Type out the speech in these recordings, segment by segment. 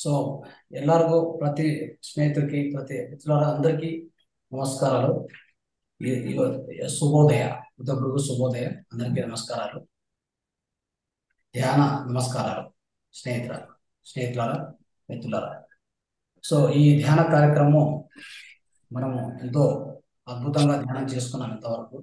So ಎಲ್ಲರಿಗೂ ప్రతి స్నేహితుడికి ప్రతి మిత్రుల అందరికీ నమస్కారాలు ఈ- ఈ- శుభోదయ ఉదయపురుగు శుభోదయ అందరికీ నమస్కారాలు ధ్యాన నమస్కారాలు స్నేహితుల స్నేహితులారా మిత్రులారా సో ఈ ధ్యాన కార్యక్రమం మనము ఎంతో అద్భుతంగా ధ్యానం చేసుకున్నాం ఇంతవరకు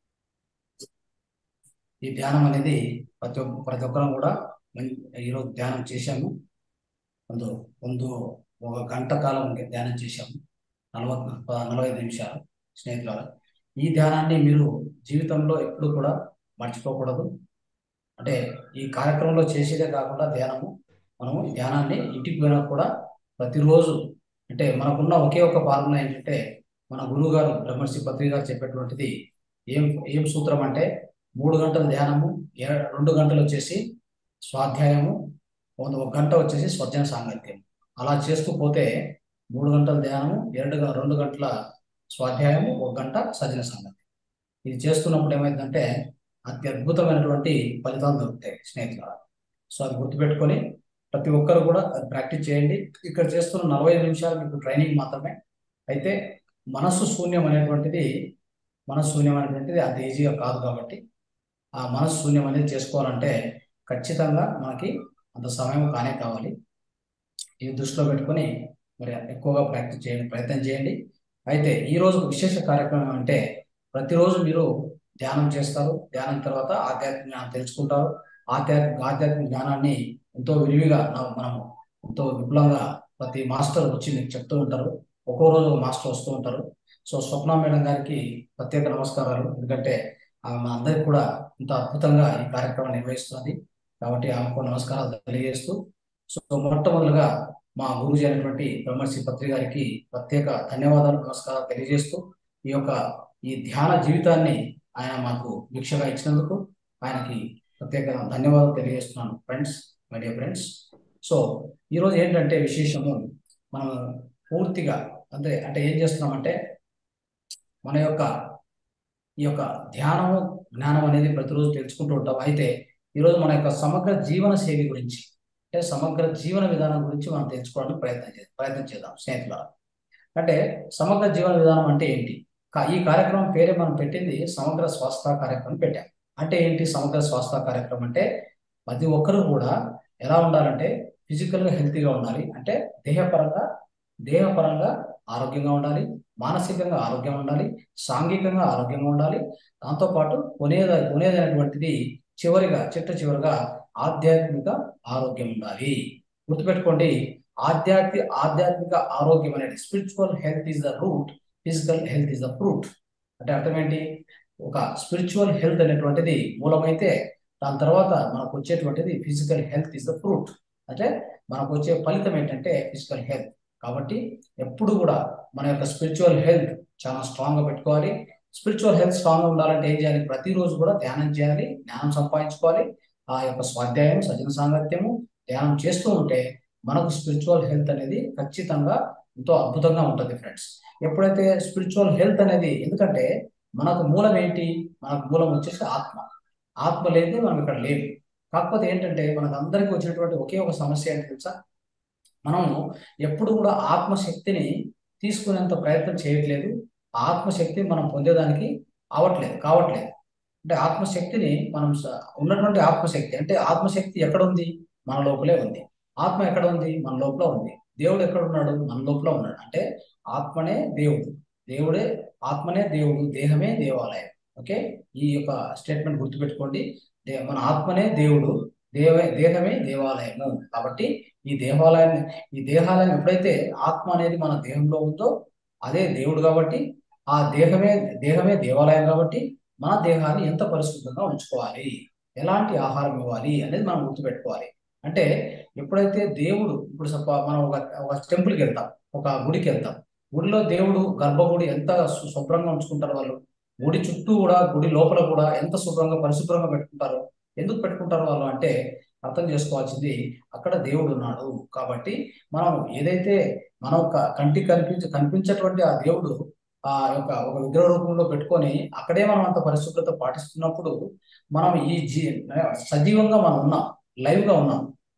ఈ ధ్యానం అనేది ప్రతి ఒక్క ప్రతి ఒక్కరం కూడా మం- ఈరోజు ధ్యానం చేశాము ముందు ముందు ఒక గంట కాలం ధ్యానం చేశాము నలభై నలభై ఐదు నిమిషాలు స్నేహితులారా ఈ ధ్యానాన్ని మీరు జీవితంలో ఎప్పుడు కూడా మర్చిపోకూడదు అంటే ఈ కార్యక్రమంలో చేసేదే కాకుండా ధ్యానము మనము ఈ ధ్యానాన్ని ఇంటికి పోయినా కూడా ప్రతిరోజు అంటే మనకున్న ఒకే ఒక పాలన ఏంటంటే మన గురువు గారు బ్రహ్మర్షి పత్రి గారు చెప్పేటువంటిది ఏం ఏం సూత్రం అంటే మూడు గంటల ధ్యానము ఏ- రెండు గంటలు వచ్చేసి స్వాధ్యాయము ఒక ఒక గంట వచ్చేసి స్వజ్ఞాన సాంగత్యం అలా చేస్తూ పోతే మూడు గంటల ధ్యానము ಎರಡು గ- రెండు గంటల స్వాధ్యాయము ఒక గంట సజ్జన సాంగత్యం ఇది చేస్తున్నప్పుడు ఏమైందంటే అతి అద్భుతమైనటువంటి ఫలితాలు దొరుకుతాయి స్నేహితులారా సో అది గుర్తుపెట్టుకొని ప్రతి ఒక్కరు కూడా అది ప్రాక్టీస్ చేయండి ఇక్కడ చేస్తున్న నలభై ఐదు నిమిషాలు మీకు ట్రైనింగ్ మాత్రమే అయితే మనస్సు శూన్యం అనేటువంటిది మనస్సు శూన్యం అనేటువంటిది అంత ఈజీగా కాదు కాబట్టి ఆ మనస్సు శూన్యం అనేది చేసుకోవాలంటే ఖచ్చితంగా మనకి అంత సమయం కానే కావాలి ఇది దృష్టిలో పెట్టుకొని మరి ఎక్కువగా ప్రాక్టీస్ చేయండి ప్రయత్నం చేయండి అయితే ఈ రోజు విశేష కార్యక్రమం అంటే ప్రతిరోజు మీరు ధ్యానం చేస్తారు ధ్యానం తర్వాత ఆధ్యాత్మిక జ్ఞానం తెలుసుకుంటారు ఆధ్యాత్మిక ఆధ్యాత్మిక జ్ఞానాన్ని ఎంతో విరివిగా నా- మనము ఎంతో విపులంగా ప్రతి మాస్టర్ వచ్చి మీకు చెప్తూ ఉంటారు ఒక్కో రోజు ఒక మాస్టర్ వస్తూ ఉంటారు సో స్వప్న మేడం గారికి ప్రత్యేక నమస్కారాలు ఎందుకంటే ఆమె మా అందరికి కూడా ఇంత అద్భుతంగా ఈ కార్యక్రమం నిర్వహిస్తున్నది కాబట్టి ఆమెకు నమస్కారాలు తెలియజేస్తూ సో మొట్టమొదలుగా మా గురుజీ అయినటువంటి బ్రహ్మర్షి పత్రి గారికి ప్రత్యేక ధన్యవాదాలు నమస్కారాలు తెలియజేస్తూ ఈ యొక్క ఈ ధ్యాన జీవితాన్ని ఆయన మాకు భిక్షగా ఇచ్చినందుకు ఆయనకి ప్రత్యేక ధన్యవాదాలు తెలియజేస్తున్నాను friends my dear friends so ఈరోజు ఏంటంటే విశేషము మనం పూర్తిగా అంటే అంటే ఏం చేస్తున్నామంటే మన యొక్క ఈ యొక్క ధ్యానము జ్ఞానం అనేది ప్రతిరోజు తెలుసుకుంటూ ఉంటాం అయితే ఈరోజు మన యొక్క సమగ్ర జీవన శైలి గురించి అంటే సమగ్ర జీవన విధానం గురించి మనం తెలుసుకోవడానికి ప్రయత్నం చేద్దాం ప్రయత్నం చేద్దాం స్నేహితులారా అంటే సమగ్ర జీవన విధానం అంటే ఏంటి కా- ఈ కార్యక్రమం పేరే మనం పెట్టింది సమగ్ర స్వాస్థ్య కార్యక్రమం పెట్టాం అంటే ఏంటి సమగ్ర స్వాస్థ్య కార్యక్రమం అంటే ప్రతి ఒక్కరూ కూడా ఎలా ఉండాలంటే ఫిజికల్ గా హెల్తీగా ఉండాలి అంటే దేహపరంగా దేహపరంగా ఆరోగ్యంగా ఉండాలి మానసికంగా ఆరోగ్యంగా ఉండాలి సాంఘికంగా ఆరోగ్యంగా ఉండాలి దాంతోపాటు కొనేద కొనేదైనటువంటిది చివరిగా చిట్ట చివరిగా ఆధ్యాత్మిక ఆరోగ్యం ఉండాలి గుర్తుపెట్టుకోండి ఆధ్యాత్మిక ఆధ్యాత్మిక ఆరోగ్యం అనేది spiritual health is the root physical health is the fruit అంటే అర్థం ఏంటి ఒక స్పిరిచువల్ హెల్త్ అనేటువంటిది మూలమైతే దాని తర్వాత మనకు వచ్చేటువంటిది physical health is the fruit అంటే మనకు వచ్చే ఫలితం ఏంటంటే ఫిజికల్ హెల్త్ కాబట్టి ఎప్పుడు కూడా మన యొక్క స్పిరిచువల్ హెల్త్ చాలా స్ట్రాంగ్ గా పెట్టుకోవాలి స్పిరిచువల్ హెల్త్ స్ట్రాంగ్ గా ఉండాలంటే ఏం చేయాలి ప్రతిరోజు కూడా ధ్యానం చేయాలి జ్ఞానం సంపాదించుకోవాలి ఆ యొక్క స్వాధ్యాయం సజన సాంగత్యము ధ్యానం చేస్తూ ఉంటే మనకు స్పిరిచువల్ హెల్త్ అనేది ఖచ్చితంగా ఎంతో అద్భుతంగా ఉంటుంది ఫ్రెండ్స్ ఎప్పుడైతే స్పిరిచువల్ హెల్త్ అనేది ఎందుకంటే మనకు మూలం ఏంటి మనకు మూలం వచ్చేసి ఆత్మ ఆత్మ లేనిదే మనం ఇక్కడ లేవు కాకపోతే ఏంటంటే మనకు అందరికీ వచ్చినటువంటి ఒకే ఒక సమస్య ఏంటి తెలుసా మనము ఎప్పుడు కూడా ఆత్మశక్తిని తీసుకునేంత ప్రయత్నం చేయట్లేదు ఆత్మశక్తి మనం పొందేదానికి అవట్లేదు కావట్లేదు అంటే ఆత్మశక్తిని మనం స- ఉన్నటువంటి ఆత్మశక్తి అంటే ఆత్మశక్తి ఎక్కడ ఉంది మన లోపలే ఉంది ఆత్మ ఎక్కడ ఉంది మన లోపల ఉంది దేవుడు ఎక్కడ ఉన్నాడు మన లోపల ఉన్నాడు అంటే ఆత్మనే దేవుడు దేవుడే ఆత్మనే దేవుడు దేహమే దేవాలయం ఓకే ఈ యొక్క స్టేట్మెంట్ గుర్తుపెట్టుకోండి దే మన ఆత్మనే దేవుడు దేవ దేహమే దేవాలయము కాబట్టి ఈ దేవాలయం ఈ దేహాలయం ఎప్పుడైతే ఆత్మ అనేది మన దేహంలో ఉందో అదే దేవుడు కాబట్టి ఆ దేహమే దేహమే దేవాలయం కాబట్టి మన దేహాన్ని ఎంత పరిశుద్ధంగా ఉంచుకోవాలి ఎలాంటి ఆహారం ఇవ్వాలి అనేది మనం గుర్తుపెట్టుకోవాలి అంటే ఎప్పుడైతే దేవుడు ఇప్పుడు సప- మనం ఒక ఒక టెంపుల్కి వెళ్తాం ఒక గుడికి వెళ్తాం గుడిలో దేవుడు గర్భగుడి ఎంత సు- శుభ్రంగా ఉంచుకుంటారు వాళ్ళు గుడి చుట్టూ కూడా గుడి లోపల కూడా ఎంత శుభ్రంగా పరిశుభ్రంగా పెట్టుకుంటారు ఎందుకు పెట్టుకుంటారు వాళ్ళు అంటే అర్థం చేసుకోవాల్సింది అక్కడ దేవుడు ఉన్నాడు కాబట్టి మనం ఏదైతే మనం క- కంటికి కనిపించ కనిపించేటువంటి ఆ దేవుడు ఆ యొక్క ఒక విగ్రహ రూపంలో పెట్టుకొని అక్కడే మనం అంత పరిశుభ్రత పాటిస్తున్నప్పుడు మనం ఈ జీ సజీవంగా మనం ఉన్నాం లైవ్ గా ఉన్నాం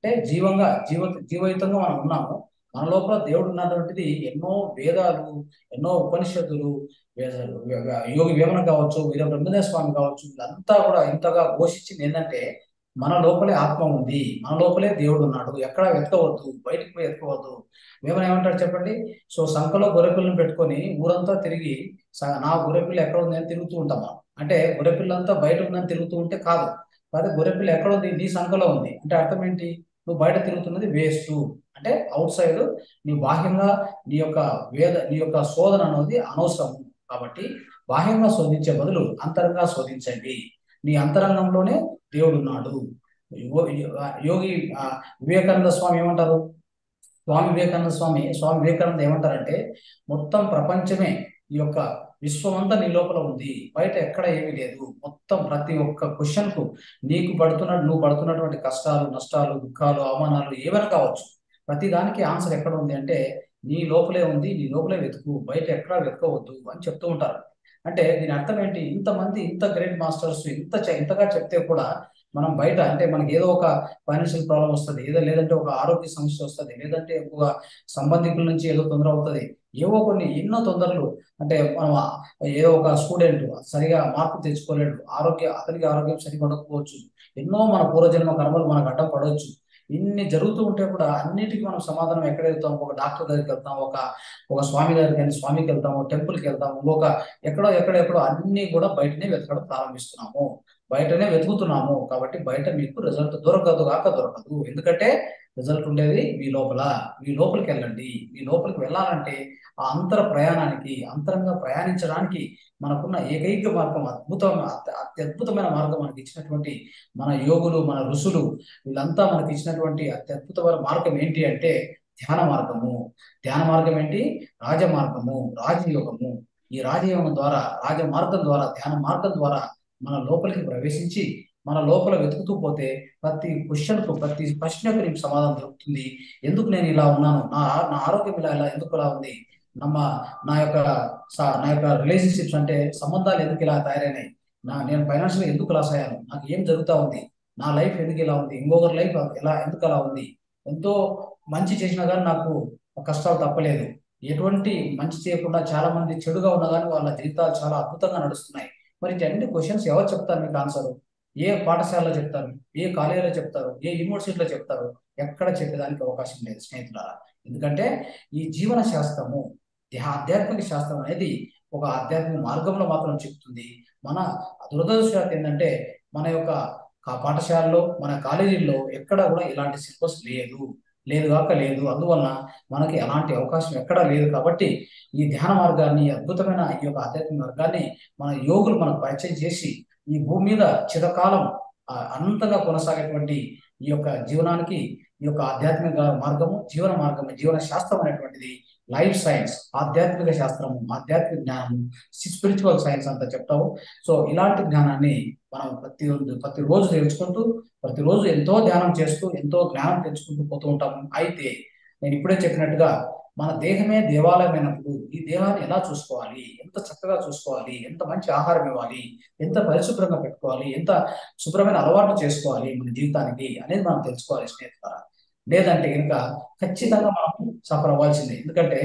అంటే జీవంగా జీవ జీవయుతంగా మనం ఉన్నాము మన లోపల దేవుడు ఉన్నటువంటిది ఎన్నో వేదాలు ఎన్నో ఉపనిషత్తులు వేదాలు, వే- వే- యోగి వేమన కావచ్చు వీర బ్రహ్మదేవ స్వామి కావచ్చు వీళ్ళంతా కూడా ఇంతగా ఘోషించింది ఏంటంటే మన లోపలే ఆత్మ ఉంది మన లోపలే దేవుడు ఉన్నాడు ఎక్కడ వెతకవద్దు బయటికి పోయి వెతకవద్దు వేమన ఏమంటాడు చెప్పండి సో సంఖలో గొర్రెపిల్లని పెట్టుకొని ఊరంతా తిరిగి స- నా గొర్రెపిల్ల ఎక్కడ ఉంది అని తిరుగుతూ ఉంటాం మనం అంటే గొర్రెపిల్లంతా బయట ఉందని తిరుగుతూ ఉంటే కాదు కాదు గొర్రెపిల్ల ఎక్కడ ఉంది నీ సంఖలో ఉంది అంటే అర్థం ఏంటి నువ్వు బయట తిరుగుతున్నది వేస్ట్ అంటే అవుట్ సైడ్ నీ బాహ్యంగా నీ యొక్క వేద నీ యొక్క శోధన అనేది అనవసరం కాబట్టి బాహ్యంగా శోధించే బదులు అంతరంగా శోధించండి నీ అంతరంగంలోనే దేవుడు ఉన్నాడు యో- యోగి ఆ, వివేకానంద స్వామి ఏమంటారు స్వామి వివేకానంద స్వామి స్వామి వివేకానంద ఏమంటారంటే మొత్తం ప్రపంచమే ఈ యొక్క విశ్వం అంతా నీ లోపల ఉంది బయట ఎక్కడ ఏమీ లేదు మొత్తం ప్రతి ఒక్క క్వశ్చన్ కు నీకు పడుతున్న నువ్వు పడుతున్నటువంటి కష్టాలు నష్టాలు దుఃఖాలు అవమానాలు ఏమైనా కావచ్చు ప్రతి దానికి ఆన్సర్ ఎక్కడ ఉంది అంటే నీ లోపలే ఉంది నీ లోపలే వెతుకు బయట ఎక్కడా వెతకవద్దు అని చెప్తూ ఉంటారు అంటే దీని అర్థం ఏంటి ఇంతమంది ఇంత గ్రేట్ మాస్టర్స్ ఇంత చె- ఇంతగా చెప్తే కూడా మనం బయట అంటే మనకి ఏదో ఒక ఫైనాన్షియల్ ప్రాబ్లం వస్తుంది ఏదో లేదంటే ఒక ఆరోగ్య సమస్య వస్తుంది లేదంటే ఒక సంబంధికుల నుంచి ఏదో తొందర అవుతుంది ఏవో కొన్ని ఎన్నో తొందరలు అంటే మనం ఆ- ఏదో ఒక స్టూడెంట్ సరిగా మార్పు తెచ్చుకోలేడు ఆరోగ్య అతనికి ఆరోగ్యం సరిగా ఉండకపోవచ్చు ఎన్నో మన పూర్వజన్మ కర్మలు మనకు అడ్డం పడవచ్చు ఇన్ని జరుగుతూ ఉంటే కూడా అన్నిటికీ మనం సమాధానం ఎక్కడ వెళ్తాం ఒక డాక్టర్ దగ్గరికి వెళ్తాం ఒక ఒక స్వామి దగ్గరికి వెళ్ళి స్వామికి వెళ్తాము టెంపుల్కి వెళ్తాము ఇంకొక ఎక్కడో ఎక్కడెక్కడో అన్ని కూడా బయటనే వెతకడం ప్రారంభిస్తున్నాము బయటనే వెతుకుతున్నాము కాబట్టి బయట మీకు రిజల్ట్ దొరకదు కాక దొరకదు ఎందుకంటే రిజల్ట్ ఉండేది మీ లోపల మీ లోపలికి వెళ్ళండి మీ లోపలికి వెళ్ళాలంటే ఆ అంతర ప్రయాణానికి అంతరంగా ప్రయాణించడానికి మనకున్న ఏకైక మార్గం అద్భుతం అత్య- అత్యద్భుతమైన మార్గం మనకి ఇచ్చినటువంటి మన యోగులు మన ఋషులు వీళ్ళంతా మనకి ఇచ్చినటువంటి అత్యద్భుతమైన మార్గం ఏంటి అంటే ధ్యాన మార్గము ధ్యాన మార్గం ఏంటి రాజ మార్గము రాజయోగము ఈ రాజయోగం ద్వారా రాజ మార్గం ద్వారా ధ్యాన మార్గం ద్వారా మన లోపలికి ప్రవేశించి మన లోపల వెతుకుతూ పోతే ప్రతి క్వశ్చన్ కు ప్రతి ప్రశ్నకు నీకు సమాధానం దొరుకుతుంది ఎందుకు నేను ఇలా ఉన్నాను నా నా ఆరోగ్యం ఇలా ఇలా ఎందుకు ఇలా ఉంది నమ్మ నా యొక్క స- నా యొక్క రిలేషన్షిప్స్ అంటే సంబంధాలు ఎందుకు ఇలా తయారైనాయి నా నేను ఫైనాన్షియల్ ఎందుకు లాస్ అయ్యాను నాకు ఏం జరుగుతా ఉంది నా లైఫ్ ఎందుకు ఇలా ఉంది ఇంకొకరి లైఫ్ ఎలా ఎందుకు అలా ఉంది ఎంతో మంచి చేసినా కానీ నాకు కష్టాలు తప్పలేదు ఎటువంటి మంచి చేయకుండా చాలా మంది చెడుగా ఉన్నా కానీ వాళ్ళ జీవితాలు చాలా అద్భుతంగా నడుస్తున్నాయి మరి ఇవన్నీ క్వశ్చన్స్ ఎవరు చెప్తారు మీకు ఆన్సర్ ఏ పాఠశాలలో చెప్తారు ఏ కాలేజీలో చెప్తారు ఏ యూనివర్సిటీలో చెప్తారు ఎక్కడ చెప్పేదానికి అవకాశం లేదు స్నేహితులారా ఎందుకంటే ఈ జీవన శాస్త్రము ధ్యా- ఆధ్యాత్మిక శాస్త్రం అనేది ఒక ఆధ్యాత్మిక మార్గంలో మాత్రం చెప్తుంది మన దురదృష్టం ఏంటంటే మన యొక్క కా- పాఠశాలలో మన కాలేజీల్లో ఎక్కడ కూడా ఇలాంటి సిలబస్ లేదు లేదు కాక లేదు అందువలన మనకి ఎలాంటి అవకాశం ఎక్కడా లేదు కాబట్టి ఈ ధ్యాన మార్గాన్ని ఈ అద్భుతమైన ఈ యొక్క ఆధ్యాత్మిక మార్గాన్ని మన యోగులు మనకు పరిచయం చేసి ఈ భూమి మీద చిరకాలం ఆ, అనంతంగా కొనసాగేటువంటి ఈ యొక్క జీవనానికి ఈ యొక్క ఆధ్యాత్మిక మార్గము జీవన మార్గము జీవన శాస్త్రం అనేటువంటిది లైఫ్ సైన్స్ ఆధ్యాత్మిక శాస్త్రము ఆధ్యాత్మిక జ్ఞానము స్పిరిచువల్ సైన్స్ అంతా చెప్తాము సో ఇలాంటి జ్ఞానాన్ని మనం ప్రతి ప్రతి రోజు తెలుసుకుంటూ ప్రతిరోజు ఎంతో ధ్యానం చేస్తూ ఎంతో జ్ఞానం తెచ్చుకుంటూ పోతూ ఉంటాము అయితే నేను ఇప్పుడే చెప్పినట్టుగా మన దేహమే దేవాలయమైనప్పుడు ఈ దేహాన్ని ఎలా చూసుకోవాలి ఎంత చక్కగా చూసుకోవాలి ఎంత మంచి ఆహారం ఇవ్వాలి ఎంత పరిశుభ్రంగా పెట్టుకోవాలి ఎంత శుభ్రమైన అలవాట్లు చేసుకోవాలి మన జీవితానికి అనేది మనం తెలుసుకోవాలి స్నేహితులారా లేదంటే కనుక ఖచ్చితంగా మనం సఫర్ అవ్వాల్సిందే ఎందుకంటే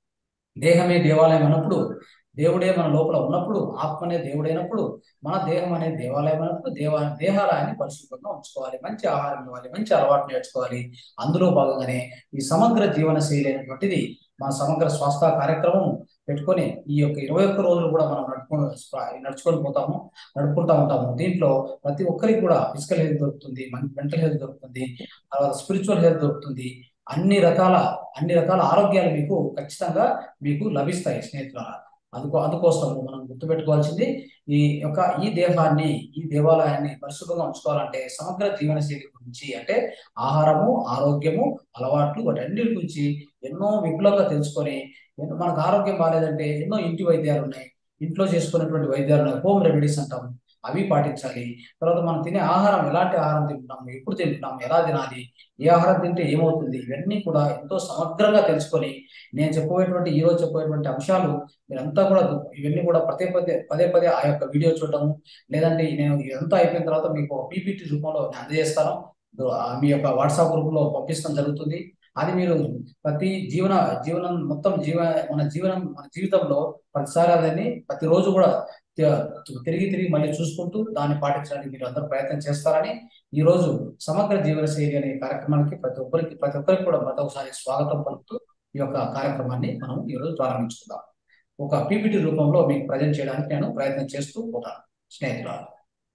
దేహమే దేవాలయం అన్నప్పుడు దేవుడే మన లోపల ఉన్నప్పుడు ఆత్మనే దేవుడైనప్పుడు మన దేహం అనేది దేవాలయం అన్నప్పుడు దేవా దేహాలయాన్ని పరిశుభ్రంగా ఉంచుకోవాలి మంచి ఆహారం ఇవ్వాలి మంచి అలవాటు నేర్చుకోవాలి అందులో భాగంగానే ఈ సమగ్ర జీవన శైలి అయినటువంటిది మన సమగ్ర స్వాస్థ్య కార్యక్రమం పెట్టుకొని ఈ యొక్క ఇరవై ఒక్క రోజులు కూడా మనం నడుపుకొని నడుచుకొని పోతాము నడుపుకుంటా ఉంటాము దీంట్లో ప్రతి ఒక్కరికి కూడా ఫిజికల్ హెల్త్ దొరుకుతుంది మెంటల్ హెల్త్ దొరుకుతుంది తర్వాత స్పిరిచువల్ హెల్త్ దొరుకుతుంది అన్ని రకాల అన్ని రకాల ఆరోగ్యాలు మీకు ఖచ్చితంగా మీకు లభిస్తాయి స్నేహితులారా అందుకో అందుకోసం మనం గుర్తుపెట్టుకోవాల్సింది ఈ యొక్క ఈ దేహాన్ని ఈ దేవాలయాన్ని పరిశుభ్రంగా ఉంచుకోవాలంటే సమగ్ర జీవన శైలి గురించి అంటే ఆహారము ఆరోగ్యము అలవాట్లు వాటన్నిటి గురించి ఎన్నో విపులంగా తెలుసుకొని ఎన్నో- మనకు ఆరోగ్యం బాగాలేదంటే ఎన్నో ఇంటి వైద్యాలు ఉన్నాయి ఇంట్లో చేసుకున్నటువంటి వైద్యాలు ఉన్నాయి హోమ్ రెమెడీస్ అంటాము అవి పాటించాలి తర్వాత మనం తినే ఆహారం ఎలాంటి ఆహారం తింటున్నాము ఎప్పుడు తింటున్నాము ఎలా తినాలి ఏ ఆహారం తింటే ఏమవుతుంది ఇవన్నీ కూడా ఎంతో సమగ్రంగా తెలుసుకొని నేను చెప్పబోయేటువంటి ఈ రోజు చెప్పబోయేటువంటి అంశాలు మీరంతా కూడా దు- ఇవన్నీ కూడా పదే పదే పదే పదే ఆ యొక్క వీడియో చూడటము లేదంటే నేను ఇదంతా అయిపోయిన తర్వాత మీకు పీపీటీ రూపంలో నేను అందజేస్తాను మీ యొక్క వాట్సాప్ గ్రూప్ లో పంపించడం జరుగుతుంది అది మీరు ప్రతి జీవన జీవనం మొత్తం జీవ మన జీవనం మన జీవితంలో ప్రతిసారి అదని ప్రతిరోజు కూడా తి- తిరిగి తిరిగి మళ్ళీ చూసుకుంటూ దాన్ని పాటించడానికి మీరు అందరూ ప్రయత్నం చేస్తారని ఈ రోజు సమగ్ర జీవన శైలి అనే కార్యక్రమానికి ప్రతి ఒక్కరికి ప్రతి ఒక్కరికి కూడా మరొకసారి స్వాగతం పలుకుతూ ఈ యొక్క కార్యక్రమాన్ని మనం ఈ రోజు ప్రారంభించుకుందాం ఒక పీపీటీ రూపంలో మీకు ప్రజెంట్ చేయడానికి నేను ప్రయత్నం చేస్తూ పోతాను స్నేహితులారా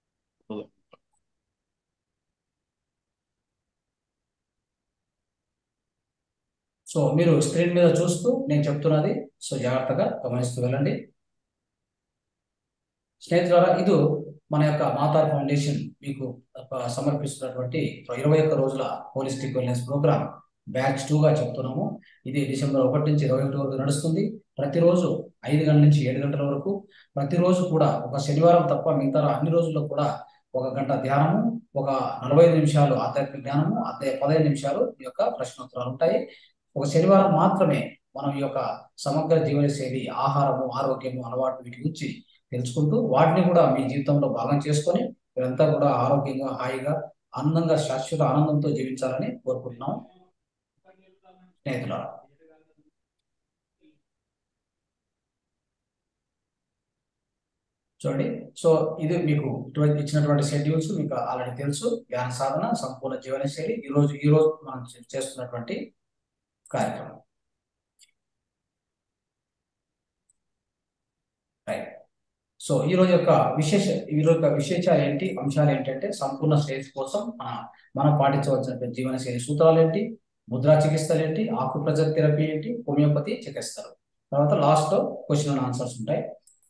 సో మీరు స్క్రీన్ మీద చూస్తూ నేను చెప్తున్నది సో జాగ్రత్తగా గమనిస్తూ వెళ్ళండి స్నేహితులారా ఇది మన యొక్క మాతార్ ఫౌండేషన్ మీకు ఆ, సమర్పిస్తున్నటువంటి ఇరవై ఒక్క రోజుల holistic wellness program batch two గా చెప్తున్నాము ఇది డిసెంబర్ ఒకటి నుంచి ఇరవై ఒకటి వరకు నడుస్తుంది ప్రతిరోజు ఐదు గంటల నుంచి ఏడు గంటల వరకు ప్రతిరోజు కూడా ఒక శనివారం తప్ప మిగతా అన్ని రోజుల్లో కూడా ఒక గంట ధ్యానము ఒక నలభై ఐదు నిమిషాలు ఆధ్యాత్మిక జ్ఞానము అదే పదహైదు నిమిషాలు ఈ యొక్క ప్రశ్నోత్తరాలు ఉంటాయి ఒక శనివారం మాత్రమే మనం ఈ యొక్క సమగ్ర జీవన శైలి ఆహారము ఆరోగ్యము అలవాటు వీటి గురించి తెలుసుకుంటూ వాటిని కూడా మీ జీవితంలో భాగం చేసుకొని మీరంతా కూడా ఆరోగ్యంగా హాయిగా ఆనందంగా శాశ్వత ఆనందంతో జీవించాలని కోరుకుంటున్నాం స్నేహితులారా చూడండి సో ఇది మీకు ఇటువంటి ఇచ్చినటువంటి షెడ్యూల్స్ మీకు ఆల్రెడీ తెలుసు ధ్యాన సాధన సంపూర్ణ జీవన శైలి ఈ రోజు ఈ రోజు మనం చే- చేస్తున్నటువంటి కార్యక్రమం రైట్ సో ఈ రోజు యొక్క విశేష ఈ రోజు యొక్క విశేషాలు ఏంటి అంశాలు ఏంటంటే సంపూర్ణ శ్రేయస్ కోసం మన మనం పాటించవలసిన జీవన శైలి సూత్రాలు ఏంటి ముద్రా చికిత్సలు ఏంటి ఆకుప్రెజర్ థెరపీ ఏంటి హోమియోపతి చికిత్సలు తర్వాత లాస్ట్ లో క్వశ్చన్ అండ్ ఆన్సర్స్ ఉంటాయి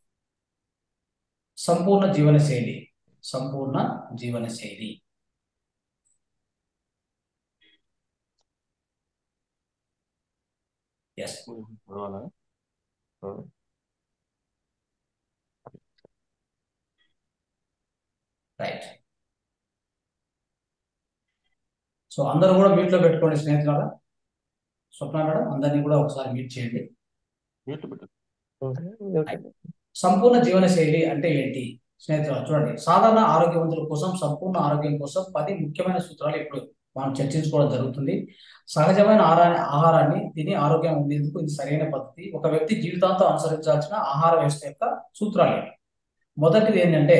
సంపూర్ణ జీవన శైలి సంపూర్ణ జీవన శైలి ఎస్ అవునా రైట్ సో అందరూ కూడా మీట్ లో పెట్టుకోండి స్నేహితులారా స్వప్న మేడం అందరినీ కూడా ఒకసారి మీట్ చేయండి మ్యూట్ పెట్టు సంపూర్ణ జీవన శైలి అంటే ఏంటి స్నేహితులు చూడండి సాధారణ ఆరోగ్యవంతుల కోసం సంపూర్ణ ఆరోగ్యం కోసం పది ముఖ్యమైన సూత్రాలు ఇప్పుడు మనం చర్చించుకోవడం జరుగుతుంది సహజమైన ఆహార ఆహారాన్ని తిని ఆరోగ్యం ఉండేందుకు ఇది సరైన పద్ధతి ఒక వ్యక్తి జీవితాంతం అనుసరించాల్సిన ఆహార వ్యవస్థ యొక్క సూత్రాలు ఏంటి మొదటిది ఏంటంటే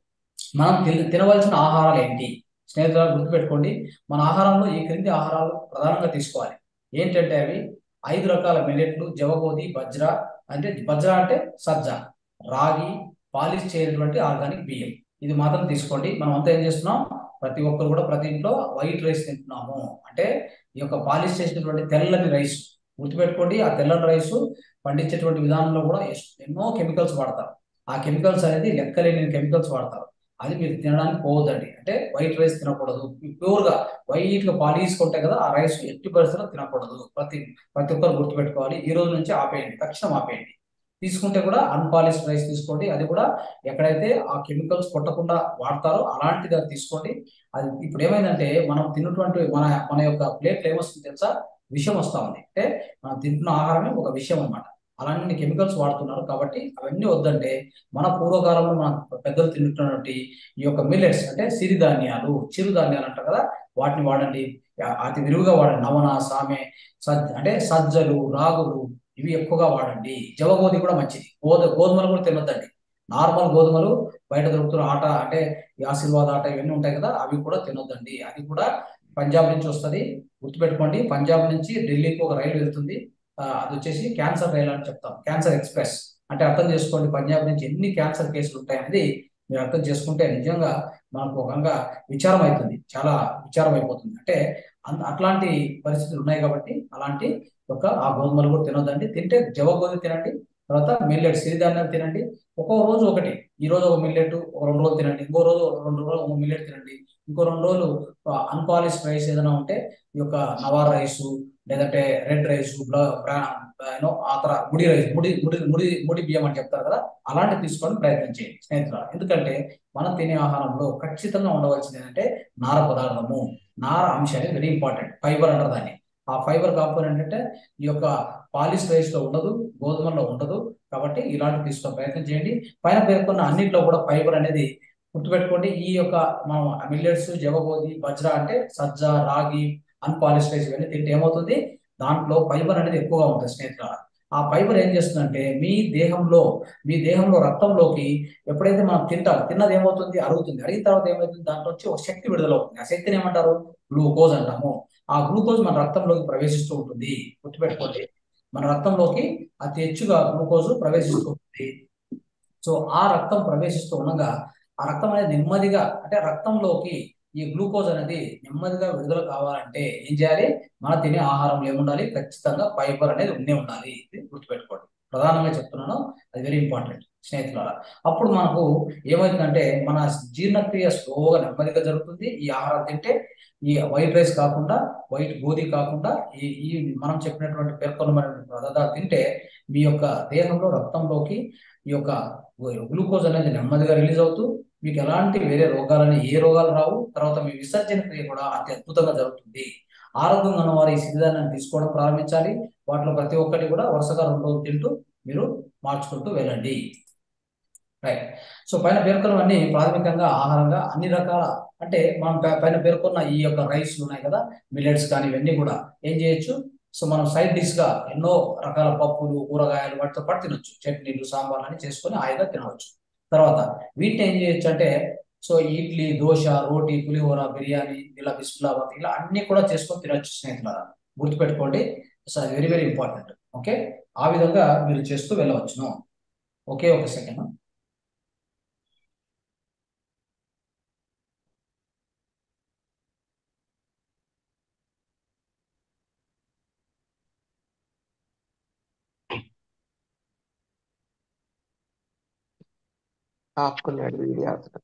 మనం తిన- తినవలసిన ఆహారాలు ఏంటి స్నేహితులు గుర్తుపెట్టుకోండి మన ఆహారంలో ఈ క్రింది ఆహారాలు ప్రధానంగా తీసుకోవాలి ఏంటంటే అవి ఐదు రకాల మిల్లెట్లు జవగోధి బజ్ర అంటే బజ్ర అంటే సజ్జ రాగి పాలిష్ చేయనటువంటి ఆర్గానిక్ బియ్యం ఇది మాత్రం తీసుకోండి మనం అంతా ఏం చేస్తున్నాం ప్రతి ఒక్కరు కూడా ప్రతి ఇంట్లో వైట్ రైస్ తింటున్నాము అంటే ఈ యొక్క పాలిష్ చేసినటువంటి తెల్లని రైస్ గుర్తుపెట్టుకోండి ఆ తెల్లని రైస్ పండించేటువంటి విధానంలో కూడా ఎస్- ఎన్నో కెమికల్స్ వాడతారు ఆ కెమికల్స్ అనేది లెక్కలేని కెమికల్స్ వాడతారు అది మీరు తినడానికి పోవద్దండి అంటే వైట్ రైస్ తినకూడదు ప్యూర్ గా వైట్ గా పాలిష్ కొంటే కదా ఆ రైస్ ఎట్టి పరిస్థితుల్లో తినకూడదు ప్రతి ప్రతి ఒక్కరు గుర్తుపెట్టుకోవాలి ఈ రోజు నుంచి ఆపేయండి తక్షణం ఆపేయండి తీసుకుంటే కూడా అన్పాలిష్ రైస్ తీసుకోండి అది కూడా ఎక్కడైతే ఆ కెమికల్స్ కొట్టకుండా వాడతారో అలాంటిది అది తీసుకోండి అది ఇప్పుడు ఏమైందంటే మనం తిన్నటువంటి మన మన యొక్క ప్లేట్లు ఏమొస్తుంది తెలుసా విషం వస్తా ఉంది అంటే మనం తింటున్న ఆహారమే ఒక విషయం అన్నమాట అలాంటి కెమికల్స్ వాడుతున్నారు కాబట్టి అవన్నీ వద్దంటే మన పూర్వకాలంలో మన పెద్దలు తింటున్నటువంటి ఈ యొక్క మిల్లెట్స్ అంటే సిరిధాన్యాలు చిరుధాన్యాలు అంటారు కదా వాటిని వాడండి ఆ- అతి విరివిగా వాడండి నవన సామె సజ్జ అంటే సజ్జలు రాగులు ఇవి ఎక్కువగా వాడండి జవగోధి కూడా మంచిది గోధ గోధుమలు కూడా తినొద్దండి నార్మల్ గోధుమలు బయట దొరుకుతున్న ఆట అంటే ఈ ఆశీర్వాద ఆట ఇవన్నీ ఉంటాయి కదా అవి కూడా తినొద్దండి అది కూడా పంజాబ్ నుంచి వస్తుంది గుర్తుపెట్టుకోండి పంజాబ్ నుంచి ఢిల్లీకి ఒక రైలు వెళ్తుంది ఆ, అది వచ్చేసి క్యాన్సర్ రైలు అని చెప్తాం క్యాన్సర్ ఎక్స్ప్రెస్ అంటే అర్థం చేసుకోండి పంజాబ్ నుంచి ఎన్ని క్యాన్సర్ కేసులు ఉంటాయనేది మీరు అర్థం చేసుకుంటే నిజంగా మనకు ఒక రకంగా విచారం అవుతుంది చాలా విచారం అయిపోతుంది అంటే అన్- అట్లాంటి పరిస్థితులు ఉన్నాయి కాబట్టి అలాంటి ఒక ఆ గోధుమలు కూడా తినొద్దండి తింటే జవ గోధుమ తినండి తర్వాత మిల్లెట్ సిరిధాన్యాలు తినండి ఒక్కో రోజు ఒకటి ఈ రోజు ఒక మిల్లెట్ ఒక రెండు రోజులు తినండి ఇంకో రోజు ఒక రెండు రోజులు ఒక మిల్లెట్ తినండి ఇంకో రెండు రోజులు అన్పాలిష్ రైస్ ఏదైనా ఉంటే ఈ యొక్క నవార్ రైస్ లేదంటే రెడ్ రైస్ యూనో ఆ తర్వాత ముడి రైస్ ముడి ముడి ముడి ముడి బియ్యం అని చెప్తారు కదా అలాంటివి తీసుకొని ప్రయత్నం చేయండి స్నేహితులు ఎందుకంటే మనం తినే ఆహారంలో ఖచ్చితంగా ఉండవలసింది ఏంటంటే నార పదార్థము నార అంశం అనేది వెరీ ఇంపార్టెంట్ ఫైబర్ అంటారు దాన్ని ఆ ఫైబర్ కాంపోనెంట్ అంటే ఈ యొక్క పాలిష్ రైస్ లో ఉండదు గోధుమల్లో ఉండదు కాబట్టి ఇలాంటివి తీసుకునే ప్రయత్నం చేయండి పైన పేర్కొన్న అన్నింటిలో కూడా ఫైబర్ అనేది గుర్తుపెట్టుకోండి ఈ యొక్క మనం మిల్లెట్స్ జవగోధి బజ్రా అంటే సజ్జ రాగి అన్పాలిష్ రైస్ ఇవన్నీ తింటే ఏమవుతుంది దాంట్లో ఫైబర్ అనేది ఎక్కువగా ఉంటుంది స్నేహితులారా ఆ ఫైబర్ ఏం చేస్తుందంటే మీ దేహంలో మీ దేహంలో రక్తంలోకి ఎప్పుడైతే మనం తింటాం తిన్నది ఏమవుతుంది అరుగుతుంది అరిగిన తర్వాత ఏమవుతుంది దాంట్లో వచ్చి ఒక శక్తి విడుదల అవుతుంది ఆ శక్తిని ఏమంటారు గ్లూకోజ్ అంటాము ఆ గ్లూకోజ్ మన రక్తంలోకి ప్రవేశిస్తూ ఉంటుంది గుర్తుపెట్టుకోండి మన రక్తంలోకి అతి హెచ్చుగా గ్లూకోజ్ ప్రవేశిస్తూ ఉంటుంది సో ఆ రక్తం ప్రవేశిస్తూ ఉండగా ఆ రక్తం అనేది నెమ్మదిగా అంటే రక్తంలోకి ఈ గ్లూకోజ్ అనేది నెమ్మదిగా విడుదల కావాలంటే ఏం చేయాలి మన తినే ఆహారంలో ఏముండాలి ఖచ్చితంగా ఫైబర్ అనేది ఉండే ఉండాలి ఇది గుర్తుపెట్టుకోండి ప్రధానంగా చెప్తున్నాను అది వెరీ ఇంపార్టెంట్ స్నేహితులారా అప్పుడు మనకు ఏమవుతుందంటే మన జీర్ణక్రియ స్లోగా నెమ్మదిగా జరుగుతుంది ఈ ఆహారం తింటే ఈ వైట్ రైస్ కాకుండా వైట్ గోధి కాకుండా ఈ ఈ మనం చెప్పినటువంటి పేర్కొన్నటువంటి పదార్థాలు తింటే మీ యొక్క దేహంలో రక్తంలోకి ఈ యొక్క గ్లూకోజ్ అనేది నెమ్మదిగా రిలీజ్ అవుతూ మీకు ఎలాంటి వేరే రోగాలని ఏ రోగాలు రావు తర్వాత మీ విసర్జన క్రియ కూడా అతి అద్భుతంగా జరుగుతుంది ఆరోగ్యంగా ఉన్న వారు ఈ సిద్ధాన్ని తీసుకోవడం ప్రారంభించాలి వాటిలో ప్రతి ఒక్కటి కూడా వరుసగా రెండు రోజులు తింటూ మీరు మార్చుకుంటూ వెళ్ళండి రైట్ సో పైన పేర్కొన్నవన్నీ ప్రాథమికంగా ఆహారంగా అన్ని రకాల అంటే మనం పై- పైన పేర్కొన్న ఈ యొక్క రైస్ ఉన్నాయి కదా మిల్లెట్స్ కానీ ఇవన్నీ కూడా ఏం చేయొచ్చు సో మనం సైడ్ డిష్ గా ఎన్నో రకాల పప్పులు కూరగాయలు వాటితో పాటు తినొచ్చు చట్నీలు సాంబార్లు అని చేసుకొని హాయిగా తినవచ్చు తర్వాత వీటిని ఏం చేయొచ్చు అంటే సో ఇడ్లీ దోశ రోటీ పులిహోర బిర్యానీ ఇలా బిస్మిలాబాద్ ఇలా అన్ని కూడా చేసుకొని తినొచ్చు స్నేహితులారా గుర్తుపెట్టుకోండి so very very important okay ఆ విధంగా మీరు చేస్తూ వెళ్ళవచ్చును ఓకే ఒక సెకండ్ ఆపుకున్నాడు వీడియో అతను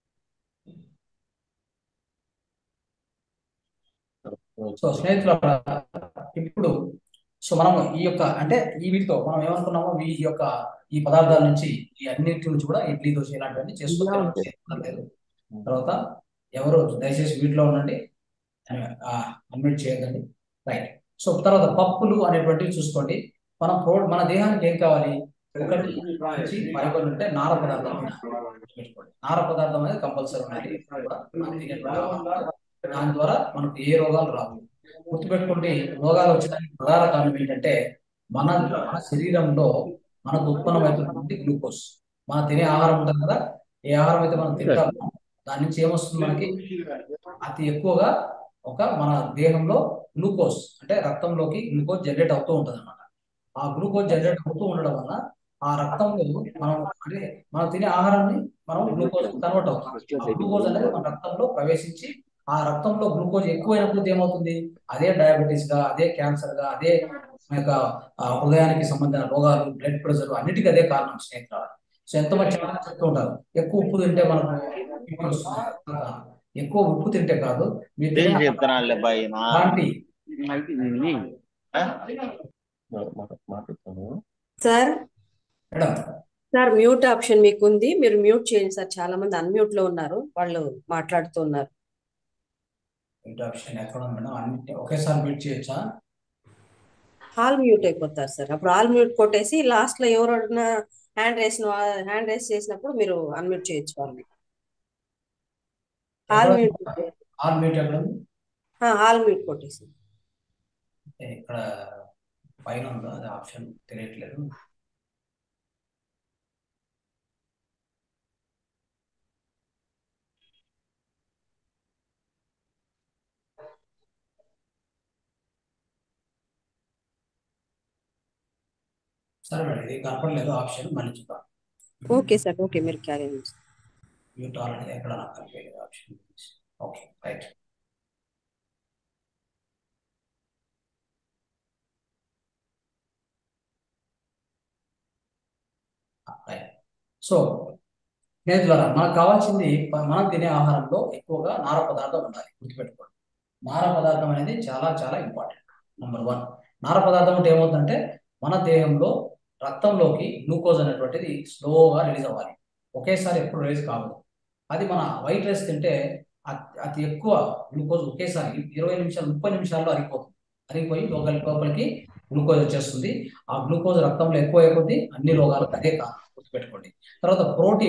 సో స్నేహితులారా ఇప్పుడు సో మనం ఈ యొక్క అంటే ఈ వీటితో మనం ఏమనుకున్నామో ఈ యొక్క ఈ పదార్థాల నుంచి ఈ అన్నిటి నుంచి కూడా ఇడ్లీ దోశ ఇలాంటివన్నీ చేసుకొని ఇలా తినవచ్చు. ఏం లేదు తర్వాత ఎవరు దయచేసి వీటిలో ఉండండి అడ్మిట్ చేయొద్దండి రైట్ సో తర్వాత పప్పులు అనేటువంటివి చూసుకోండి మనం ప్రో మన దేహానికి ఏం కావాలి ఒకటి నుంచి ఫైబర్ ఉంటే నార పదార్థం పెట్టుకోండి నార పదార్థం అనేది కంపల్సరీ ఉండాలి ఎప్పుడు కూడా మనం తినేటువంటి ఆహారంలో. దాని ద్వారా మనకు ఏ రోగాలు రావు గుర్తుపెట్టుకోండి రోగాలు వచ్చడానికి ప్రధాన కారణం ఏంటంటే మన మన శరీరంలో మనకు ఉత్పన్నమవుతున్నటువంటి గ్లూకోజ్ మనం తినే ఆహారం ఉంటుంది కదా ఏ ఆహారం అయితే మనం తింటామో దాని నుంచి ఏమొస్తుంది మనకి అతి ఎక్కువగా ఒక మన దేహంలో గ్లూకోజ్ అంటే రక్తంలోకి గ్లూకోజ్ జనరేట్ అవుతూ ఉంటుంది అనమాట ఆ గ్లూకోజ్ జనరేట్ అవుతూ ఉండడం వల్ల ఆ రక్తంలో మనం అంటే మనం తినే ఆహారాన్ని మనం గ్లూకోజ్ కన్వర్ట్ అవుతాం ఆ గ్లూకోజ్ అనేది మన రక్తంలో ప్రవేశించి ఆ రక్తంలో గ్లూకోజ్ ఎక్కువైనప్పుడు ఏమవుతుంది అదే డయాబెటీస్ గా అదే క్యాన్సర్ గా అదే మన యొక్క ఆ, హృదయానికి సంబంధించిన రోగాలు బ్లడ్ ప్రెషర్ అన్నిటికీ అదే కారణం స్నేహితులు సో ఎంత మంచి చాలా చెప్తూ ఉంటారు ఎక్కువ ఉప్పు తింటే మనకు బీపీ వస్తుంది. ఎక్కువ ఉప్పు తింటే కాదు మీరు ఏం తినే చెప్తున్నానులే బాయ్ నా అలాంటి మాట్లాడతాను sir madam sir mute option మీకు ఉంది మీరు మ్యూట్ చేయండి సార్ చాలా మంది అన్మ్యూట్ లో ఉన్నారు వాళ్ళు మాట్లాడుతున్నారు ఏంటి ఆప్షన్ ఎక్కడ ఉంది మేడం అన్ని ఒకేసారి మీట్ చేయొచ్చా ఆల్ మ్యూట్ అయిపోతారు సార్ అప్పుడు ఆల్ మ్యూట్ కొట్టేసి లాస్ట్ లో ఎవరైనా హ్యాండ్ రేస్ హ్యాండ్ రేస్ చేసినప్పుడు మీరు అన్మ్యూట్ చేయొచ్చు వాళ్ళని ఆల్ మ్యూట్ ఆల్ మీట్ ఎక్కడ ఉంది ఆల్ మ్యూట్ కొట్టేసి ఏ, ఇక్కడ పైన ఉందా అది ఆప్షన్ తెలియట్లేదు సరే మేడం ఇది కనపడలేదు ఆప్షన్ మళ్ళీ చూద్దాం ఓకే సార్ ఓకే మీరు క్యారీ మ్యూట్ ఆల్ అనేది ఎక్కడ నాకు కనిపించలేదు option okay right right so స్నేహితులారా మనకు కావాల్సింది ప- మనం తినే ఆహారంలో ఎక్కువగా నార పదార్థం ఉండాలి గుర్తుపెట్టుకోండి నార పదార్థం అనేది చాలా చాలా ఇంపార్టెంట్ నెంబర్ వన్ నార పదార్థం అంటే ఏమవుతుందంటే మన దేహంలో రక్తంలోకి గ్లూకోజ్ అనేటువంటిది స్లోగా రిలీజ్ అవ్వాలి ఒకేసారి ఎప్పుడు రిలీజ్ కావదు అది మన వైట్ రైస్ తింటే అతి అతి ఎక్కువ గ్లూకోజ్ ఒకేసారి ఇరవై నిమిషాలు ముప్పై నిమిషాల్లో అరిగిపోతుంది అరిగిపోయి లోపలి లోపలికి గ్లూకోజ్ వచ్చేస్తుంది ఆ గ్లూకోజ్ రక్తంలో ఎక్కువ అయిపోద్ది అన్ని రోగాలకు అదే కారణం గుర్తుపెట్టుకోండి తర్వాత ప్రోటీన్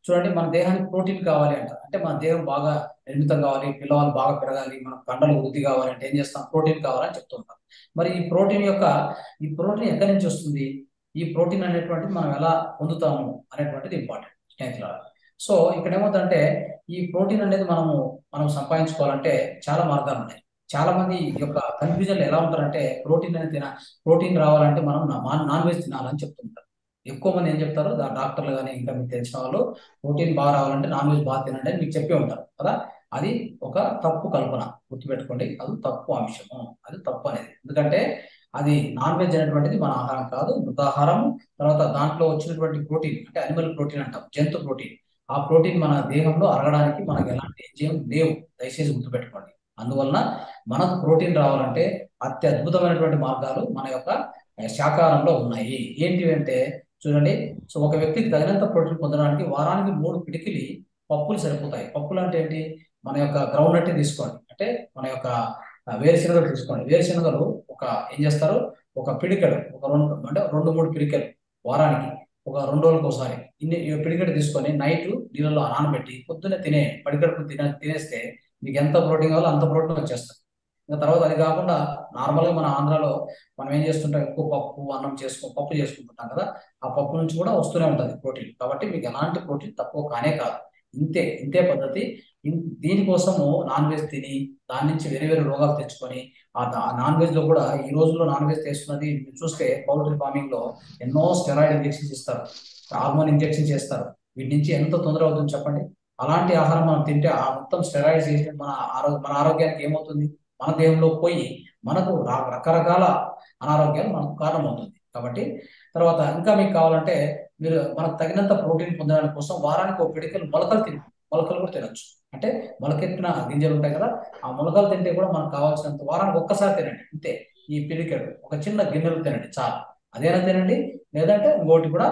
చూడండి మన దేహానికి ప్రోటీన్ కావాలి అంట అంటే మన దేహం బాగా నిర్మితం కావాలి పిల్లవాళ్ళు బాగా పెరగాలి మన కండలు వృద్ధి కావాలి అంటే ఏం చేస్తాం ప్రోటీన్ కావాలని చెప్తుంటాం మరి ఈ ప్రోటీన్ యొక్క ఈ ప్రోటీన్ ఎక్కడి నుంచి వస్తుంది ఈ ప్రోటీన్ అనేటువంటిది మనం ఎలా పొందుతాము అనేటువంటిది ఇంపార్టెంట్ స్నేహితులారా సో ఇక్కడ ఏమవుతుందంటే ఈ ప్రోటీన్ అనేది మనము మనం సంపాదించుకోవాలంటే చాలా మార్గాలు ఉన్నాయి చాలా మంది ఈ యొక్క కన్ఫ్యూజన్ ఎలా ఉంటారంటే ప్రోటీన్ అనేది తిన ప్రోటీన్ రావాలంటే మనం నాన్ నాన్ వెజ్ తినాలని చెప్తుంటారు ఎక్కువ మంది ఏం చెప్తారు దా- డాక్టర్లు కానీ ఇంకా మీకు తెలిసిన వాళ్ళు ప్రోటీన్ బాగా రావాలంటే నాన్ వెజ్ బాగా తినండి అని మీకు చెప్పి ఉంటారు కదా అది ఒక తప్పు కల్పన గుర్తుపెట్టుకోండి అది తప్పు అంశము అది తప్పు అనేది ఎందుకంటే అది నాన్ వెజ్ అనేటువంటిది మన ఆహారం కాదు మృతాహారం తర్వాత దాంట్లో వచ్చినటువంటి ప్రోటీన్ అంటే అనిమల్ ప్రోటీన్ అంటాం జంతు ప్రోటీన్ ఆ ప్రోటీన్ మన దేహంలో అరగడానికి మనకు ఎలాంటి ఎంజైమ్ లేవు దయచేసి గుర్తుపెట్టుకోండి అందువలన మనకు ప్రోటీన్ రావాలంటే అతి అద్భుతమైనటువంటి మార్గాలు మన యొక్క ఆ, శాకాహారంలో ఉన్నాయి ఏంటివి అంటే చూడండి సో ఒక వ్యక్తికి తగినంత ప్రోటీన్ పొందడానికి వారానికి మూడు పిడికిలి పప్పులు సరిపోతాయి పప్పులు అంటే ఏంటి మన యొక్క గ్రౌండ్ నట్ తీసుకోండి అంటే మన యొక్క ఆ, వేరుశనగలు తీసుకోండి వేరుశనగలు ఒక ఏం చేస్తారు ఒక పిడికెడు ఒక రెండు అంటే రెండు మూడు పిడికెలు వారానికి ఒక రెండు రోజులకు ఒకసారి ఇన్ని ఈ పిడికెడు తీసుకొని నైట్ నీళ్ళలో నానబెట్టి పొద్దున్నే తినే పడికడుపు తిన తినేస్తే మీకు ఎంత ప్రోటీన్ కావాలో అంత ప్రోటీన్ వచ్చేస్తుంది ఇంకా తర్వాత అది కాకుండా నార్మల్గా మన ఆంధ్రాలో మనం ఏం చేస్తుంటాం ఎక్కువ పప్పు అన్నం చేసుకో పప్పు చేసుకుంటుంటాం కదా ఆ పప్పు నుంచి కూడా వస్తూనే ఉంటుంది ప్రోటీన్ కాబట్టి మీకు ఎలాంటి ప్రోటీన్ తక్కువ కానే కాదు ఇంతే ఇంతే పద్ధతి ఇన్- దీనికోసము నాన్ వెజ్ తిని దాని నుంచి వేరే వేరే రోగాలు తెచ్చుకొని ఆ దా- నాన్ వెజ్ లో కూడా ఈ రోజుల్లో నాన్ వెజ్ చేస్తున్నది మీరు చూస్తే పౌల్ట్రీ ఫార్మింగ్ లో ఎన్నో స్టెరాయిడ్ ఇంజెక్షన్స్ ఇస్తారు హార్మోన్ ఇంజెక్షన్ చేస్తారు వీటి నుంచి ఎంత తొందర అవుతుంది చెప్పండి అలాంటి ఆహారం మనం తింటే ఆ మొత్తం స్టెరాయిడ్స్ చేసి మన ఆరోగ్య మన ఆరోగ్యానికి ఏమవుతుంది మన దేహంలో పోయి మనకు రా- రకరకాల అనారోగ్యాలు మనకు కారణమవుతుంది కాబట్టి తర్వాత ఇంకా మీకు కావాలంటే మీరు మనకు తగినంత ప్రోటీన్ పొందడానికి కోసం వారానికి ఒక పిడికలు మొలకలు తిని మొలకలు కూడా తినొచ్చు అంటే మొలకెత్తిన గింజలు ఉంటాయి కదా ఆ మొలకలు తింటే కూడా మనకు కావాల్సినంత వారానికి ఒక్కసారి తినండి అంతే ఈ పిడికెడు ఒక చిన్న గిన్నెలు తినండి చాలు అదేనా తినండి లేదంటే ఇంకోటి కూడా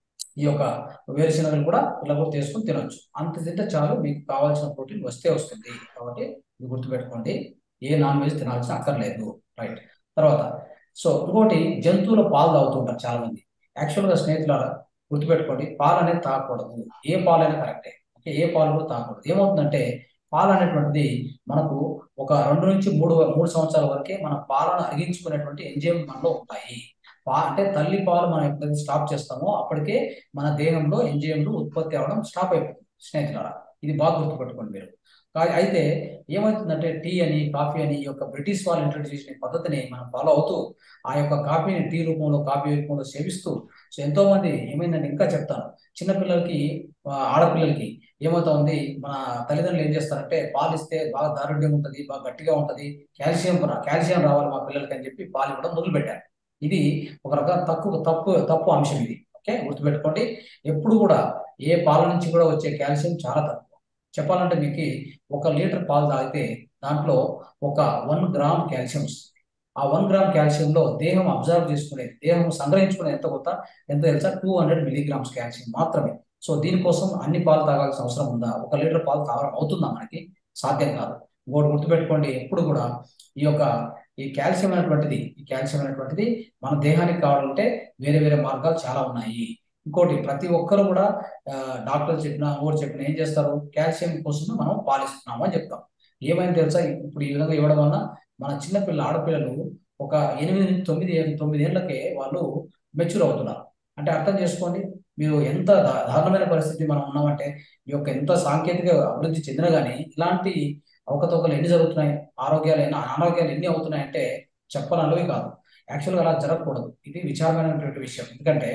ఈ యొక్క వేరుశనగలు కూడా ఇలా కూడా తీసుకొని తినొచ్చు అంత తింటే చాలు మీకు కావాల్సిన ప్రోటీన్ వస్తే వస్తుంది కాబట్టి ఇది గుర్తుపెట్టుకోండి ఏ నాన్ వెజ్ తినాల్సిన అక్కర్లేదు రైట్ తర్వాత సో ఇంకోటి జంతువుల పాలు తాగుతుంటారు చాలా మంది యాక్చువల్గా స్నేహితులారా గుర్తుపెట్టుకోండి పాలు అనేది తాగకూడదు ఏ పాలైనా కరెక్టే ఓకే ఏ పాలు కూడా తాగకూడదు ఏమవుతుందంటే పాలు అనేటువంటిది మనకు ఒక రెండు నుంచి మూడు మూడు సంవత్సరాల వరకే మన పాలను అరిగించుకునేటువంటి ఎంజైమ్ మనలో ఉంటాయి పా అంటే తల్లి పాలు మనం ఎప్పుడైతే స్టాప్ చేస్తామో అప్పటికే మన దేహంలో ఎంజైమ్లు ఉత్పత్తి అవ్వడం స్టాప్ అయిపోతుంది స్నేహితులారా ఇది బాగా గుర్తుపెట్టుకోండి మీరు కా- అయితే ఏమవుతుందంటే టీ అని కాఫీ అని ఈ యొక్క బ్రిటిష్ వాళ్ళు ఇంట్రడ్యూస్ చేసిన ఈ పద్ధతిని మనం ఫాలో అవుతూ ఆ యొక్క కాఫీని టీ రూపంలో కాఫీ రూపంలో సేవిస్తూ సో ఎంతో మంది ఏమైందంటే ఇంకా చెప్తాను చిన్నపిల్లలకి ఆ, ఆడపిల్లలకి ఏమవుతా ఉంది మన తల్లిదండ్రులు ఏం చేస్తారంటే పాలు ఇస్తే బాగా దారుఢ్యం ఉంటుంది బాగా గట్టిగా ఉంటుంది కాల్షియం కాల్షియం రావాలి మా పిల్లలకి అని చెప్పి పాలు ఇవ్వడం మొదలు పెట్టారు ఇది ఒక రకం తక్కువ తప్పు తప్పు అంశం ఇది ఓకే గుర్తుపెట్టుకోండి ఎప్పుడు కూడా ఏ పాల నుంచి కూడా వచ్చే కాల్షియం చాలా తక్కువ చెప్పాలంటే మీకు ఒక లీటర్ పాలు తాగితే దాంట్లో ఒక వన్ గ్రామ్ కాల్షియం వస్తుంది ఆ వన్ గ్రామ్ కాల్షియంలో దేహం అబ్జర్వ్ చేసుకునేది దేహం సంగ్రహించుకునే ఎంత కొత్త ఎంత తెలుసా టూ హండ్రెడ్ మిలీగ్రామ్స్ కాల్షియం మాత్రమే సో దీనికోసం అన్ని పాలు తాగాల్సిన అవసరం ఉందా ఒక లీటర్ పాలు తాగడం అవుతుందా మనకి సాధ్యం కాదు ఇంకోటి గుర్తుపెట్టుకోండి ఎప్పుడు కూడా ఈ యొక్క ఈ కాల్షియం అనేటువంటిది ఈ కాల్షియం అనేటువంటిది మన దేహానికి కావాలంటే వేరే వేరే మార్గాలు చాలా ఉన్నాయి ఇంకోటి ప్రతి ఒక్కరు కూడా డాక్టర్ చెప్పినా ఇంకోటి చెప్పినా ఏం చేస్తారు కాల్షియం కోసం మనం పాలిస్తున్నాము అని చెప్తాం ఏమైంది తెలుసా ఇప్పుడు ఈ విధంగా ఇవ్వడం వల్ల మన చిన్నపిల్ల ఆడపిల్లలు ఒక ఎనిమిది నుంచి తొమ్మిది ఏళ్ళ- తొమ్మిది ఏళ్ళకే వాళ్ళు మెచ్యూర్ అవుతున్నారు అంటే అర్థం చేసుకోండి మీరు ఎంత దా- దారుణమైన పరిస్థితి మనం ఉన్నామంటే ఈ యొక్క ఎంత సాంకేతిక అభివృద్ధి చెందిన కానీ ఇలాంటి అవకతవకలు ఎన్ని జరుగుతున్నాయి ఆరోగ్యాలు ఎన్ని అనారోగ్యాలు ఎన్ని అవుతున్నాయి అంటే చెప్పనలవి కాదు యాక్చువల్గా అలా జరగకూడదు ఇది విచారమైనటువంటి విషయం ఎందుకంటే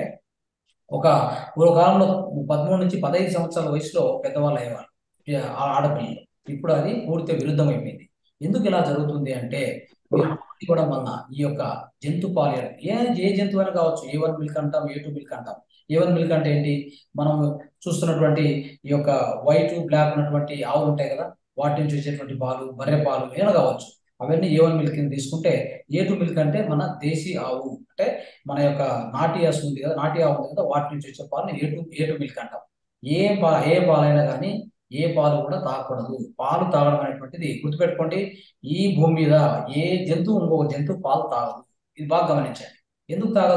ఒక పూర్వకాలంలో పదమూడు నుంచి పదహైదు సంవత్సరాల వయసులో పెద్దవాళ్ళు అయ్యేవారు ఈ ఆ- ఆడపిల్లలు ఇప్పుడు అది పూర్తిగా విరుద్ధం అయిపోయింది ఎందుకు ఇలా జరుగుతుంది అంటే మీరు పాలు ఇవ్వడం వలన ఈ యొక్క జంతు పాలు ఇవ్వడం. ఏ ఏ జంతువు అయినా కావచ్చు ఏ వన్ మిల్క్ అంటాం ఏ టూ మిల్క్ అంటాం ఏ వన్ మిల్క్ అంటే ఏంటి మనం చూస్తున్నటువంటి ఈ యొక్క వైట్ బ్లాక్ ఉన్నటువంటి ఆవులు ఉంటాయి కదా వాటి నుంచి వచ్చేటువంటి పాలు బర్రె పాలు ఏమైనా కావచ్చు అవన్నీ ఏ వన్ మిల్క్ కింద తీసుకుంటే ఏ టూ మిల్క్ అంటే మన దేశీ ఆవు అంటే మన యొక్క నాటి ఆసు ఉంది కదా నాటి ఆవు ఉంది కదా వాటి నుంచి వచ్చే పాలను A two A two milk అంటాం ఏ పా ఏ పాలైనా కానీ ఏ పాలు కూడా తాగకూడదు పాలు తాగడం అనేటువంటిది గుర్తుపెట్టుకోండి ఈ భూమి మీద ఏ జంతువు ఇంకొక జంతువు పాలు తాగదు ఇది బాగా గమనించండి ఎందుకు తాగదు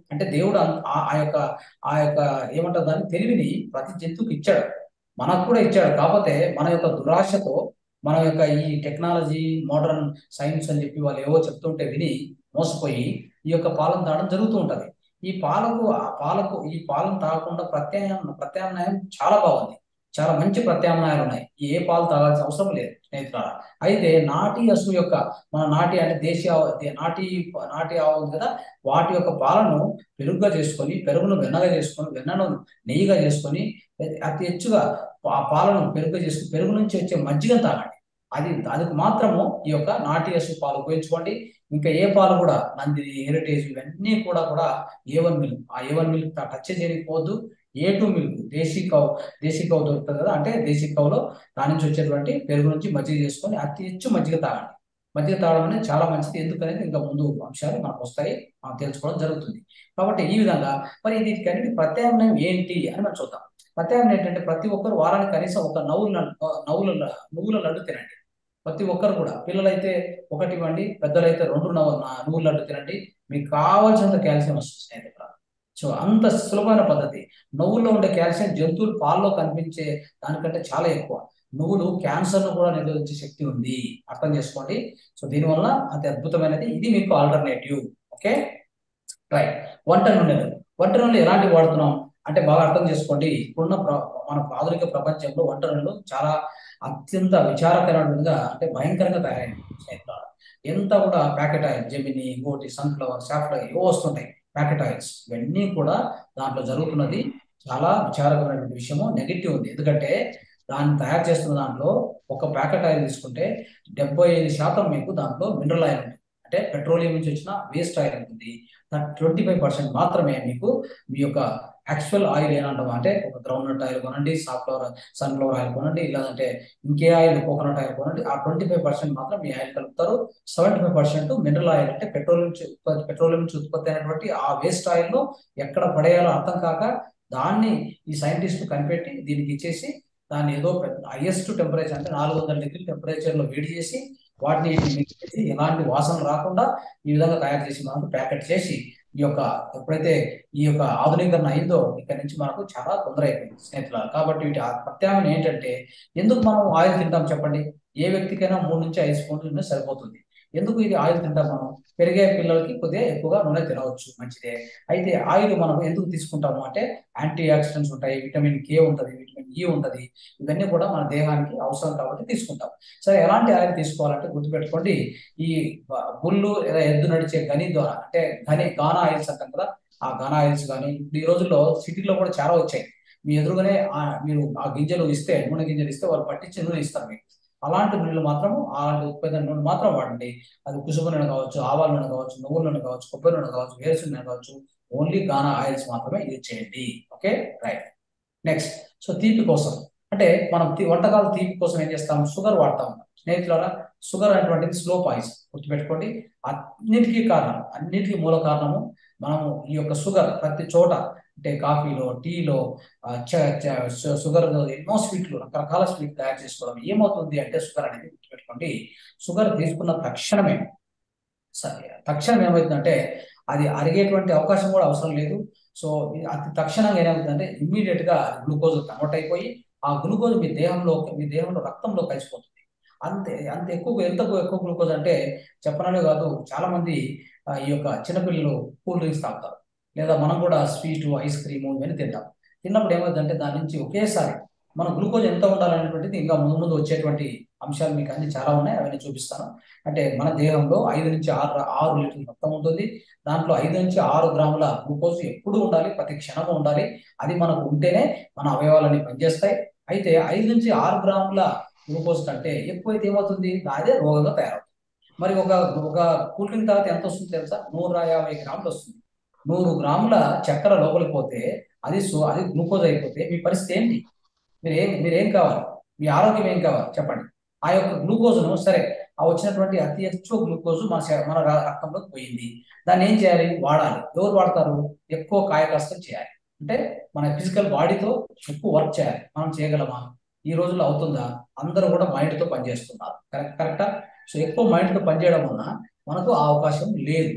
అంటే దేవుడు అన్- ఆ ఆ యొక్క ఆ యొక్క ఏమంటారు దాన్ని తెలివిని ప్రతి జంతువుకి ఇచ్చాడు మనకు కూడా ఇచ్చాడు కాకపోతే మన యొక్క దురాశతో మన యొక్క ఈ టెక్నాలజీ మోడర్న్ సైన్స్ అని చెప్పి వాళ్ళు ఏవో చెప్తుంటే విని మోసపోయి ఈ యొక్క పాలన తాగడం జరుగుతూ ఉంటది ఈ పాలకు ఆ పాలకు ఈ పాలను తాగకుండా ప్రత్యామ్నాయం ప్రత్యామ్నాయం చాలా బాగుంది చాలా మంచి ప్రత్యామ్నాయాలు ఉన్నాయి ఏ పాలు తాగాల్సిన అవసరం లేదు స్నేహితులారా అయితే నాటి అసు యొక్క మన నాటి అంటే దేశీయ ఆవు- దే- నాటి నాటి ఆవు ఉంది కదా వాటి యొక్క పాలను పెరుగుగా చేసుకొని పెరుగును వెన్నగా చేసుకొని వెన్నను నెయ్యిగా చేసుకొని అతి హెచ్చుగా ఆ పాలను పెరుగుగా చేసుకుని పెరుగు నుంచి వచ్చే మజ్జిగను తాగండి అది దానికి మాత్రము ఈ యొక్క నాటి అసు పాలు ఉపయోగించుకోండి ఇంకా ఏ పాలు కూడా నందిని హెరిటేజ్ ఇవన్నీ కూడా కూడా ఏ వన్ మిల్క్ ఆ ఏ వన్ మిల్క్ టచ్ చేయకపోవద్దు A two milk desi cow desi cow దొరుకుతుంది కదా అంటే దేశీ కౌలో దాని నుంచి వచ్చేటువంటి పెరుగు నుంచి మజ్జిగ చేసుకొని అతి హెచ్చు మజ్జిగ తాగండి మజ్జిగ తాగడం అనేది చాలా మంచిది ఎందుకనేది ఇంకా ముందు అంశాలు మనకు వస్తాయి మనం తెలుసుకోవడం జరుగుతుంది కాబట్టి ఈ విధంగా మరి దీనికి అన్నిటి ప్రత్యామ్నాయం ఏంటి అని మనం చూద్దాం ప్రత్యామ్నాయం ఏంటంటే ప్రతి ఒక్కరు వారానికి కనీసం ఒక నవ్వుల నవ్వుల నువ్వుల లడ్డు తినండి ప్రతి ఒక్కరు కూడా పిల్లలైతే ఒకటి ఇవ్వండి పెద్దలైతే రెండు నవ్వు నువ్వుల లడ్డు తినండి మీకు కావాల్సినంత కాల్షియం వస్తుంది స్నేహితులు సో అంత సులభమైన పద్ధతి నువ్వుల్లో ఉండే కాల్షియం జంతువులు పాల్లో కనిపించే దానికంటే చాలా ఎక్కువ నువ్వులు క్యాన్సర్ ను కూడా నిరోధించే శక్తి ఉంది అర్థం చేసుకోండి సో దీనివల్ల అతి అద్భుతమైనది ఇది మీకు ఆల్టర్నేటివ్ ఓకే రైట్ వంట నూనెలు వంట నూనెలు ఎలాంటి వాడుతున్నాం అంటే బాగా అర్థం చేసుకోండి ఇప్పుడున్న ప్ర- మన ఆధునిక ప్రపంచంలో వంట నూనెలు చాలా అత్యంత విచారకరమైనదిగా అంటే భయంకరంగా తయారైంది స్నేహితులారా. ఎంత కూడా ప్యాకెట్ ఆయిల్ జెమిని ఇంకోటి సన్ఫ్లవర్ సాఫ్లవర్ ఏవో వస్తుంటాయి ప్యాకెట్ ఆయిల్స్ ఇవన్నీ కూడా దాంట్లో జరుగుతున్నది చాలా విచారకరమైన విషయము నెగిటివ్ ఉంది ఎందుకంటే దాన్ని తయారు చేస్తున్న దాంట్లో ఒక ప్యాకెట్ ఆయిల్ తీసుకుంటే డెబ్బై ఐదు శాతం మీకు దాంట్లో మినరల్ ఆయిల్ ఉంటుంది అంటే పెట్రోలియం నుంచి వచ్చిన వేస్ట్ ఆయిల్ ఉంటుంది ట్వంటీ ఫైవ్ పర్సెంట్ మాత్రమే మీకు మీ యొక్క యాక్చువల్ ఆయిల్ ఏమంటాం అంటే ఒక గ్రౌండ్ నట్ ఆయిల్ కొనండి సాఫ్లవర్ సన్ఫ్లవర్ ఆయిల్ కొనండి లేదంటే ఇంకే ఆయిల్ కోకోనట్ ఆయిల్ కొనండి ఆ ట్వంటీ ఫైవ్ పర్సెంట్ మాత్రం మీ ఆయిల్ కలుపుతారు seventy five percent mineral oil అంటే పెట్రోల్ నుంచి ఉత్పత్తి పెట్రోలియం నుంచి ఉత్పత్తి అయినటువంటి ఆ వేస్ట్ ఆయిల్ ను ఎక్కడ పడేయాలో అర్థం కాక దాన్ని ఈ సైంటిస్ట్ కనిపెట్టి దీనికి ఇచ్చేసి దాన్ని ఏదో హైయెస్ట్ టెంపరేచర్ అంటే నాలుగు వందల డిగ్రీ టెంపరేచర్ లో వేడి చేసి వాటిని mix చేసి ఎలాంటి వాసన రాకుండా ఈ విధంగా తయారు చేసి మనకు ప్యాకెట్ చేసి ఈ యొక్క ఎప్పుడైతే ఈ యొక్క ఆధునీకరణ అయిందో ఇక్కడ నుంచి మనకు చాలా తొందర అయిపోయింది స్నేహితులారా కాబట్టి వీటి ఆ ప్రత్యామ్నాయం ఏంటంటే ఎందుకు మనం ఆయిల్ తింటాం చెప్పండి ఏ వ్యక్తికైనా మూడు నుంచి ఐదు స్పూన్లు నూనె సరిపోతుంది ఎందుకు ఇది ఆయిల్ తింటాం మనం పెరిగే పిల్లలకి కొద్దిగా ఎక్కువగా నూనె తినవచ్చు మంచిదే అయితే ఆయిల్ మనం ఎందుకు తీసుకుంటాము అంటే యాంటీ ఆక్సిడెంట్స్ ఉంటాయి విటమిన్ కే ఉంటుంది విటమిన్ ఈ ఉంటుంది ఇవన్నీ కూడా మన దేహానికి అవసరం కాబట్టి తీసుకుంటాం సరే ఎలాంటి ఆయిల్ తీసుకోవాలంటే గుర్తుపెట్టుకోండి ఈ బ- బుల్లు లేదా ఎద్దు నడిచే గని ద్వారా అంటే గని గానా ఆయిల్స్ అంటాం కదా ఆ గానా ఆయిల్స్ కానీ ఇప్పుడు ఈ రోజుల్లో సిటీలో కూడా చాలా వచ్చాయి మీ ఎదురుగానే ఆ మీరు ఆ గింజలు ఇస్తే నూనె గింజలు ఇస్తే వాళ్ళు పట్టించి నూనె ఇస్తారు మీకు అలాంటి నూనెలు మాత్రం అలాంటి ఉత్పత్తి నూనె మాత్రం వాడండి అది కుసుమ నూనె కావచ్చు ఆవాల నూనె కావచ్చు నువ్వుల నూనె కావచ్చు కొబ్బరి నూనె కావచ్చు వేరుశనగ నూనె కావచ్చు ఓన్లీ గానా ఆయిల్స్ మాత్రమే యూజ్ చేయండి ఓకే రైట్ నెక్స్ట్ సో తీపి కోసం అంటే మనం తీ- వంటకాలు తీపి కోసం ఏం చేస్తాం షుగర్ వాడతాం స్నేహితులారా షుగర్ అనేటువంటిది స్లో పాయిజన్ గుర్తుపెట్టుకోండి అన్నిటికీ కారణం అన్నిటికీ మూల కారణము మనము ఈ యొక్క షుగర్ ప్రతి చోట అంటే కాఫీలో టీలో ఆ, చ- చ- షు- షుగర్ ఎన్నో స్వీట్లు రకరకాల స్వీట్ తయారు చేసుకోవడం ఏమవుతుంది అంటే షుగర్ అనేది గుర్తుపెట్టుకోండి షుగర్ తీసుకున్న తక్షణమే సరే తక్షణం ఏమవుతుందంటే అది అరిగేటువంటి అవకాశం కూడా అవసరం లేదు సో ఇది అతి తక్షణంగా ఏమవుతుందంటే ఇమ్మీడియట్ గా గ్లూకోజ్ కన్వర్ట్ అయిపోయి ఆ గ్లూకోజ్ మీ దేహంలో మీ దేహంలో రక్తంలో కలిసిపోతుంది అంతే అంత ఎక్కువ ఎంత ఎక్కువ గ్లూకోజ్ అంటే చెప్పననే కాదు చాలా మంది ఆ, ఈ యొక్క చిన్నపిల్లలు కూల్ డ్రింక్స్ తాగుతారు లేదా మనం కూడా స్వీట్ ఐస్ క్రీమ్ ఇవన్నీ తింటాం తిన్నప్పుడు ఏమవుతుందంటే దాని నుంచి ఒకేసారి మన గ్లూకోజ్ ఎంత ఉండాలనేటువంటిది ఇంకా ముందు ముందు వచ్చేటువంటి అంశాలు మీకు అన్ని చాలా ఉన్నాయి అవన్నీ చూపిస్తాను అంటే మన దేహంలో ఐదు నుంచి ఆరు ఆరు లీటర్ల రక్తం ఉంటుంది దాంట్లో ఐదు నుంచి ఆరు గ్రాముల గ్లూకోజ్ ఎప్పుడూ ఉండాలి ప్రతి క్షణము ఉండాలి అది మనకు ఉంటేనే మన అవయవాలన్నీ పనిచేస్తాయి అయితే ఐదు నుంచి ఆరు గ్రాముల గ్లూకోజ్ కంటే ఎక్కువైతే ఏమవుతుంది అదే రోగంగా తయారవుతుంది మరి ఒక ఒక కూల్ డ్రింక్ తర్వాత ఎంత వస్తుంది తెలుసా నూట యాభై గ్రాములు వస్తుంది నూరు గ్రాముల చక్కెర లోపలికి పోతే అది సో- అది గ్లూకోజ్ అయిపోతే మీ పరిస్థితి ఏంటి మీరు ఏం మీరు ఏం కావాలి మీ ఆరోగ్యం ఏం కావాలి చెప్పండి ఆ యొక్క గ్లూకోజ్ను సరే ఆ వచ్చినటువంటి అతి ఎక్కువ గ్లూకోజ్ మన శ- మన ర- రక్తంలోకి పోయింది దాన్ని ఏం చేయాలి వాడాలి ఎవరు వాడతారు ఎక్కువ కాయకష్టం చేయాలి అంటే మన ఫిజికల్ బాడీతో ఎక్కువ వర్క్ చేయాలి మనం చేయగలమా ఈ రోజుల్లో అవుతుందా అందరూ కూడా మైండ్ తో పనిచేస్తున్నారు కరెక్ట్ కరెక్టా సో ఎక్కువ మైండ్ తో పనిచేయడం వలన మనకు ఆ అవకాశం లేదు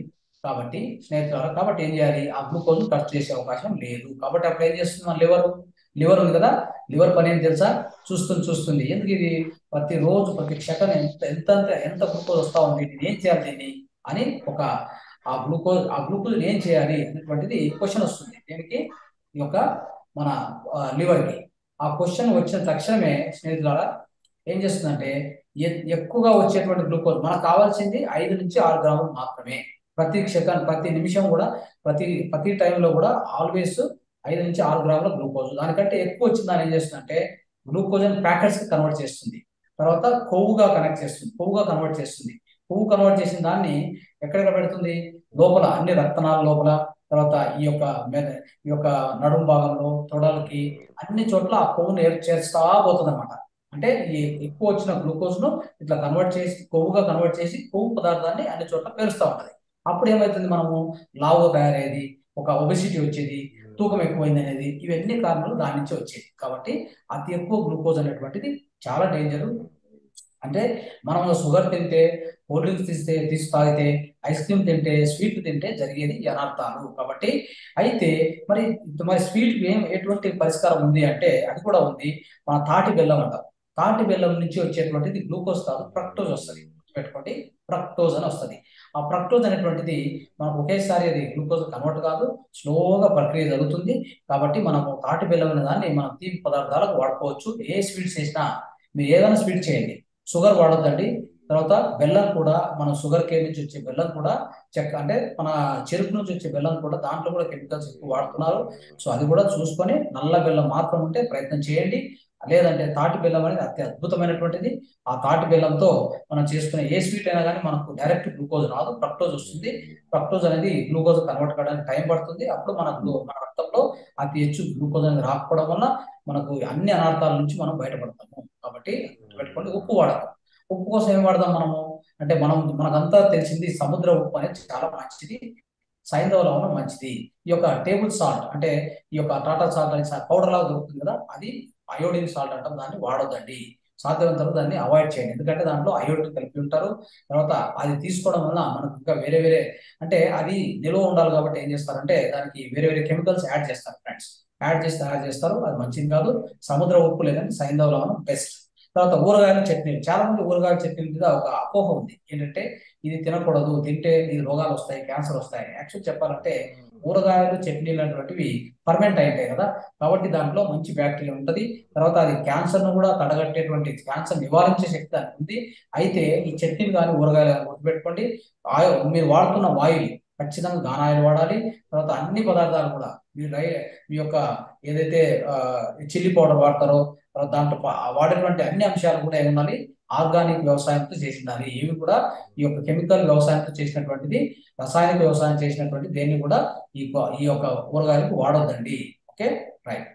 కాబట్టి స్నేహితులారా కాబట్టి ఏం చేయాలి ఆ గ్లూకోజ్ కట్ చేసే అవకాశం లేదు కాబట్టి అప్పుడు ఏం చేస్తుంది మన లివర్ లివర్ ఉంది కదా లివర్ పని ఏం తెలుసా చూస్తుంది చూస్తుంది ఎందుకు ఇది ప్రతి రోజు ప్రతి సెకండ్ ఎంత ఎంత ఎంత- ఎంత గ్లూకోజ్ వస్తా ఉంది దీన్ని ఏం చేయాలి దీన్ని అని ఒక ఆ గ్లూకోజ్ ఆ గ్లూకోజ్ ఏం చేయాలి అనేటువంటిది క్వశ్చన్ వస్తుంది దీనికి ఈ యొక్క మన లివర్ కి ఆ క్వశ్చన్ వచ్చిన తక్షణమే స్నేహితులారా ఏం చేస్తుందంటే ఎ- ఎక్కువగా వచ్చేటువంటి గ్లూకోజ్ మనకు కావాల్సింది ఐదు నుంచి ఆరు గ్రాములు మాత్రమే ప్రతి సెకండ్ ప్రతి నిమిషం కూడా ప్రతి ప్రతి టైంలో కూడా ఆల్వేస్ ఐదు నుంచి ఆరు గ్రాముల గ్లూకోజ్ దానికంటే ఎక్కువ వచ్చింది దాని ఏం చేస్తుందంటే గ్లూకోజ్ అని ప్యాకెట్స్ కి కన్వర్ట్ చేస్తుంది తర్వాత కొవ్వుగా కనెక్ట్ చేస్తుంది కొవ్వుగా కన్వర్ట్ చేస్తుంది కొవ్వు కన్వర్ట్ చేసిన దాన్ని ఎక్కడెక్కడ పెడుతుంది లోపల అన్ని రక్తనాళ లోపల తర్వాత ఈ యొక్క మెద ఈ యొక్క నడుము భాగంలో తొడలకి అన్ని చోట్ల ఆ కొవ్వును ఏర్ చేస్తా పోతుంది అనమాట అంటే ఈ ఎక్కువ వచ్చిన గ్లూకోజ్ ను ఇట్లా కన్వర్ట్ చేసి కొవ్వుగా కన్వర్ట్ చేసి కొవ్వు పదార్థాన్ని అన్ని చోట్ల పేరుస్తూ ఉంటది అప్పుడు ఏమవుతుంది మనము లావుగా తయారయ్యేది ఒక ఒబెసిటీ వచ్చేది తూకం ఎక్కువైంది అనేది ఇవన్నీ కారణాలు దాని నుంచి వచ్చేది కాబట్టి అతి ఎక్కువ గ్లూకోజ్ అనేటువంటిది చాలా డేంజర్ అంటే మనం షుగర్ తింటే కూల్ డ్రింక్స్ తీస్తే తీసి తాగితే ఐస్ క్రీమ్ తింటే స్వీట్ తింటే జరిగేది ఈ అనర్థాలు కాబట్టి అయితే మరి మరి స్వీట్ ఏం ఎటువంటి పరిష్కారం ఉంది అంటే అది కూడా ఉంది మన తాటి బెల్లం అంటాం తాటి బెల్లం నుంచి వచ్చేటువంటిది గ్లూకోజ్ కాదు ఫ్రక్టోజ్ వస్తుంది పెట్టుకోండి ఫ్రక్టోజ్ అని వస్తుంది ఆ ఫ్రక్టోజ్ అనేటువంటిది మనకు ఒకేసారి అది గ్లూకోజ్ కన్వర్ట్ కాదు స్లోగా ప్రక్రియ జరుగుతుంది కాబట్టి మనము తాటి బెల్లం అనే దాన్ని మనం తీపి పదార్థాలకు వాడుకోవచ్చు ఏ స్వీట్స్ చేసినా మీరు ఏదైనా స్వీట్ చేయండి షుగర్ వాడొద్దండి తర్వాత బెల్లం కూడా మన షుగర్ కేన్ నుంచి వచ్చే బెల్లం కూడా చెక్క అంటే మన చెరుకు నుంచి వచ్చే బెల్లం కూడా దాంట్లో కూడా కెమికల్స్ ఎక్కువ వాడుతున్నారు సో అది కూడా చూసుకొని నల్ల బెల్లం మాత్రం ఉంటే ప్రయత్నం చేయండి లేదంటే తాటి బెల్లం అనేది అతి అద్భుతమైనటువంటిది ఆ తాటి బెల్లంతో మనం చేసుకునే ఏ స్వీట్ అయినా కానీ మనకు డైరెక్ట్ గ్లూకోజ్ రాదు ఫ్రక్టోజ్ వస్తుంది ఫ్రక్టోజ్ అనేది గ్లూకోజ్ కన్వర్ట్ కావడానికి టైం పడుతుంది అప్పుడు మన గ్లూ మన రక్తంలో అతి ಹೆಚ್ಚు గ్లూకోజ్ అనేది రాకపోవడం వల్ల మనకు అన్ని అనర్థాల నుంచి మనం బయటపడతాము కాబట్టి పెట్టుకోండి ఉప్పు వాడతాం ఉప్పు కోసం ఏం వాడదాం మనము అంటే మనం మనకంతా తెలిసింది సముద్ర ఉప్పు అనేది చాలా మంచిది సైంధవ లవణం మంచిది ఈ యొక్క టేబుల్ సాల్ట్ అంటే ఈ యొక్క టాటా సాల్ట్ అని పౌడర్ లాగా దొరుకుతుంది కదా అది అయోడిన్ సాల్ట్ అంటాం దాన్ని వాడొద్దండి సాధ్యమైనంత వరకు దాన్ని అవాయిడ్ చేయండి ఎందుకంటే దాంట్లో అయోడిన్ కలిపి ఉంటారు తర్వాత అది తీసుకోవడం వల్ల మనకు ఇంకా వేరే వేరే అంటే అది నిల్వ ఉండాలి కాబట్టి ఏం చేస్తారంటే దానికి వేరే వేరే కెమికల్స్ యాడ్ చేస్తారు ఫ్రెండ్స్ యాడ్ చేసి తయారు చేస్తారు అది మంచిది కాదు సముద్ర ఉప్పు లేదంటే సైంధవ లవణం బెస్ట్ తర్వాత ఊరగాయల చట్నీలు చాలా మంది ఊరగాయల చట్నీల మీద ఒక అపోహ ఉంది ఏంటంటే ఇది తినకూడదు తింటే ఇది రోగాలు వస్తాయి క్యాన్సర్ వస్తాయి యాక్చువల్ చెప్పాలంటే ఊరగాయలు చట్నీలు అనేటువంటివి పర్మనెంట్ అయింటాయి కదా కాబట్టి దాంట్లో మంచి బ్యాక్టీరియా ఉంటుంది తర్వాత అది క్యాన్సర్ ను కూడా తడగట్టేటువంటి క్యాన్సర్ నివారించే శక్తి దానికి ఉంది అయితే ఈ చట్నీలు కానీ ఊరగాయలు కానీ గుర్తుపెట్టుకోండి ఆయిల్ మీరు వాడుతున్న ఆయిల్ ఖచ్చితంగా గానాయిల్ వాడాలి తర్వాత అన్ని పదార్థాలు కూడా మీరు రై మీ యొక్క ఏదైతే చిల్లీ పౌడర్ వాడతారో తర్వాత దాంట్లో పా- వాడేటువంటి అన్ని అంశాలు కూడా ఏముండాలి ఆర్గానిక్ వ్యవసాయంతో చేసి ఉండాలి ఇవి కూడా ఈ యొక్క కెమికల్ వ్యవసాయంతో చేసినటువంటిది రసాయనిక వ్యవసాయం చేసినటువంటి దేన్ని కూడా ఈ కొ- ఈ యొక్క కూరగాయలకు వాడొద్దండి ఓకే రైట్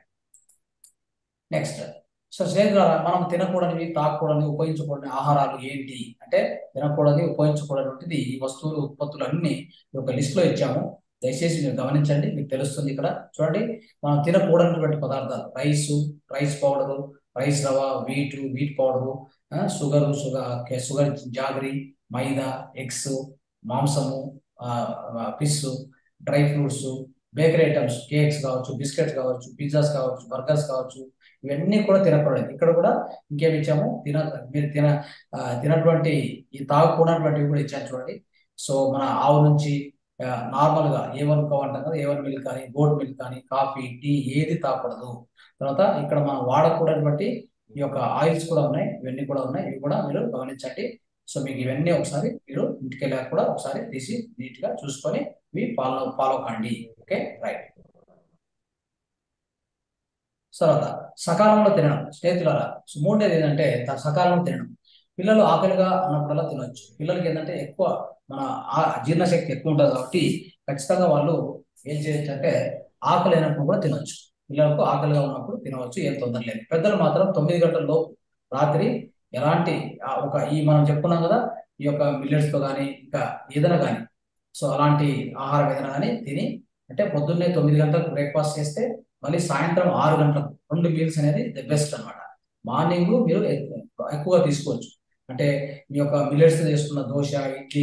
నెక్స్ట్ సో స్నేహితులారా మనం తినకూడనివి తాకూడనివి ఉపయోగించకూడని ఆహారాలు ఏంటి అంటే తినకూడని ఉపయోగించకూడనటువంటిది ఈ వస్తువులు ఉత్పత్తులు అన్ని ఈ యొక్క లిస్ట్ లో ఇచ్చాము దయచేసి మీరు గమనించండి మీకు తెలుస్తుంది ఇక్కడ చూడండి మనం తినకూడనటువంటి పదార్థాలు రైస్ రైస్ పౌడరు రైస్ రవ wheat wheat powder sugar sugar sugar jaggery మైదా ఎగ్స్ మాంసము fish dry fruits bakery items cakes కావచ్చు బిస్కెట్స్ కావచ్చు పిజ్జాస్ కావచ్చు బర్గర్స్ కావచ్చు ఇవన్నీ కూడా తినకూడదు ఇక్కడ కూడా ఇంకేమి ఇచ్చాము తిన మీరు తిన ఆ, తినటువంటి ఈ తాగకూడనటువంటివి కూడా ఇచ్చాను చూడండి సో మన ఆవు నుంచి నార్మల్ గా ఏ వన్ కవ్ అంటాం కదా ఏ వన్ మిల్క్ కానీ గోట్ మిల్క్ కానీ కాఫీ టీ ఏది తాగకూడదు తర్వాత ఇక్కడ మనం వాడకూడనటువంటి ఈ యొక్క ఆయిల్స్ కూడా ఉన్నాయి ఇవన్నీ కూడా ఉన్నాయి ఇవి కూడా మీరు గమనించండి సో మీకు ఇవన్నీ ఒకసారి మీరు ఇంటికి వెళ్ళాక కూడా ఒకసారి తీసి నీట్ గా చూసుకొని ఇవి ఫాలో ఫాలో కండి ఓకే రైట్ తర్వాత సకాలంలో తినడం స్నేహితులారా సో మూడేది ఏంటంటే త- సకాలంలో తినడం పిల్లలు ఆకలిగా అన్నప్పుడల్లా తినొచ్చు పిల్లలకి ఏంటంటే ఎక్కువ మన ఆ- జీర్ణశక్తి ఎక్కువ ఉంటుంది కాబట్టి ఖచ్చితంగా వాళ్ళు ఏం చేయొచ్చు అంటే ఆకలి అయినప్పుడు కూడా తినొచ్చు పిల్లలకు ఆకలిగా ఉన్నప్పుడు తినవచ్చు ఏం తొందర లేదు పెద్దలు మాత్రం తొమ్మిది గంటల లోపు రాత్రి ఎలాంటి ఆ ఒక ఈ మనం చెప్పుకున్నాం కదా ఈ యొక్క మిల్లెట్స్ తో కానీ ఇంకా ఏదైనా కానీ సో అలాంటి ఆహారం ఏదైనా కానీ తిని అంటే పొద్దున్నే తొమ్మిది గంటలకు బ్రేక్ఫాస్ట్ చేస్తే మళ్ళీ సాయంత్రం ఆరు గంటలకు రెండు మీల్స్ అనేది ది బెస్ట్ అన్నమాట మార్నింగ్ మీరు ఎక్కు- ఎక్కువగా తీసుకోవచ్చు అంటే మీ యొక్క మిల్లెట్స్ చేసుకున్న దోశ ఇడ్లీ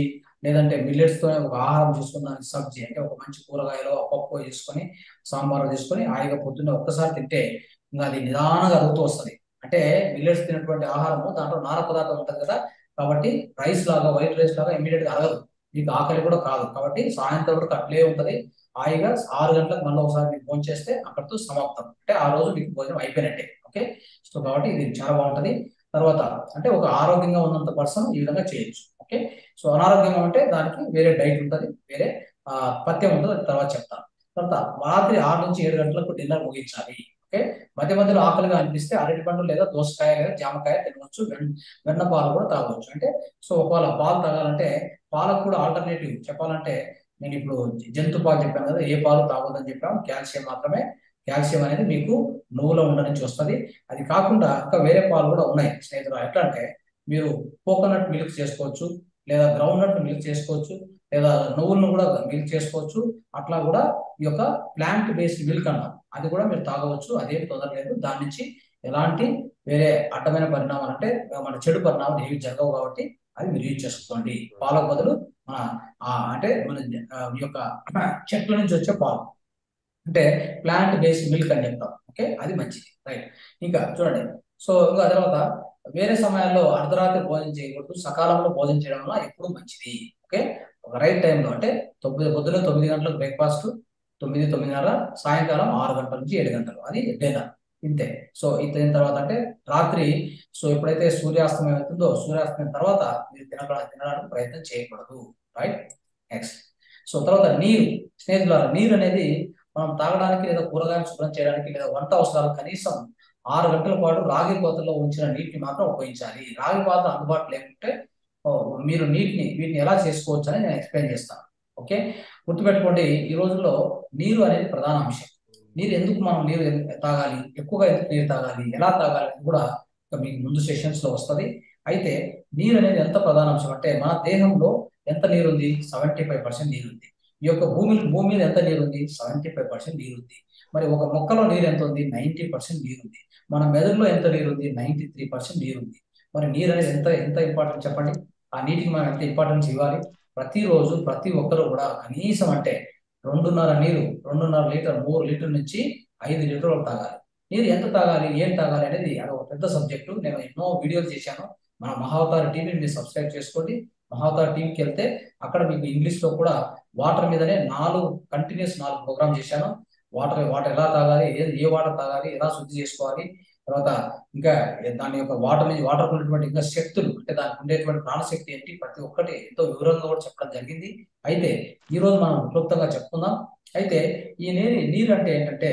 లేదంటే మిల్లెట్స్ తో ఒక ఆహారం చేసుకుని దానికి సబ్జీ అంటే ఒక మంచి కూరగాయలు పప్పు చేసుకొని సాంబార్ చేసుకొని హాయిగా పొద్దున్నే ఒక్కసారి తింటే ఇంకా అది నిదానంగా అరుగుతూ వస్తుంది అంటే మిల్లెట్స్ తినటువంటి ఆహారము దాంట్లో నార పదార్థం ఉంటుంది కదా కాబట్టి రైస్ లాగా వైట్ రైస్ లాగా ఇమీడియట్ గా అరగదు మీకు ఆకలి కూడా కాదు కాబట్టి సాయంత్రం వరకు అట్లే ఉంటది హాయిగా ఆరు గంటలకు మళ్ళీ ఒకసారి మీకు భోజనం చేస్తే అక్కడితో సమాప్తం అంటే ఆ రోజు మీకు భోజనం అయిపోయినట్టే ఓకే సో కాబట్టి ఇది చాలా బాగుంటది తర్వాత అంటే ఒక ఆరోగ్యంగా ఉన్నంత పర్సన్ ఈ విధంగా చేయొచ్చు ఓకే సో అనారోగ్యంగా ఉంటే దానికి వేరే డైట్ ఉంటుంది వేరే ఆ, పథ్యం ఉంటుంది అది తర్వాత చెప్తాను తర్వాత రాత్రి ఆరు నుంచి ఏడు గంటలకు డిన్నర్ ముగించాలి ఓకే మధ్య మధ్యలో ఆకలిగా అనిపిస్తే అరటి పండు లేదా దోసకాయ లేదా జామకాయ తినవచ్చు వెన్ వెన్న పాలు కూడా తాగవచ్చు అంటే సో ఒకవేళ పాలు తాగాలంటే పాలకు కూడా ఆల్టర్నేటివ్ చెప్పాలంటే నేను ఇప్పుడు జంతు పాలు చెప్పాను కదా ఏ పాలు తాగొద్దని చెప్పాము కాల్షియం మాత్రమే కాల్షియం అనేది మీకు నువ్వులో ఉండ నుంచి వస్తుంది అది కాకుండా ఇంకా వేరే పాలు కూడా ఉన్నాయి స్నేహితులు ఎట్లా అంటే మీరు కోకోనట్ మిల్క్ చేసుకోవచ్చు లేదా గ్రౌండ్ నట్ మిల్క్ చేసుకోవచ్చు లేదా నువ్వులను కూడా మిల్క్ చేసుకోవచ్చు అట్లా కూడా ఈ యొక్క ప్లాంట్ బేస్డ్ మిల్క్ అన్నాం అది కూడా మీరు తాగవచ్చు అదేమి తొందర లేదు దాని నుంచి ఎలాంటి వేరే అడ్డమైన పరిణామాలు అంటే మన చెడు పరిణామాలు ఏవి జరగవు కాబట్టి అది మీరు యూజ్ చేసుకోండి పాలకు బదులు మన ఆ, అంటే మన ఆ, ఈ యొక్క చెట్ల నుంచి వచ్చే పాలు అంటే ప్లాంట్ బేస్డ్ మిల్క్ అని చెప్తాం ఓకే అది మంచిది రైట్ ఇంకా చూడండి సో ఇంకా తర్వాత వేరే సమయాల్లో అర్ధరాత్రి భోజనం చేయకూడదు సకాలంలో భోజనం చేయడం వల్ల ఎప్పుడు మంచిది ఓకే ఒక రైట్ టైంలో అంటే తొమ్మిది పొద్దున తొమ్మిది గంటలకు బ్రేక్ఫాస్ట్ తొమ్మిది తొమ్మిదిన్నర సాయంకాలం ఆరు గంటల నుంచి ఏడు గంటలు అది డిన్నర్ ఇంతే సో ఇది అయిన తర్వాత అంటే రాత్రి సో ఎప్పుడైతే సూర్యాస్తమయం అవుతుందో సూర్యాస్తమయం తర్వాత మీరు తినక తినడానికి ప్రయత్నం చేయకూడదు రైట్ నెక్స్ట్ సో తర్వాత నీరు స్నేహితులారా నీరు అనేది మనం తాగడానికి లేదా కూరగాయలు శుభ్రం చేయడానికి లేదా వంట అవసరాలు కనీసం ఆరు గంటల పాటు రాగి పాత్రలో ఉంచిన నీటిని మాత్రం ఉపయోగించాలి రాగి పాత్ర అందుబాటులో లేకుంటే ఓ, మీరు నీటిని వీటిని ఎలా చేసుకోవచ్చు అని నేను ఎక్స్ప్లెయిన్ చేస్తాను ఓకే గుర్తుపెట్టుకోండి ఈ రోజుల్లో నీరు అనేది ప్రధాన అంశం నీరు ఎందుకు మనం నీరు ఎందుకు తాగాలి ఎక్కువగా ఎందుకు నీరు తాగాలి ఎలా తాగాలి అని కూడా ఇక మీకు ముందు సెషన్స్ లో వస్తది అయితే నీరు అనేది ఎంత ప్రధాన అంశం అంటే మన దేహంలో ఎంత నీరు ఉంది సెవెంటీ ఫైవ్ పర్సెంట్ నీరు ఉంది ఈ యొక్క భూమి భూమి మీద ఎంత నీరు ఉంది సెవెంటీ ఫైవ్ పర్సెంట్ నీరు ఉంది మరి ఒక మొక్కలో నీరు ఎంత ఉంది నైంటీ పర్సెంట్ నీరు ఉంది మన మెదడులో ఎంత నీరు ఉంది నైంటీ త్రీ పర్సెంట్ నీరు ఉంది మరి నీరు అనేది ఎంత ఎంత ఇంపార్టెంట్ చెప్పండి ఆ నీటికి మనం ఎంత ఇంపార్టెన్స్ ఇవ్వాలి ప్రతిరోజు ప్రతి ఒక్కరు కూడా కనీసం అంటే రెండున్నర నీరు రెండున్నర లీటర్ మూడు లీటర్ నుంచి ఐదు లీటర్లు తాగాలి నీరు ఎంత తాగాలి ఏం తాగాలి అనేది అది ఒక పెద్ద సబ్జెక్టు నేను ఎన్నో వీడియోలు చేశాను మన మహావతార టీవీని మీరు సబ్స్క్రైబ్ చేసుకోండి మహావతార టీవీకి వెళ్తే అక్కడ మీకు ఇంగ్లీష్ లో కూడా వాటర్ మీదనే నాలుగు కంటిన్యూస్ నాలుగు ప్రోగ్రామ్ చేశాను వాటర్ వాటర్ ఎలా తాగాలి ఏ ఏ వాటర్ తాగాలి ఎలా శుద్ధి చేసుకోవాలి తర్వాత ఇంకా దాని యొక్క వాటర్ నుంచి వాటర్ ఉన్నటువంటి ఇంకా శక్తులు అంటే దానికి ఉండేటువంటి ప్రాణశక్తి ఏంటి ప్రతి ఒక్కటి ఎంతో వివరంగా కూడా చెప్పడం జరిగింది అయితే ఈ రోజు మనం క్లుప్తంగా చెప్పుకుందాం అయితే ఈ నీరు నీరు అంటే ఏంటంటే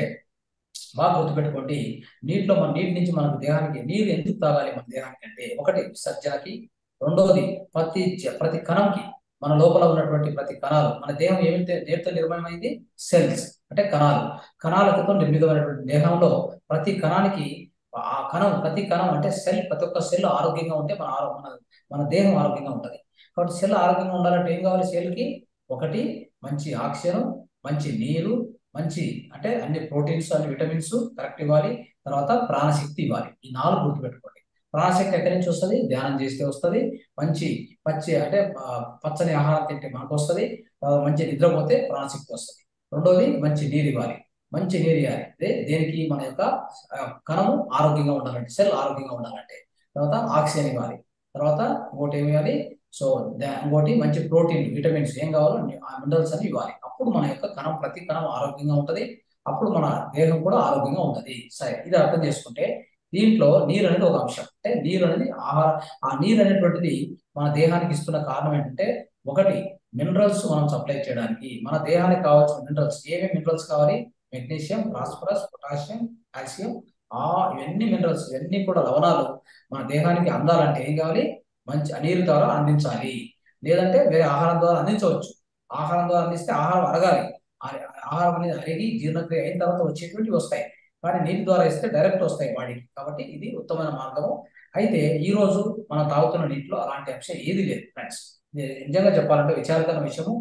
బాగా గుర్తుపెట్టుకోండి నీటిలో మన నీటి నుంచి మనకు దేహానికి నీరు ఎందుకు తాగాలి మన దేహానికి అంటే ఒకటి సర్జనకి రెండవది ప్రతి జ- ప్రతి కణంకి మన లోపల ఉన్నటువంటి ప్రతి కణాలు మన దేహం ఏమిటి దేనితో నిర్మాణమైంది సెల్స్ అంటే కణాలు కణాలతో నిర్మితమైనటువంటి దేహంలో ప్రతి కణానికి ఆ కణం ప్రతి కణం అంటే సెల్ ప్రతి ఒక్క సెల్ ఆరోగ్యంగా ఉంటే మన ఆరో మన మన దేహం ఆరోగ్యంగా ఉంటుంది కాబట్టి సెల్ ఆరోగ్యంగా ఉండాలంటే ఏం కావాలి సెల్కి ఒకటి మంచి ఆక్సిజన్ మంచి నీరు మంచి అంటే అన్ని ప్రోటీన్స్ అన్ని విటమిన్స్ కరెక్ట్ ఇవ్వాలి తర్వాత ప్రాణశక్తి ఇవ్వాలి ఈ నాలుగు గుర్తుపెట్టుకోండి ప్రాణశక్తి ఎక్కడి నుంచి వస్తుంది ధ్యానం చేస్తే వస్తుంది మంచి పచ్చి అంటే ఆ, పచ్చని ఆహారం తింటే మనకు వస్తుంది మంచి నిద్రపోతే ప్రాణశక్తి వస్తుంది రెండోది మంచి నీరు ఇవ్వాలి మంచి నీరు ఇవ్వాలి అదే దేనికి మన యొక్క ఆ, కణము ఆరోగ్యంగా ఉండాలంటే సెల్ ఆరోగ్యంగా ఉండాలంటే తర్వాత ఆక్సిజన్ ఇవ్వాలి తర్వాత ఇంకోటి ఏమి ఇవ్వాలి సో దా- ఇంకోటి మంచి ప్రోటీన్ విటమిన్స్ ఏం కావాలో అన్ని- ఆ మినరల్స్ అని ఇవ్వాలి అప్పుడు మన యొక్క కణం ప్రతి కణం ఆరోగ్యంగా ఉంటది అప్పుడు మన దేహం కూడా ఆరోగ్యంగా ఉంటది సరే ఇది అర్థం చేసుకుంటే దీంట్లో నీరు అనేది ఒక అంశం అంటే నీరు అనేది ఆహార ఆ నీరు అనేటువంటిది మన దేహానికి ఇస్తున్న కారణం ఏంటంటే ఒకటి మినరల్స్ మనం సప్లై చేయడానికి మన దేహానికి కావాల్సిన మినరల్స్ ఏమేమి మినరల్స్ కావాలి మెగ్నీషియం ఫాస్ఫరస్ పొటాషియం కాల్షియం ఆ ఇవన్నీ మినరల్స్ ఇవన్నీ కూడా లవణాలు మన దేహానికి అందాలంటే ఏం కావాలి మంచి నీరు ద్వారా అందించాలి లేదంటే వేరే ఆహారం ద్వారా అందించవచ్చు ఆహారం ద్వారా అందిస్తే ఆహారం అరగాలి ఆ- ఆహారం అనేది అరిగి జీర్ణక్రియ అయిన తర్వాత వచ్చేటువంటివి వస్తాయి కానీ నీటి ద్వారా ఇస్తే డైరెక్ట్ వస్తాయి బాడీకి కాబట్టి ఇది ఉత్తమమైన మార్గము అయితే ఈ రోజు మనం తాగుతున్న నీటిలో అలాంటి అంశం ఏది లేదు ఫ్రెండ్స్ నిజంగా చెప్పాలంటే విచారకరణ విషయము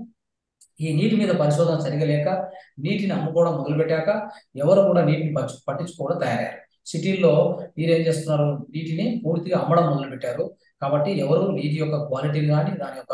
ఈ నీటి మీద పరిశోధన సరిగా లేక నీటిని అమ్ముకోవడం మొదలుపెట్టాక ఎవరు కూడా నీటిని పట్టు పట్టించుకోవడం తయారయ్యారు సిటీల్లో మీరు ఏం చేస్తున్నారు నీటిని పూర్తిగా అమ్మడం మొదలుపెట్టారు కాబట్టి ఎవరు నీటి యొక్క క్వాలిటీని కానీ దాని యొక్క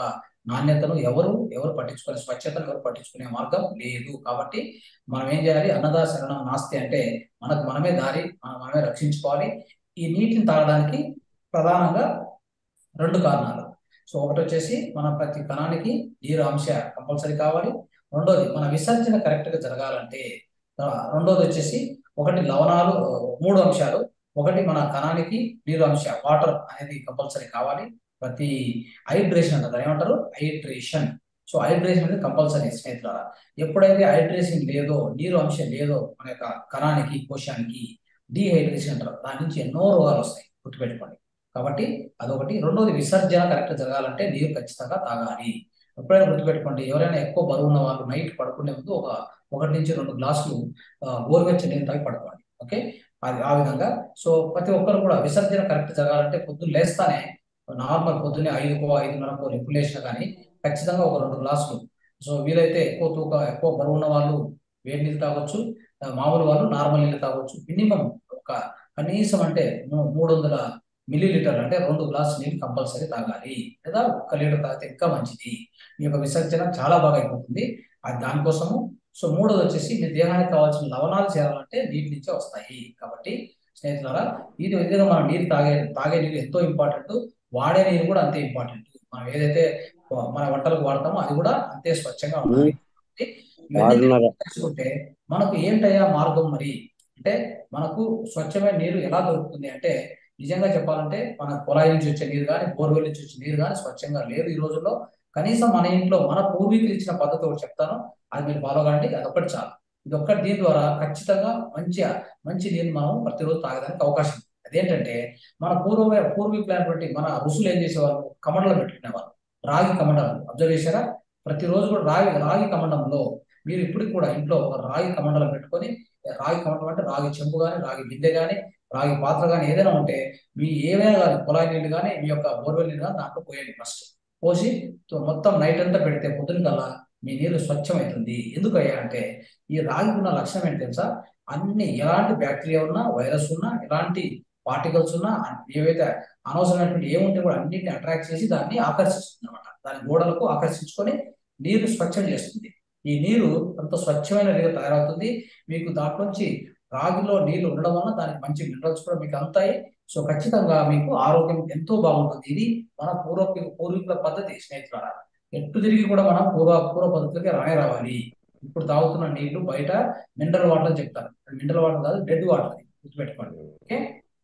నాణ్యతను ఎవరు ఎవరు పట్టించుకునే స్వచ్ఛతను ఎవరు పట్టించుకునే మార్గం లేదు కాబట్టి మనం ఏం చేయాలి అన్నదా శరణం నాస్తి అంటే మనకు మనమే దారి మనం మనమే రక్షించుకోవాలి ఈ నీటిని తాగడానికి ప్రధానంగా రెండు కారణాలు సో ఒకటి వచ్చేసి మన ప్రతి కణానికి నీరు అంశ కంపల్సరీ కావాలి రెండోది మన విసర్జన కరెక్ట్ గా జరగాలంటే ఆ, రెండోది వచ్చేసి ఒకటి లవణాలు ఆ, మూడు అంశాలు ఒకటి మన కణానికి నీరు అంశ వాటర్ అనేది కంపల్సరీ కావాలి ప్రతి హైడ్రేషన్ అంటారు ఏమంటారు హైడ్రేషన్ సో హైడ్రేషన్ అనేది కంపల్సరీ స్నేహితులారా ఎప్పుడైతే హైడ్రేషన్ లేదో నీరు అంశం లేదో మన యొక్క కణానికి కోశానికి డీహైడ్రేషన్ అంటారు దాని నుంచి ఎన్నో రోగాలు వస్తాయి గుర్తుపెట్టుకోండి కాబట్టి అదొకటి రెండోది విసర్జన కరెక్ట్ జరగాలంటే నీరు ఖచ్చితంగా తాగాలి ఎప్పుడైనా గుర్తుపెట్టుకోండి ఎవరైనా ఎక్కువ బరువు ఉన్న వాళ్ళు నైట్ పడుకునే ముందు ఒక ఒకటి నుంచి రెండు గ్లాసులు ఆ, గోరువెచ్చని నీళ్ళు తాగి పడుకోండి ఓకే అది ఆ విధంగా సో ప్రతి ఒక్కరు కూడా విసర్జన కరెక్ట్ జరగాలంటే పొద్దున్న లేస్తానే నార్మల్ పొద్దున్నే ఐదుకో ఐదున్నరకో ఎప్పుడు లేచినా కానీ ఖచ్చితంగా ఒక రెండు గ్లాసులు సో వీలైతే ఎక్కువ తూక ఎక్కువ బరువు ఉన్న వాళ్ళు వేడి నీళ్ళు తాగొచ్చు ఆ, మామూలు వాళ్ళు నార్మల్ నీళ్ళు తాగొచ్చు మినిమం ఒక కనీసం అంటే మూ- మూడు వందల మిల్లీ లీటర్లు అంటే రెండు గ్లాసు నీళ్ళు కంపల్సరీ తాగాలి లేదా ఒక్క లీటర్ తాగితే ఇంకా మంచిది మీ యొక్క విసర్జన చాలా బాగా అయిపోతుంది అది దానికోసము సో మూడోది వచ్చేసి మీ దేహానికి కావాల్సిన లవణాలు చేరాలంటే నీటి నుంచే వస్తాయి కాబట్టి స్నేహితులారా ఇది విధంగా మనం నీరు తాగే తాగే నీరు ఎంతో ఇంపార్టెంట్ వాడే నీరు కూడా అంతే ఇంపార్టెంట్ మనం ఏదైతే మన వంటలకు వాడతామో అది కూడా అంతే స్వచ్ఛంగా ఉండాలి కాబట్టి ఇవన్నీ వాడున్నారా తెలుసుకుంటే మనకు ఏంటయ్యా మార్గం మరి అంటే మనకు స్వచ్ఛమైన నీరు ఎలా దొరుకుతుంది అంటే నిజంగా చెప్పాలంటే మన కుళాయి నుంచి వచ్చే నీరు కానీ బోర్వెల్ నుంచి వచ్చే నీరు కానీ స్వచ్ఛంగా లేదు ఈ రోజుల్లో కనీసం మన ఇంట్లో మన పూర్వీకులు ఇచ్చిన పద్ధతి ఒకటి చెప్తాను అది మీరు ఫాలో కాండి అదొక్కటి చాలు ఇది ఒక్కటి దీని ద్వారా ఖచ్చితంగా మంచి మంచి నీరు మనం ప్రతిరోజు తాగడానికి అవకాశం ఉంది అదేంటంటే మన పూర్వ పూర్వీకులైనటువంటి మన ఋషులు ఏం చేసేవారు కమండలు పెట్టుకునేవారు రాగి కమండలం అబ్జర్వ్ చేశారా ప్రతిరోజు కూడా రాగి రాగి కమండంలో మీరు ఇప్పటికి కూడా ఇంట్లో ఒక రాగి కమండలం పెట్టుకొని రాగి కమండలం అంటే రాగి చెంబు కానీ రాగి బిందె కానీ రాగి పాత్ర కానీ ఏదైనా ఉంటే మీ ఏవైనా కానీ కుళాయి నీళ్ళు కానీ మీ యొక్క బోర్వెల్ నీళ్ళు కానీ దాంట్లో పోయండి ఫస్ట్ పోసి తో- మొత్తం నైట్ అంతా పెడితే పొద్దున కల్లా మీ నీరు స్వచ్ఛమవుతుంది ఎందుకయ్యా అంటే ఈ రాగికి ఉన్న లక్షణం ఏంటి తెలుసా అన్ని ఎలాంటి బ్యాక్టీరియా ఉన్నా వైరస్ ఉన్నా ఎలాంటి పార్టికల్స్ ఉన్నా అన్- ఏవైతే అనవసరమైనటువంటి ఏముంటే కూడా అన్నింటిని అట్రాక్ట్ చేసి దాన్ని ఆకర్షిస్తుంది అనమాట దాని గోడలకు ఆకర్షించుకొని నీరు స్వచ్ఛం చేస్తుంది ఈ నీరు అంత స్వచ్ఛమైన నీరు తయారవుతుంది మీకు దాంట్లోంచి రాగిలో నీళ్లు ఉండడం వల్ల దానికి మంచి మినరల్స్ కూడా మీకు అందుతాయి సో ఖచ్చితంగా మీకు ఆరోగ్యం ఎంతో బాగుంటుంది ఇది మన పూర్వ పూర్వీకుల పద్ధతి స్నేహితులారా ఎట్టు తిరిగి కూడా మనం పూర్వ పూర్వ పద్ధతికి రానే రావాలి ఇప్పుడు తాగుతున్న నీళ్లు బయట మినరల్ వాటర్ అని చెప్తారు మినరల్ వాటర్ కాదు డెడ్ వాటర్ అది గుర్తుపెట్టుకోండి ఓకే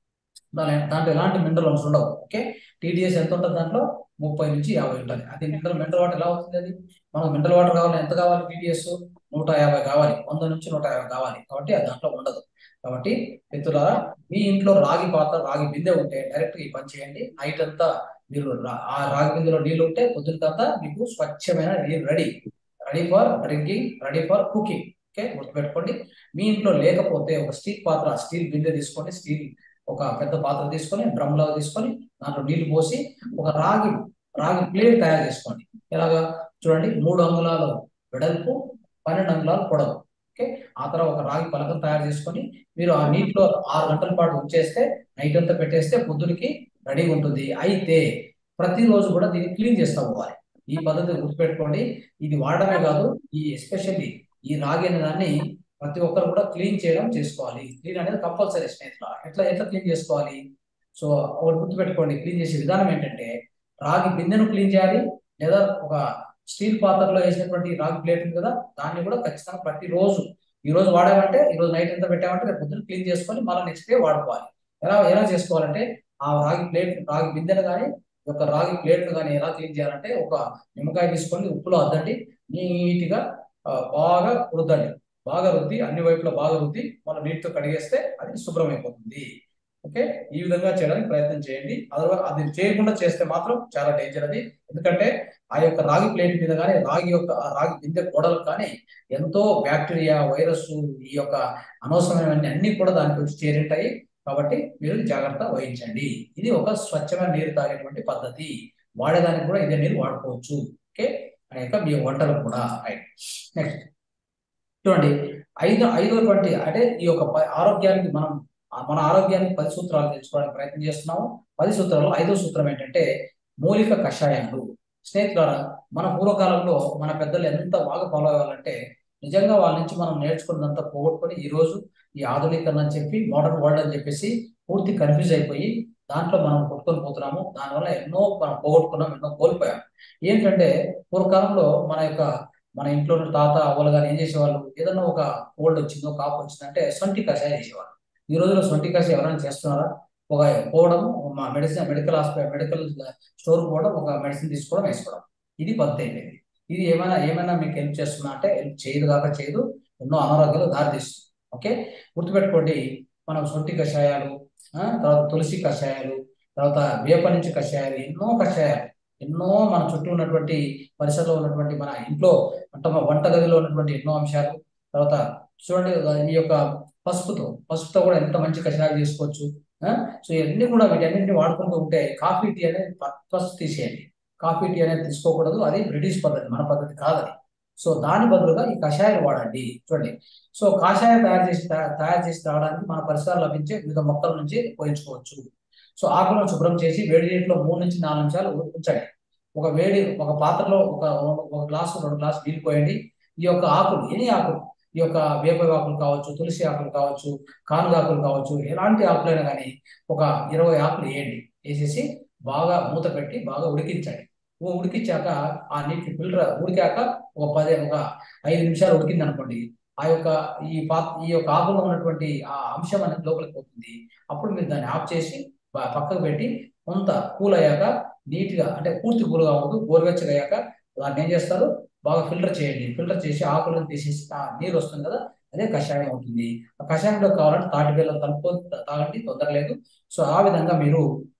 దాని దాంట్లో ఎలాంటి మినరల్స్ ఉండవు ఓకే టీడీఎస్ ఎంత ఉంటుంది దాంట్లో ముప్పై నుంచి యాభై ఉంటుంది అది మినరల్ మినరల్ వాటర్ ఎలా అవుతుంది అది మనకు మినరల్ వాటర్ కావాలి ఎంత కావాలి టీడీఎస్ నూట యాభై కావాలి వంద నుంచి నూట యాభై కావాలి కాబట్టి అది దాంట్లో ఉండదు కాబట్టి మిత్రులారా మీ ఇంట్లో రాగి పాత్ర రాగి బిందె ఉంటే డైరెక్ట్ ఈ పని చేయండి నైట్ అంతా మీరు రా- ఆ రాగి బిందెలో నీళ్ళు ఉంటే పొద్దునకంతా మీకు స్వచ్ఛమైన నీరు ready ready for drinking ready for cooking okay గుర్తుపెట్టుకోండి మీ ఇంట్లో లేకపోతే ఒక స్టీల్ పాత్ర స్టీల్ బిందె తీసుకోండి స్టీల్ ఒక పెద్ద పాత్ర తీసుకొని డ్రమ్ లాగా తీసుకొని దాంట్లో నీళ్లు పోసి ఒక రాగి రాగి ప్లేట్ తయారు చేసుకోండి ఎలాగా చూడండి మూడు అంగుళాలు వెడల్పు పన్నెండు అంగుళాలు పొడవు ఓకే ఆ తర్వాత ఒక రాగి పలకం తయారు చేసుకొని మీరు ఆ నీటిలో ఆరు గంటల పాటు ఉంచేస్తే నైట్ అంతా పెట్టేస్తే పొద్దునకి రెడీగా ఉంటుంది అయితే ప్రతిరోజు కూడా దీన్ని క్లీన్ చేస్తా పోవాలి ఈ పద్ధతి గుర్తుపెట్టుకోండి ఇది వాడడమే కాదు ఈ ఎస్పెషల్లీ ఈ రాగి అనే దాన్ని ప్రతి ఒక్కరు కూడా క్లీన్ చేయడం చేసుకోవాలి క్లీన్ అనేది కంపల్సరీ స్నేహితుల ఎట్లా ఎట్లా క్లీన్ చేసుకోవాలి సో ఒకటి గుర్తుపెట్టుకోండి క్లీన్ చేసే విధానం ఏంటంటే రాగి బిందెను క్లీన్ చేయాలి లేదా ఒక స్టీల్ పాత్రలో వేసినటువంటి రాగి ప్లేట్ ఉంది కదా దాన్ని కూడా ఖచ్చితంగా ప్రతిరోజు ఈ రోజు వాడామంటే ఈ రోజు నైట్ ఎంత పెట్టామంటే రేపు పొద్దున్న క్లీన్ చేసుకొని మళ్ళీ నెక్స్ట్ డే వాడుకోవాలి ఎలా ఎలా చేసుకోవాలంటే ఆ రాగి ప్లేట్ రాగి బిందెను కానీ ఒక రాగి ప్లేట్ కానీ ఎలా క్లీన్ చేయాలంటే ఒక నిమ్మకాయ తీసుకొని ఉప్పులో అద్దండి నీట్గా ఆ, బాగా రుద్దండి బాగా రుద్ది అన్ని వైపులా బాగా రుద్ది మన నీటితో కడిగేస్తే అది శుభ్రం అయిపోతుంది ఓకే ఈ విధంగా చేయడానికి ప్రయత్నం చేయండి అదర్వైజ్ అది చేయకుండా చేస్తే మాత్రం చాలా డేంజర్ అది ఎందుకంటే ఆ యొక్క రాగి ప్లేట్ మీద కానీ రాగి యొక్క ఆ రాగి బిందె గోడలకు కానీ ఎంతో బ్యాక్టీరియా వైరస్ ఈ యొక్క అనవసరమైనవన్నీ అన్ని కూడా దానికి వచ్చి చేరింటాయి కాబట్టి మీరు జాగ్రత్త వహించండి ఇది ఒక స్వచ్ఛమైన నీరు తాగేటువంటి పద్ధతి వాడేదానికి కూడా ఇదే నీరు వాడుకోవచ్చు ఓకే అనేక మీ వంటలకు కూడా రైట్ నెక్స్ట్ చూడండి ఐదు ఐదోటువంటి అంటే ఈ యొక్క ప- ఆరోగ్యానికి మనం ఆ మన ఆరోగ్యానికి పది సూత్రాలు తెలుసుకోవడానికి ప్రయత్నం చేస్తున్నాము పది సూత్రాలు ఐదో సూత్రం ఏంటంటే మూలిక కషాయాలు స్నేహితులారా మన పూర్వకాలంలో మన పెద్దలు ఎంత బాగా ఫాలో అవ్వాలంటే నిజంగా వాళ్ళ నుంచి మనం నేర్చుకున్నంత పోగొట్టుకొని ఈ రోజు ఈ ఆధునీకరణ అని చెప్పి మోడర్న్ వరల్డ్ అని చెప్పేసి పూర్తి కన్ఫ్యూజ్ అయిపోయి దాంట్లో మనం కొట్టుకొని పోతున్నాము దానివల్ల ఎన్నో మనం పోగొట్టుకున్నాం ఎన్నో కోల్పోయాం ఏంటంటే పూర్వకాలంలో మన యొక్క మన ఇంట్లో ఉన్న తాత అవ్వలు కానీ ఏం చేసేవాళ్ళు ఏదన్నా ఒక కోల్డ్ వచ్చిందో కాపు వచ్చిందంటే సొంటి కషాయం చేసేవాళ్ళు ఈ రోజుల్లో సొంటి కషాయం ఎవరైనా చేస్తున్నారా ఒక పోవడము మా medicine medical hospital medical store పోవడం ఒక మెడిసిన్ తీసుకోవడం వేసుకోవడం ఇది పద్ధతి అయిపోయింది ఇది ఏమైనా ఏమైనా మీకు హెల్ప్ చేస్తున్నా అంటే హెల్ప్ చేయదు కాక చేయదు ఎన్నో అనారోగ్యాలు దారితీస్తుంది ఓకే గుర్తుపెట్టుకోండి మనం సొంటి కషాయాలు ఆ, తర్వాత తులసి కషాయాలు తర్వాత వేప నుంచి కషాయాలు ఎన్నో కషాయాలు ఎన్నో మన చుట్టూ ఉన్నటువంటి పరిసరలో ఉన్నటువంటి మన ఇంట్లో అంటే మన వంటగదిలో ఉన్నటువంటి ఎన్నో అంశాలు తర్వాత చూడండి ఈ యొక్క పసుపుతో పసుపుతో కూడా ఎంత మంచి కషాయాలు చేసుకోవచ్చు ఆ? సో ఇవన్నీ కూడా వీటన్నింటిని వాడుకుంటూ ఉంటే కాఫీ టీ అనేది ఫస్ట్ తీసేయండి కాఫీ టీ అనేది తీసుకోకూడదు అది బ్రిటిష్ పద్ధతి మన పద్ధతి కాదది సో దాని బదులుగా ఈ కషాయాలు వాడండి చూడండి సో కాషాయం తయారు చేసి తయా- తయారు చేసి తాగడానికి మన పరిసరాలు లభించే వివిధ మొక్కల నుంచి ఉపయోగించుకోవచ్చు సో ఆకులను శుభ్రం చేసి వేడి నీటిలో మూడు నుంచి నాలుగు నిమిషాలు ఉంచండి ఒక వేడి ఒక పాత్రలో ఒక ఒక గ్లాసు రెండు గ్లాసు నీళ్ళు పోయండి ఈ యొక్క ఆకులు ఎన్ని ఆకులు ఈ యొక్క వేప ఆకులు కావచ్చు తులసి ఆకులు కావచ్చు కానుగ ఆకులు కావచ్చు ఎలాంటి ఆకులైనా కానీ ఒక ఇరవై ఆకులు వేయండి వేసేసి బాగా మూత పెట్టి బాగా ఉడికించండి ఉ- ఉడికించాక ఆ నీటి ఫిల్టర్ ఉడికాక ఒక పది ఒక ఐదు నిమిషాలు ఉడికింది అనుకోండి ఆ యొక్క ఈ పా ఈ యొక్క ఆకులో ఉన్నటువంటి ఆ అంశం అనేది లోపలికి పోతుంది అప్పుడు మీరు దాన్ని ఆఫ్ చేసి బ- పక్కకు పెట్టి కొంత కూల్ అయ్యాక నీట్ గా అంటే పూర్తి కూల్గా ఉండదు గోరువెచ్చగా అయ్యాక దాన్ని ఏం చేస్తారు బాగా ఫిల్టర్ చేయండి ఫిల్టర్ చేసి ఆకులను తీసేసి ఆ నీరు వస్తుంది కదా అదే కషాయం అవుతుంది ఆ కషాయంలో కావాలంటే తాటి బెల్లం కలుపుకొని తాగండి తొందర లేదు సో ఆ విధంగా మీరు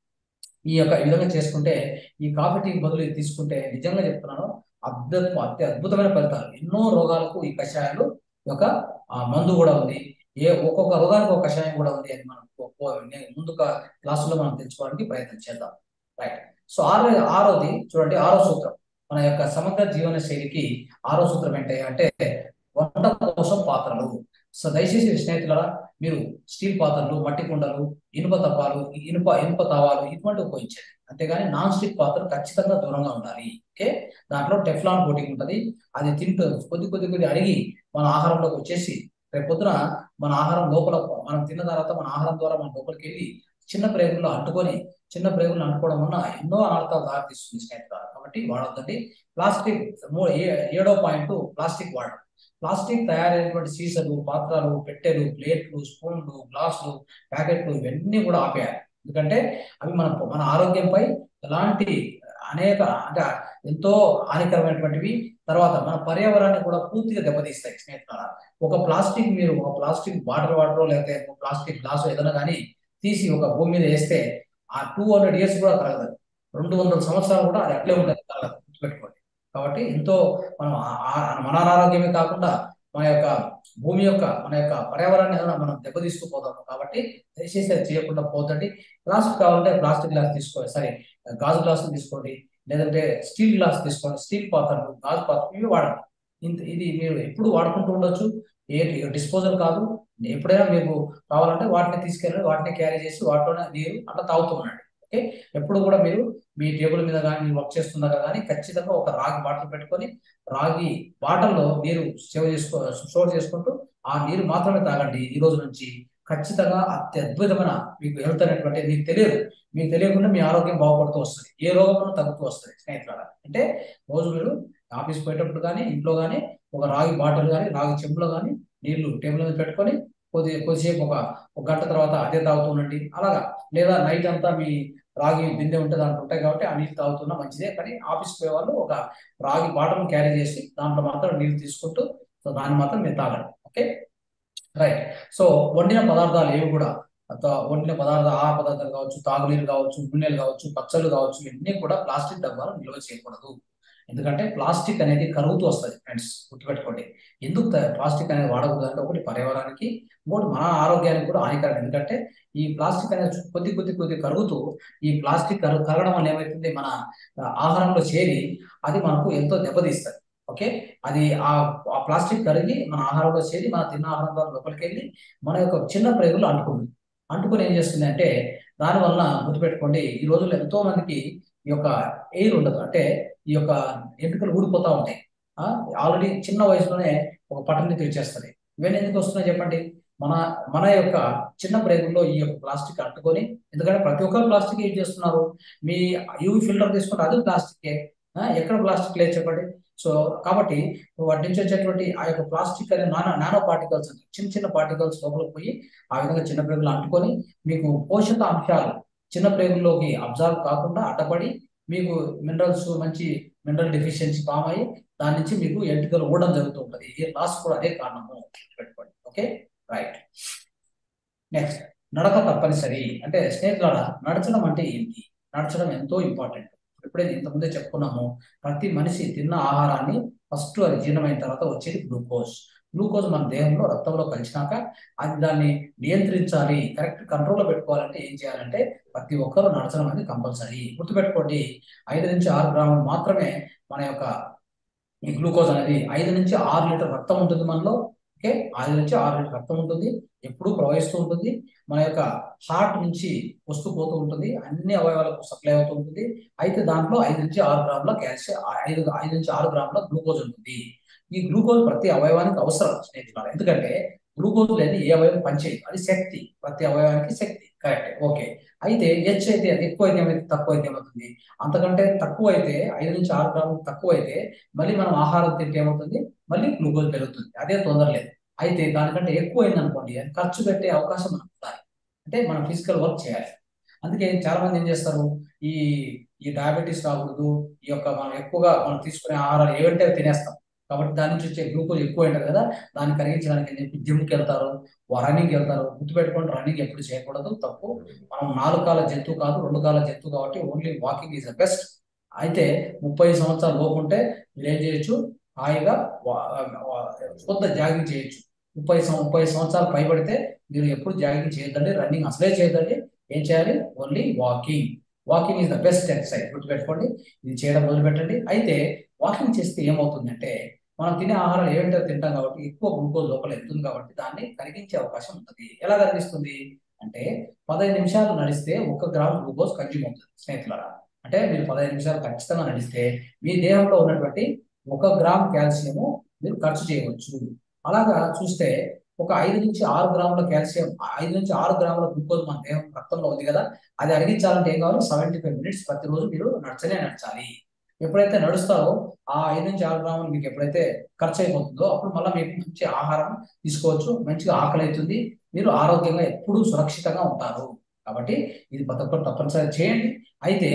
ఈ యొక్క ఈ విధంగా చేసుకుంటే ఈ కాఫీ టీ బదులు ఇది తీసుకుంటే నిజంగా చెప్తున్నాను అద్భుత అత్య అద్భుతమైన ఫలితాలు ఎన్నో రోగాలకు ఈ కషాయాలు యొక్క ఆ, మందు కూడా ఉంది ఏ ఒక్కొక్క రోగానికి ఒక కషాయం కూడా ఉంది అని మనం పో- పో- నే- ముందు క్లాసులో మనం తెచ్చుకోవడానికి ప్రయత్నం చేద్దాం రైట్ సో ఆరో ఆరోది చూడండి ఆరో సూత్రం మన యొక్క సమగ్ర జీవన శైలికి ఆరో సూత్రం ఏంటి అంటే వంట కోసం పాత్రలు సో దయచేసి స్నేహితులారా మీరు స్టీల్ పాత్రలు మట్టి కుండలు ఇనుప తప్పాలు ఇనుప ఇనుప తవాలు ఇటువంటి ఉపయోగించండి అంతేగాని నాన్ స్టిక్ పాత్రలు ఖచ్చితంగా దూరంగా ఉండాలి ఓకే దాంట్లో టెఫ్లాన్ కోటింగ్ ఉంటుంది అది తింటూ కొద్ది కొద్ది కొద్ది అడిగి మన ఆహారంలోకి వచ్చేసి రేపు పొద్దున మన ఆహారం లోపల మనం తిన్న తర్వాత మన ఆహారం ద్వారా మన లోపలికి వెళ్ళి చిన్న ప్రేగుల్లో అంటుకొని చిన్న ప్రేగుల్లో అంటుకోవడం వల్ల ఎన్నో అనర్థాలు దారితీస్తుంది స్నేహితులారా కాబట్టి వాడొద్దండి ప్లాస్టిక్ మూ- ఏ- ఏడో పాయింట్ ప్లాస్టిక్ వాడడం ప్లాస్టిక్ తయారైనటువంటి సీసాలు పాత్రలు పెట్టెలు ప్లేట్లు స్పూన్లు గ్లాసులు ప్యాకెట్లు ఇవన్నీ కూడా ఆపేయాలి ఎందుకంటే అవి మన మన ఆరోగ్యంపై ఎలాంటి అనేక అంటే ఎంతో హానికరమైనటువంటివి తర్వాత మన పర్యావరణాన్ని కూడా పూర్తిగా దెబ్బతీస్తాయి స్నేహితులారా ఒక ప్లాస్టిక్ మీరు ఒక ప్లాస్టిక్ వాటర్ వాటర్ లేకపోతే ఒక ప్లాస్టిక్ గ్లాసు ఏదైనా కానీ తీసి ఒక భూమి మీద వేస్తే ఆ టూ హండ్రెడ్ ఇయర్స్ కూడా కలగదు రెండు వందల సంవత్సరాలు కూడా అది అట్లే ఉంటుంది కలగదు గుర్తుపెట్టుకోండి కాబట్టి ఎంతో మనం ఆ- ఆ- మన అనారోగ్యమే కాకుండా మన యొక్క భూమి యొక్క మన యొక్క పర్యావరణాన్ని ఏదైనా మనం దెబ్బతీస్తూ పోతాము కాబట్టి దయచేసి అది చేయకుండా పోతండి ప్లాస్టిక్ కావాలంటే ప్లాస్టిక్ గ్లాస్ తీసుకోండి సరే గాజు గ్లాసులు తీసుకోండి లేదంటే స్టీల్ గ్లాస్ తీసుకోండి స్టీల్ పాత్రలు గాజు పాత్రలు ఇవి వాడండి ఇంత ఇది మీరు ఎప్పుడు వాడుకుంటూ ఉండొచ్చు ఏ డిస్పోజల్ కాదు ఎప్పుడైనా మీకు కావాలంటే వాటిని తీసుకెళ్ళి వాటిని క్యారీ చేసి వాటిలోనే నీరు అట్లా తాగుతూ ఉండండి ఓకే ఎప్పుడు కూడా మీరు మీ టేబుల్ మీద కానీ మీరు వర్క్ చేస్తుండగా కానీ ఖచ్చితంగా ఒక రాగి బాటిల్ పెట్టుకొని రాగి బాటిల్లో నీరు సేవ్ చేసుకో స్టోర్ చేసుకుంటూ ఆ నీరు మాత్రమే తాగండి ఈ రోజు నుంచి ఖచ్చితంగా అత్యద్భుతమైన మీకు హెల్త్ అనేటువంటి మీకు తెలియదు మీకు తెలియకుండా మీ ఆరోగ్యం బాగుపడుతూ వస్తుంది ఏ రోగం తగ్గుతూ వస్తుంది స్నేహితులారా అంటే రోజు మీరు ఆఫీస్ పోయేటప్పుడు కానీ ఇంట్లో కానీ ఒక రాగి బాటిల్ కానీ రాగి చెంబులో కానీ నీళ్లు టేబుల్ మీద పెట్టుకొని కొద్ది కొద్దిసేపు ఒక ఒక గంట తర్వాత అదే తాగుతూ ఉండండి అలాగా లేదా నైట్ అంతా మీ రాగి బిందె ఉంటే దాంట్లో ఉంటాయి కాబట్టి ఆ నీళ్ళు తాగుతున్నా మంచిదే కానీ ఆఫీస్కి పోయే వాళ్ళు ఒక రాగి బాటిల్ క్యారీ చేసి దాంట్లో మాత్రం నీళ్ళు తీసుకుంటూ సో దాన్ని మాత్రం మీరు తాగండి ఓకే రైట్ సో వండిన పదార్థాలు ఏవి కూడా అంత వండిన పదార్థాలు ఆహార పదార్థాలు కావచ్చు తాగునీరు కావచ్చు నూనెలు కావచ్చు పచ్చళ్ళు కావచ్చు ఇవన్నీ కూడా ప్లాస్టిక్ డబ్బాలు నిల్వ చేయకూడదు ఎందుకంటే ప్లాస్టిక్ అనేది కరుగుతూ వస్తుంది ఫ్రెండ్స్ గుర్తుపెట్టుకోండి ఎందుకు త- ప్లాస్టిక్ అనేది వాడకూడదు అంటే ఒకటి పర్యావరణానికి ఇంకోటి మన ఆరోగ్యానికి కూడా హానికరం ఎందుకంటే ఈ ప్లాస్టిక్ అనేది కొద్ది కొద్ది కొద్ది కరుగుతూ ఈ ప్లాస్టిక్ కరు కరగడం వల్ల ఏమవుతుంది మన ఆ, ఆహారంలో చేరి అది మనకు ఎంతో దెబ్బతీస్తుంది ఓకే అది ఆ ఆ ప్లాస్టిక్ కరిగి మన ఆహారంలో చేరి మన తిన్న ఆహారం ద్వారా లోపలికి వెళ్ళి మన యొక్క చిన్న ప్రేగులు అంటుకుంది అంటుకుని ఏం చేస్తుంది అంటే దానివల్ల గుర్తుపెట్టుకోండి ఈ రోజుల్లో ఎంతో మందికి ఈ యొక్క ఎయిర్ ఉండదు అంటే ఈ యొక్క ఎంట్రుకలు ఊడిపోతా ఉంటాయి ఆల్రెడీ చిన్న వయసులోనే ఒక పట్టణం తెచ్చేస్తుంది ఇవన్నీ ఎందుకు వస్తున్నాయి చెప్పండి మన మన యొక్క చిన్న బ్రేకుల్లో ఈ యొక్క ప్లాస్టిక్ అంటుకొని ఎందుకంటే ప్రతి ఒక్కరు ప్లాస్టిక్ యూజ్ చేస్తున్నారు మీ యూవి ఫిల్టర్ తీసుకుంటే అది ప్లాస్టికే ఎక్కడ ప్లాస్టిక్ లేదు చెప్పండి సో కాబట్టి వాటి నుంచి వచ్చేటువంటి ఆ యొక్క ప్లాస్టిక్ అనే నానో నానో పార్టికల్స్ అంటే చిన్న చిన్న పార్టికల్స్ లోపలికి పోయి ఆ విధంగా చిన్న ప్రేగులు అంటుకొని మీకు పోషక అంశాలు చిన్న ప్రేగుల్లోకి అబ్జర్వ్ కాకుండా అడ్డపడి మీకు మినరల్స్ మంచి మినరల్ డెఫిషియన్సీ ఫామ్ అయ్యి దాని నుంచి మీకు ఎంటికలు ఊడడం జరుగుతూ ఉంటుంది ఈ లాస్ కూడా అదే కారణము పెట్టుకోండి ఓకే రైట్ నెక్స్ట్ నడక తప్పనిసరి అంటే స్నేహితులారా నడచడం అంటే ఏంటి నడచడం ఎంతో ఇంపార్టెంట్ ఎప్పుడైతే ఇంతకుముందే చెప్పుకున్నామో ప్రతి మనిషి తిన్న ఆహారాన్ని ఫస్ట్ అది జీర్ణమైన తర్వాత వచ్చేది గ్లూకోజ్ గ్లూకోజ్ మన దేహంలో రక్తంలో కలిసినాక అది దాన్ని నియంత్రించాలి కరెక్ట్ కంట్రోల్లో పెట్టుకోవాలంటే ఏం చేయాలంటే ప్రతి ఒక్కరూ నడచడం అనేది కంపల్సరీ గుర్తుపెట్టుకోండి ఐదు నుంచి ఆరు గ్రాములు మాత్రమే మన యొక్క ఈ గ్లూకోజ్ అనేది ఐదు నుంచి ఆరు లీటర్ రక్తం ఉంటుంది మనలో ఓకే ఐదు నుంచి ఆరు లీటర్ రక్తం ఉంటుంది ఎప్పుడూ ప్రవహిస్తూ ఉంటుంది మన యొక్క హార్ట్ నుంచి వస్తూ పోతూ ఉంటుంది అన్ని అవయవాలకు సప్లై అవుతూ ఉంటుంది అయితే దాంట్లో ఐదు నుంచి ఆరు గ్రాముల కాల్షియం ఐదు ఐదు నుంచి ఆరు గ్రాముల గ్లూకోజ్ ఉంటుంది ఈ గ్లూకోజ్ ప్రతి అవయవానికి అవసరం స్నేహితులారా ఎందుకంటే గ్లూకోజ్ లేని ఏ అవయవం పనిచేయదు అది శక్తి ప్రతి అవయవానికి శక్తి కరెక్ట్ ఓకే అయితే హెచ్ అయితే అది ఎక్కువ అయితే ఏమైతే తక్కువ అయితే ఏమవుతుంది అంతకంటే తక్కువ అయితే ఐదు నుంచి ఆరు గ్రాములు తక్కువ అయితే మళ్ళీ మనం ఆహారం తింటే ఏమవుతుంది మళ్ళీ గ్లూకోజ్ పెరుగుతుంది అదే తొందర లేదు అయితే దానికంటే ఎక్కువ అయింది అనుకోండి అది ఖర్చు పెట్టే అవకాశం మనకు ఉండాలి అంటే మనం ఫిజికల్ వర్క్ చేయాలి అందుకే చాలా మంది ఏం చేస్తారు ఈ ఈ డయాబెటీస్ రాకూడదు ఈ యొక్క మనం ఎక్కువగా మనం తీసుకునే ఆహారాలు ఏవంటే అవి తినేస్తాం కాబట్టి దాని నుంచి వచ్చే గ్లూకోజ్ ఎక్కువ ఉంటుంది కదా దాన్ని కరిగించడానికి అని చెప్పి జిమ్కి వెళ్తారు రన్నింగ్కి వెళ్తారు గుర్తుపెట్టుకోండి రన్నింగ్ ఎప్పుడు చేయకూడదు తప్పు మనం నాలుగు కాల జంతువు కాదు రెండు కాల జంతువు కాబట్టి only walking is the best అయితే ముప్పై సంవత్సరాల లోపు ఉంటే మీరు ఏం చేయొచ్చు హాయిగా కొత్త జాగింగ్ చేయొచ్చు ముప్పై ముప్పై సంవత్సరాలు పైబడితే మీరు ఎప్పుడు జాగింగ్ చేయొద్దండి రన్నింగ్ అసలే చేయొద్దండి ఏం చేయాలి only walking walking is the best exercise గుర్తుపెట్టుకోండి ఇది చేయడం మొదలుపెట్టండి అయితే వాకింగ్ చేస్తే ఏమవుతుందంటే మనం తినే ఆహారాలు ఏమిటో తింటాం కాబట్టి ఎక్కువ గ్లూకోజ్ లోపల వెళ్తుంది కాబట్టి దాన్ని కరిగించే అవకాశం ఉంటుంది ఎలా కరిగిస్తుంది అంటే పదహైదు నిమిషాలు నడిస్తే ఒక గ్రామ్ గ్లూకోజ్ కన్జ్యూమ్ అవుతుంది స్నేహితులారా అంటే మీరు పదహైదు నిమిషాలు ఖచ్చితంగా నడిస్తే మీ దేహంలో ఉన్నటువంటి ఒక గ్రామ్ కాల్షియము మీరు ఖర్చు చేయవచ్చు అలాగా చూస్తే ఒక ఐదు నుంచి ఆరు గ్రాముల కాల్షియం ఐదు నుంచి ఆరు గ్రాముల గ్లూకోజ్ మన దేహం రక్తంలో ఉంది కదా అది అరిగించాలంటే ఏం కావాలి సెవెంటీ ఫైవ్ మినిట్స్ ప్రతిరోజు మీరు నడచనే నడచాలి ఎప్పుడైతే నడుస్తారో ఆ ఐదు నుంచి ఆరు గ్రాములు మీకు ఎప్పుడైతే ఖర్చు అయిపోతుందో అప్పుడు మళ్ళీ మీకు మంచి ఆహారం తీసుకోవచ్చు మంచిగా ఆకలి అవుతుంది మీరు ఆరోగ్యంగా ఎప్పుడూ సురక్షితంగా ఉంటారు కాబట్టి ఇది ప్రతి ఒక్కరు తప్పనిసరి చేయండి అయితే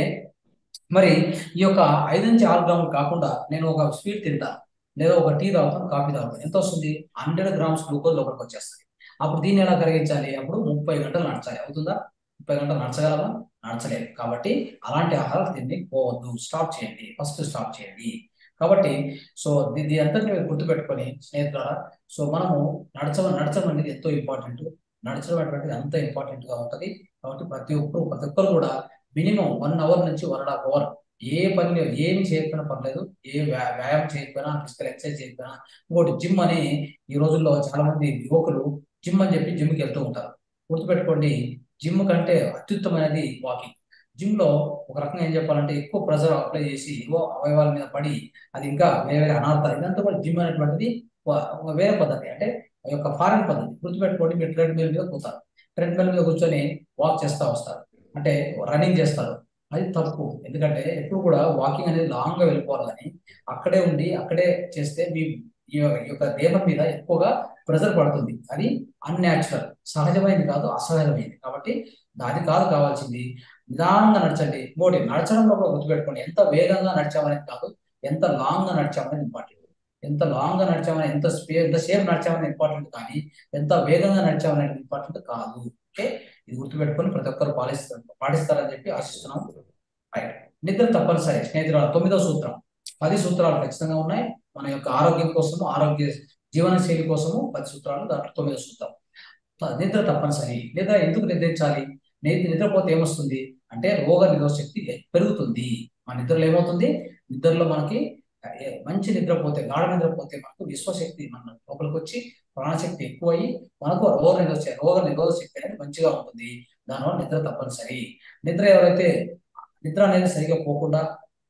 మరి ఈ యొక్క ఐదు నుంచి ఆరు గ్రాములు కాకుండా నేను ఒక స్వీట్ తింటాను లేదా ఒక టీ తాగుతాను కాఫీ తాగుతాను ఎంత వస్తుంది హండ్రెడ్ గ్రామ్స్ గ్లూకోజ్ లోపలికి వచ్చేస్తుంది అప్పుడు దీన్ని ఎలా కరిగించాలి అప్పుడు ముప్పై గంటలు నడచాలి అవుతుందా ముప్పై గంటలు నడచగలమా నడచలేదు కాబట్టి అలాంటి ఆహారాలు తిని పోవద్దు స్టాప్ చేయండి ఫస్ట్ స్టాప్ చేయండి కాబట్టి సో దీని అంతటిని మీరు గుర్తుపెట్టుకొని స్నేహితులారా సో మనము నడచడం నడచడం అనేది ఎంతో ఇంపార్టెంట్ నడచడం అనేటువంటిది అంత ఇంపార్టెంట్ గా ఉంటుంది కాబట్టి ప్రతి ఒక్కరు ప్రతి ఒక్కరు కూడా మినిమం వన్ అవర్ నుంచి వన్ అండ్ హాఫ్ అవర్ ఏ పని ఏమి చేయకపోయినా పర్లేదు ఏ వ్యాయామం చేయకపోయినా ఫిజికల్ ఎక్సర్సైజ్ చేయకపోయినా ఇంకోటి జిమ్ అని ఈ రోజుల్లో చాలా మంది యువకులు జిమ్ అని చెప్పి జిమ్కి వెళ్తూ ఉంటారు గుర్తుపెట్టుకోండి జిమ్ కంటే అత్యుత్తమైనది వాకింగ్ జిమ్ లో ఒక రకంగా ఏం చెప్పాలంటే ఎక్కువ ప్రెజర్ అప్లై చేసి ఏవో అవయవాల మీద పడి అది ఇంకా వేరే వేరే అనార్థాలు ఇదంతా కూడా జిమ్ అనేటువంటిది ఒక వేరే పద్ధతి అంటే యొక్క ఫారెన్ పద్ధతి గుర్తుపెట్టుకోండి మీరు ట్రెడ్ మిల్ మీద కూతారు ట్రెడ్ మిల్ మీద కూర్చొని వాక్ చేస్తూ వస్తారు అంటే రన్నింగ్ చేస్తారు అది తప్పు ఎందుకంటే ఎప్పుడు కూడా వాకింగ్ అనేది లాంగ్ గా వెళ్ళిపోవాలి కానీ అక్కడే ఉండి అక్కడే చేస్తే మీ ఈ యొక్క దేహం మీద ఎక్కువగా ప్రెజర్ పడుతుంది అది అన్యాచురల్ సహజమైనది కాదు అసహజమైనది కాబట్టి దాని కాదు కావాల్సింది నిదానంగా నడచండి ఇంకోటి నడచడంలో కూడా గుర్తుపెట్టుకోండి ఎంత వేగంగా నడిచామనేది కాదు ఎంత లాంగ్ గా నడిచామనేది ఇంపార్టెంట్ ఎంత లాంగ్ గా నడిచామని ఎంత స్పే ఎంత సేఫ్ నడిచామని ఇంపార్టెంట్ కానీ ఎంత వేగంగా నడిచామనేది ఇంపార్టెంట్ కాదు ఓకే ఇది గుర్తుపెట్టుకొని ప్రతి ఒక్కరు పాలిస్తారు పాటిస్తారని చెప్పి ఆశిస్తున్నాం రైట్ నిద్ర తప్పనిసరి స్నేహితుల తొమ్మిదో సూత్రం పది సూత్రాలు ఖచ్చితంగా ఉన్నాయి మన యొక్క ఆరోగ్యం కోసము ఆరోగ్య జీవన శైలి కోసము పది సూత్రాలు దాంట్లో తొమ్మిదో సూత్రం నిద్ర తప్పనిసరి నిద్ర ఎందుకు నిద్రించాలి నిద్ర నిద్రపోతే ఏమొస్తుంది అంటే రోగ నిరోధ శక్తి పెరుగుతుంది మన నిద్రలో ఏమవుతుంది నిద్రలో మనకి మంచి నిద్రపోతే గాఢ నిద్రపోతే మనకు విశ్వశక్తి మన లోపలికి వచ్చి ప్రాణశక్తి ఎక్కువయ్యి మనకు రోగ నిరోధ రోగ నిరోధ శక్తి అనేది మంచిగా ఉంటుంది దానివల్ల నిద్ర తప్పనిసరి నిద్ర ఎవరైతే నిద్ర అనేది సరిగా పోకుండా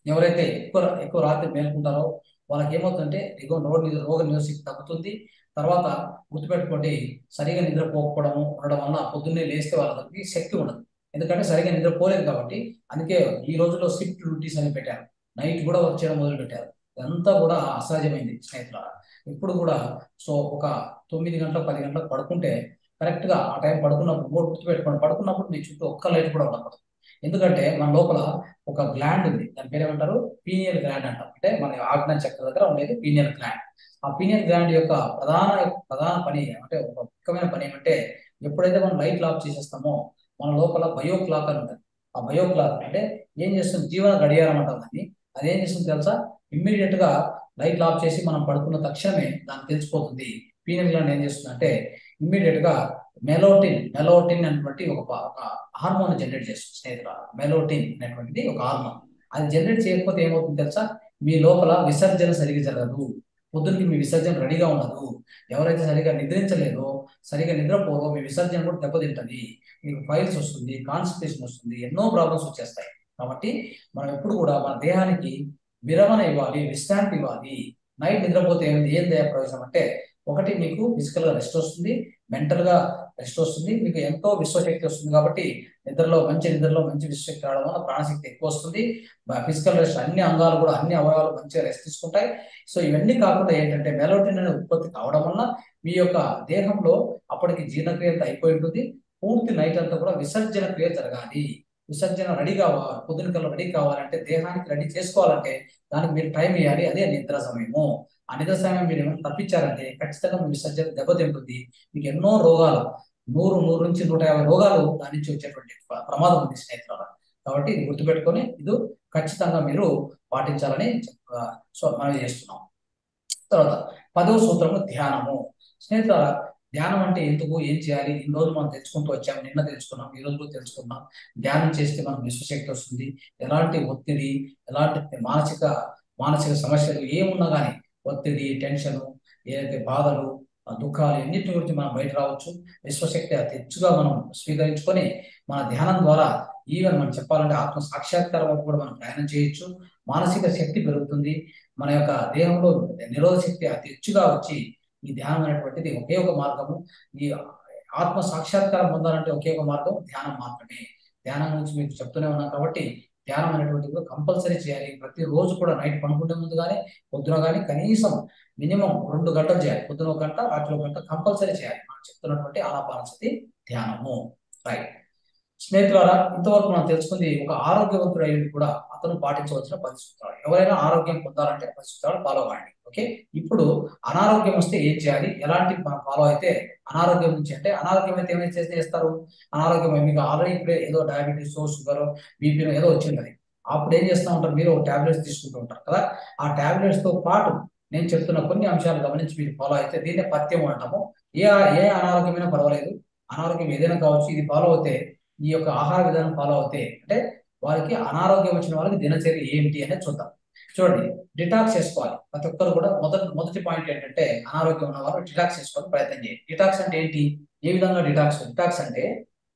ఎవరైతే ఎక్కువ ఎక్కువ రాత్రి మేల్కుంటారో వాళ్ళకి ఏమవుతుందంటే ఎక్కువ రోగ రోగ నిరోధశక్తి తగ్గుతుంది తర్వాత గుర్తుపెట్టుకోండి సరిగా నిద్రపోకపోవడము ఉండడం వల్ల పొద్దున్నే లేస్తే వాళ్ళకి శక్తి ఉండదు ఎందుకంటే సరిగా నిద్రపోలేదు కాబట్టి అందుకే ఈ రోజుల్లో షిఫ్ట్ డ్యూటీస్ అని పెట్టారు నైట్ కూడా వర్క్ చేయడం మొదలు పెట్టారు ఇదంతా కూడా అసహజమైంది స్నేహితులారా ఇప్పుడు కూడా సో ఒక తొమ్మిది గంటలకు పది గంటలకు పడుకుంటే కరెక్ట్ గా ఆ టైం పడుకున్నప్పుడు కూడా గుర్తుపెట్టుకోండి పడుకున్నప్పుడు మీ చుట్టూ ఒక్క లైట్ కూడా ఉండకూడదు ఎందుకంటే మన లోపల ఒక గ్లాండ్ ఉంది దాని పేరు ఏమంటారు పీనియల్ గ్లాండ్ అంటాం అంటే మన ఆజ్ఞా చక్ర దగ్గర ఉండేది పీనియల్ గ్లాండ్ ఆ పీనియల్ గ్లాండ్ యొక్క ప్రధాన ప్రధాన పని అంటే ఒక ముఖ్యమైన పని ఏమంటే ఎప్పుడైతే మనం లైట్ ఆఫ్ చేసేస్తామో మన లోపల బయో క్లాక్ అని ఉంటుంది ఆ బయో క్లాక్ అంటే ఏం చేస్తుంది జీవన గడియారం అంటాం దాన్ని అది ఏం చేస్తుంది తెలుసా ఇమ్మీడియట్ గా లైట్ ఆఫ్ చేసి మనం పడుకున్న తక్షణమే దానికి తెలిసిపోతుంది పీనియల్ గ్లాండ్ ఏం చేస్తుంది అంటే ఇమ్మీడియట్ గా మెలోటిన్ మెలోటిన్ అనేటువంటి ఒక ఒక హార్మోన్ జనరేట్ చేస్తుంది స్నేహితుల మెలోటిన్ అనేటువంటిది ఒక హార్మోన్ అది జనరేట్ చేయకపోతే ఏమవుతుంది తెలుసా మీ లోపల విసర్జన సరిగా జరగదు పొద్దున్నకి మీ విసర్జన రెడీగా ఉండదు ఎవరైతే సరిగా నిద్రించలేదో సరిగా నిద్రపోరో మీ విసర్జన కూడా దెబ్బతింటది మీకు ఫైల్స్ వస్తుంది కాన్స్టిపేషన్ వస్తుంది ఎన్నో ప్రాబ్లమ్స్ వచ్చేస్తాయి కాబట్టి మనం ఎప్పుడు కూడా మన దేహానికి విరమణ ఇవ్వాలి విశ్రాంతి ఇవ్వాలి నైట్ నిద్రపోతే ఏం ఏం దయ ప్రయోజనం అంటే ఒకటి మీకు ఫిజికల్ గా రెస్ట్ వస్తుంది మెంటల్ గా రెస్ట్ వస్తుంది మీకు ఎంతో విశ్వశక్తి వస్తుంది కాబట్టి నిద్రలో మంచి నిద్రలో మంచి విశ్వశక్తి రావడం వల్ల ప్రాణశక్తి ఎక్కువ వస్తుంది ఫిజికల్ రెస్ట్ అన్ని అంగాలు కూడా అన్ని అవయవాలు మంచిగా రెస్ట్ తీసుకుంటాయి సో ఇవన్నీ కాకుండా ఏంటంటే మెలోటిన్ అనే ఉత్పత్తి కావడం వల్ల మీ యొక్క దేహంలో అప్పటికి జీర్ణక్రియ అంతా అయిపోయి ఉంటుంది పూర్తి నైట్ అంతా కూడా విసర్జన క్రియ జరగాలి విసర్జన రెడీ కావాలి పొద్దున కల్లా రెడీ కావాలంటే దేహానికి రెడీ చేసుకోవాలంటే దానికి మీరు టైం ఇవ్వాలి అదే నిద్ర సమయము ఆ నిద్ర సమయం మీరు ఏమైనా తప్పించారంటే ఖచ్చితంగా మీ విసర్జన దెబ్బతింటుంది మీకు ఎన్నో రోగాలు నూరు నూరు నుంచి నూట యాభై రోగాలు దాని నుంచి వచ్చేటువంటి ప్ర- ప్రమాదం ఉంది స్నేహితుల కాబట్టి ఇది గుర్తుపెట్టుకొని ఇది ఖచ్చితంగా మీరు పాటించాలని చెప్ప- సో మనం చేస్తున్నాం తర్వాత పదవ సూత్రము ధ్యానము స్నేహితుల ధ్యానం అంటే ఎందుకు ఏం చేయాలి ఇన్ని రోజులు మనం తెలుసుకుంటూ వచ్చాము నిన్న తెలుసుకున్నాం ఈ రోజు కూడా తెలుసుకున్నాం ధ్యానం చేస్తే మనకు విశ్వశక్తి వస్తుంది ఎలాంటి ఒత్తిడి ఎలాంటి మానసిక మానసిక సమస్యలు ఏమున్నా కానీ ఒత్తిడి టెన్షన్ ఏదైతే బాధలు ఆ దుఃఖాలు ఎన్నిటి గురించి మనం బయట రావచ్చు విశ్వశక్తి అతి హెచ్చుగా మనం స్వీకరించుకొని మన ధ్యానం ద్వారా ఈవెన్ మనం చెప్పాలంటే ఆత్మ సాక్షాత్కారం వైపు కూడా మనం ప్రయాణం చేయొచ్చు మానసిక శక్తి పెరుగుతుంది మన యొక్క దేహంలో నిరోధ శక్తి అతి హెచ్చుగా వచ్చి ఈ ధ్యానం అనేటువంటిది ఒకే ఒక మార్గము ఈ ఆత్మ సాక్షాత్కారం పొందాలంటే ఒకే ఒక మార్గం ధ్యానం మాత్రమే ధ్యానం గురించి మీకు చెప్తూనే ఉన్నాం కాబట్టి ధ్యానం అనేటువంటిది కంపల్సరీ చేయాలి ప్రతి రోజు కూడా నైట్ పనుకుంటే ముందు కానీ పొద్దున కానీ కనీసం మినిమం రెండు గంటలు చేయాలి పొద్దున ఒక గంట రాత్రి ఒక గంట కంపల్సరీ చేయాలి మనం చెప్తున్నటువంటి ఆనాపానసతి ధ్యానము రైట్ స్నేహితులారా ఇంతవరకు మనం తెలుసుకుంది ఒక ఆరోగ్యవంతుడు అయ్యి కూడా అతను పాటించవలసిన పది సూత్రాలు ఎవరైనా ఆరోగ్యం పొందాలంటే పది సూత్రాలు ఫాలో అవ్వండి ఓకే ఇప్పుడు అనారోగ్యం వస్తే ఏం చేయాలి ఎలాంటి మనం ఫాలో అయితే అనారోగ్యం నుంచి అంటే అనారోగ్యం అయితే ఏమైతే చేస్తే చేస్తారు అనారోగ్యం మీకు ఆల్రెడీ ఇప్పుడే ఏదో డయాబెటీస్ షుగర్ బీపీ ఏదో వచ్చింది అది అప్పుడు ఏం చేస్తూ ఉంటారు మీరు టాబ్లెట్స్ తీసుకుంటూ ఉంటారు కదా ఆ టాబ్లెట్స్ తో పాటు నేను చెప్తున్న కొన్ని అంశాలు గమనించి మీరు ఫాలో అయితే దీన్నే పథ్యం అంటాము ఏ ఏ అనారోగ్యమైనా పర్వాలేదు అనారోగ్యం ఏదైనా కావచ్చు ఇది ఫాలో అవుతే ఈ యొక్క ఆహార విధానం ఫాలో అవుతే అంటే వారికి అనారోగ్యం వచ్చిన వాళ్ళకి దినచర్య ఏంటి అనేది చూద్దాం చూడండి డిటాక్స్ చేసుకోవాలి ప్రతి ఒక్కరు కూడా మొదటి మొదటి పాయింట్ ఏంటంటే అనారోగ్యం ఉన్న వారు డిటాక్స్ చేసుకోవడానికి ప్రయత్నం చేయండి డిటాక్స్ అంటే ఏంటి ఏ విధంగా డిటాక్స్ డిటాక్స్ అంటే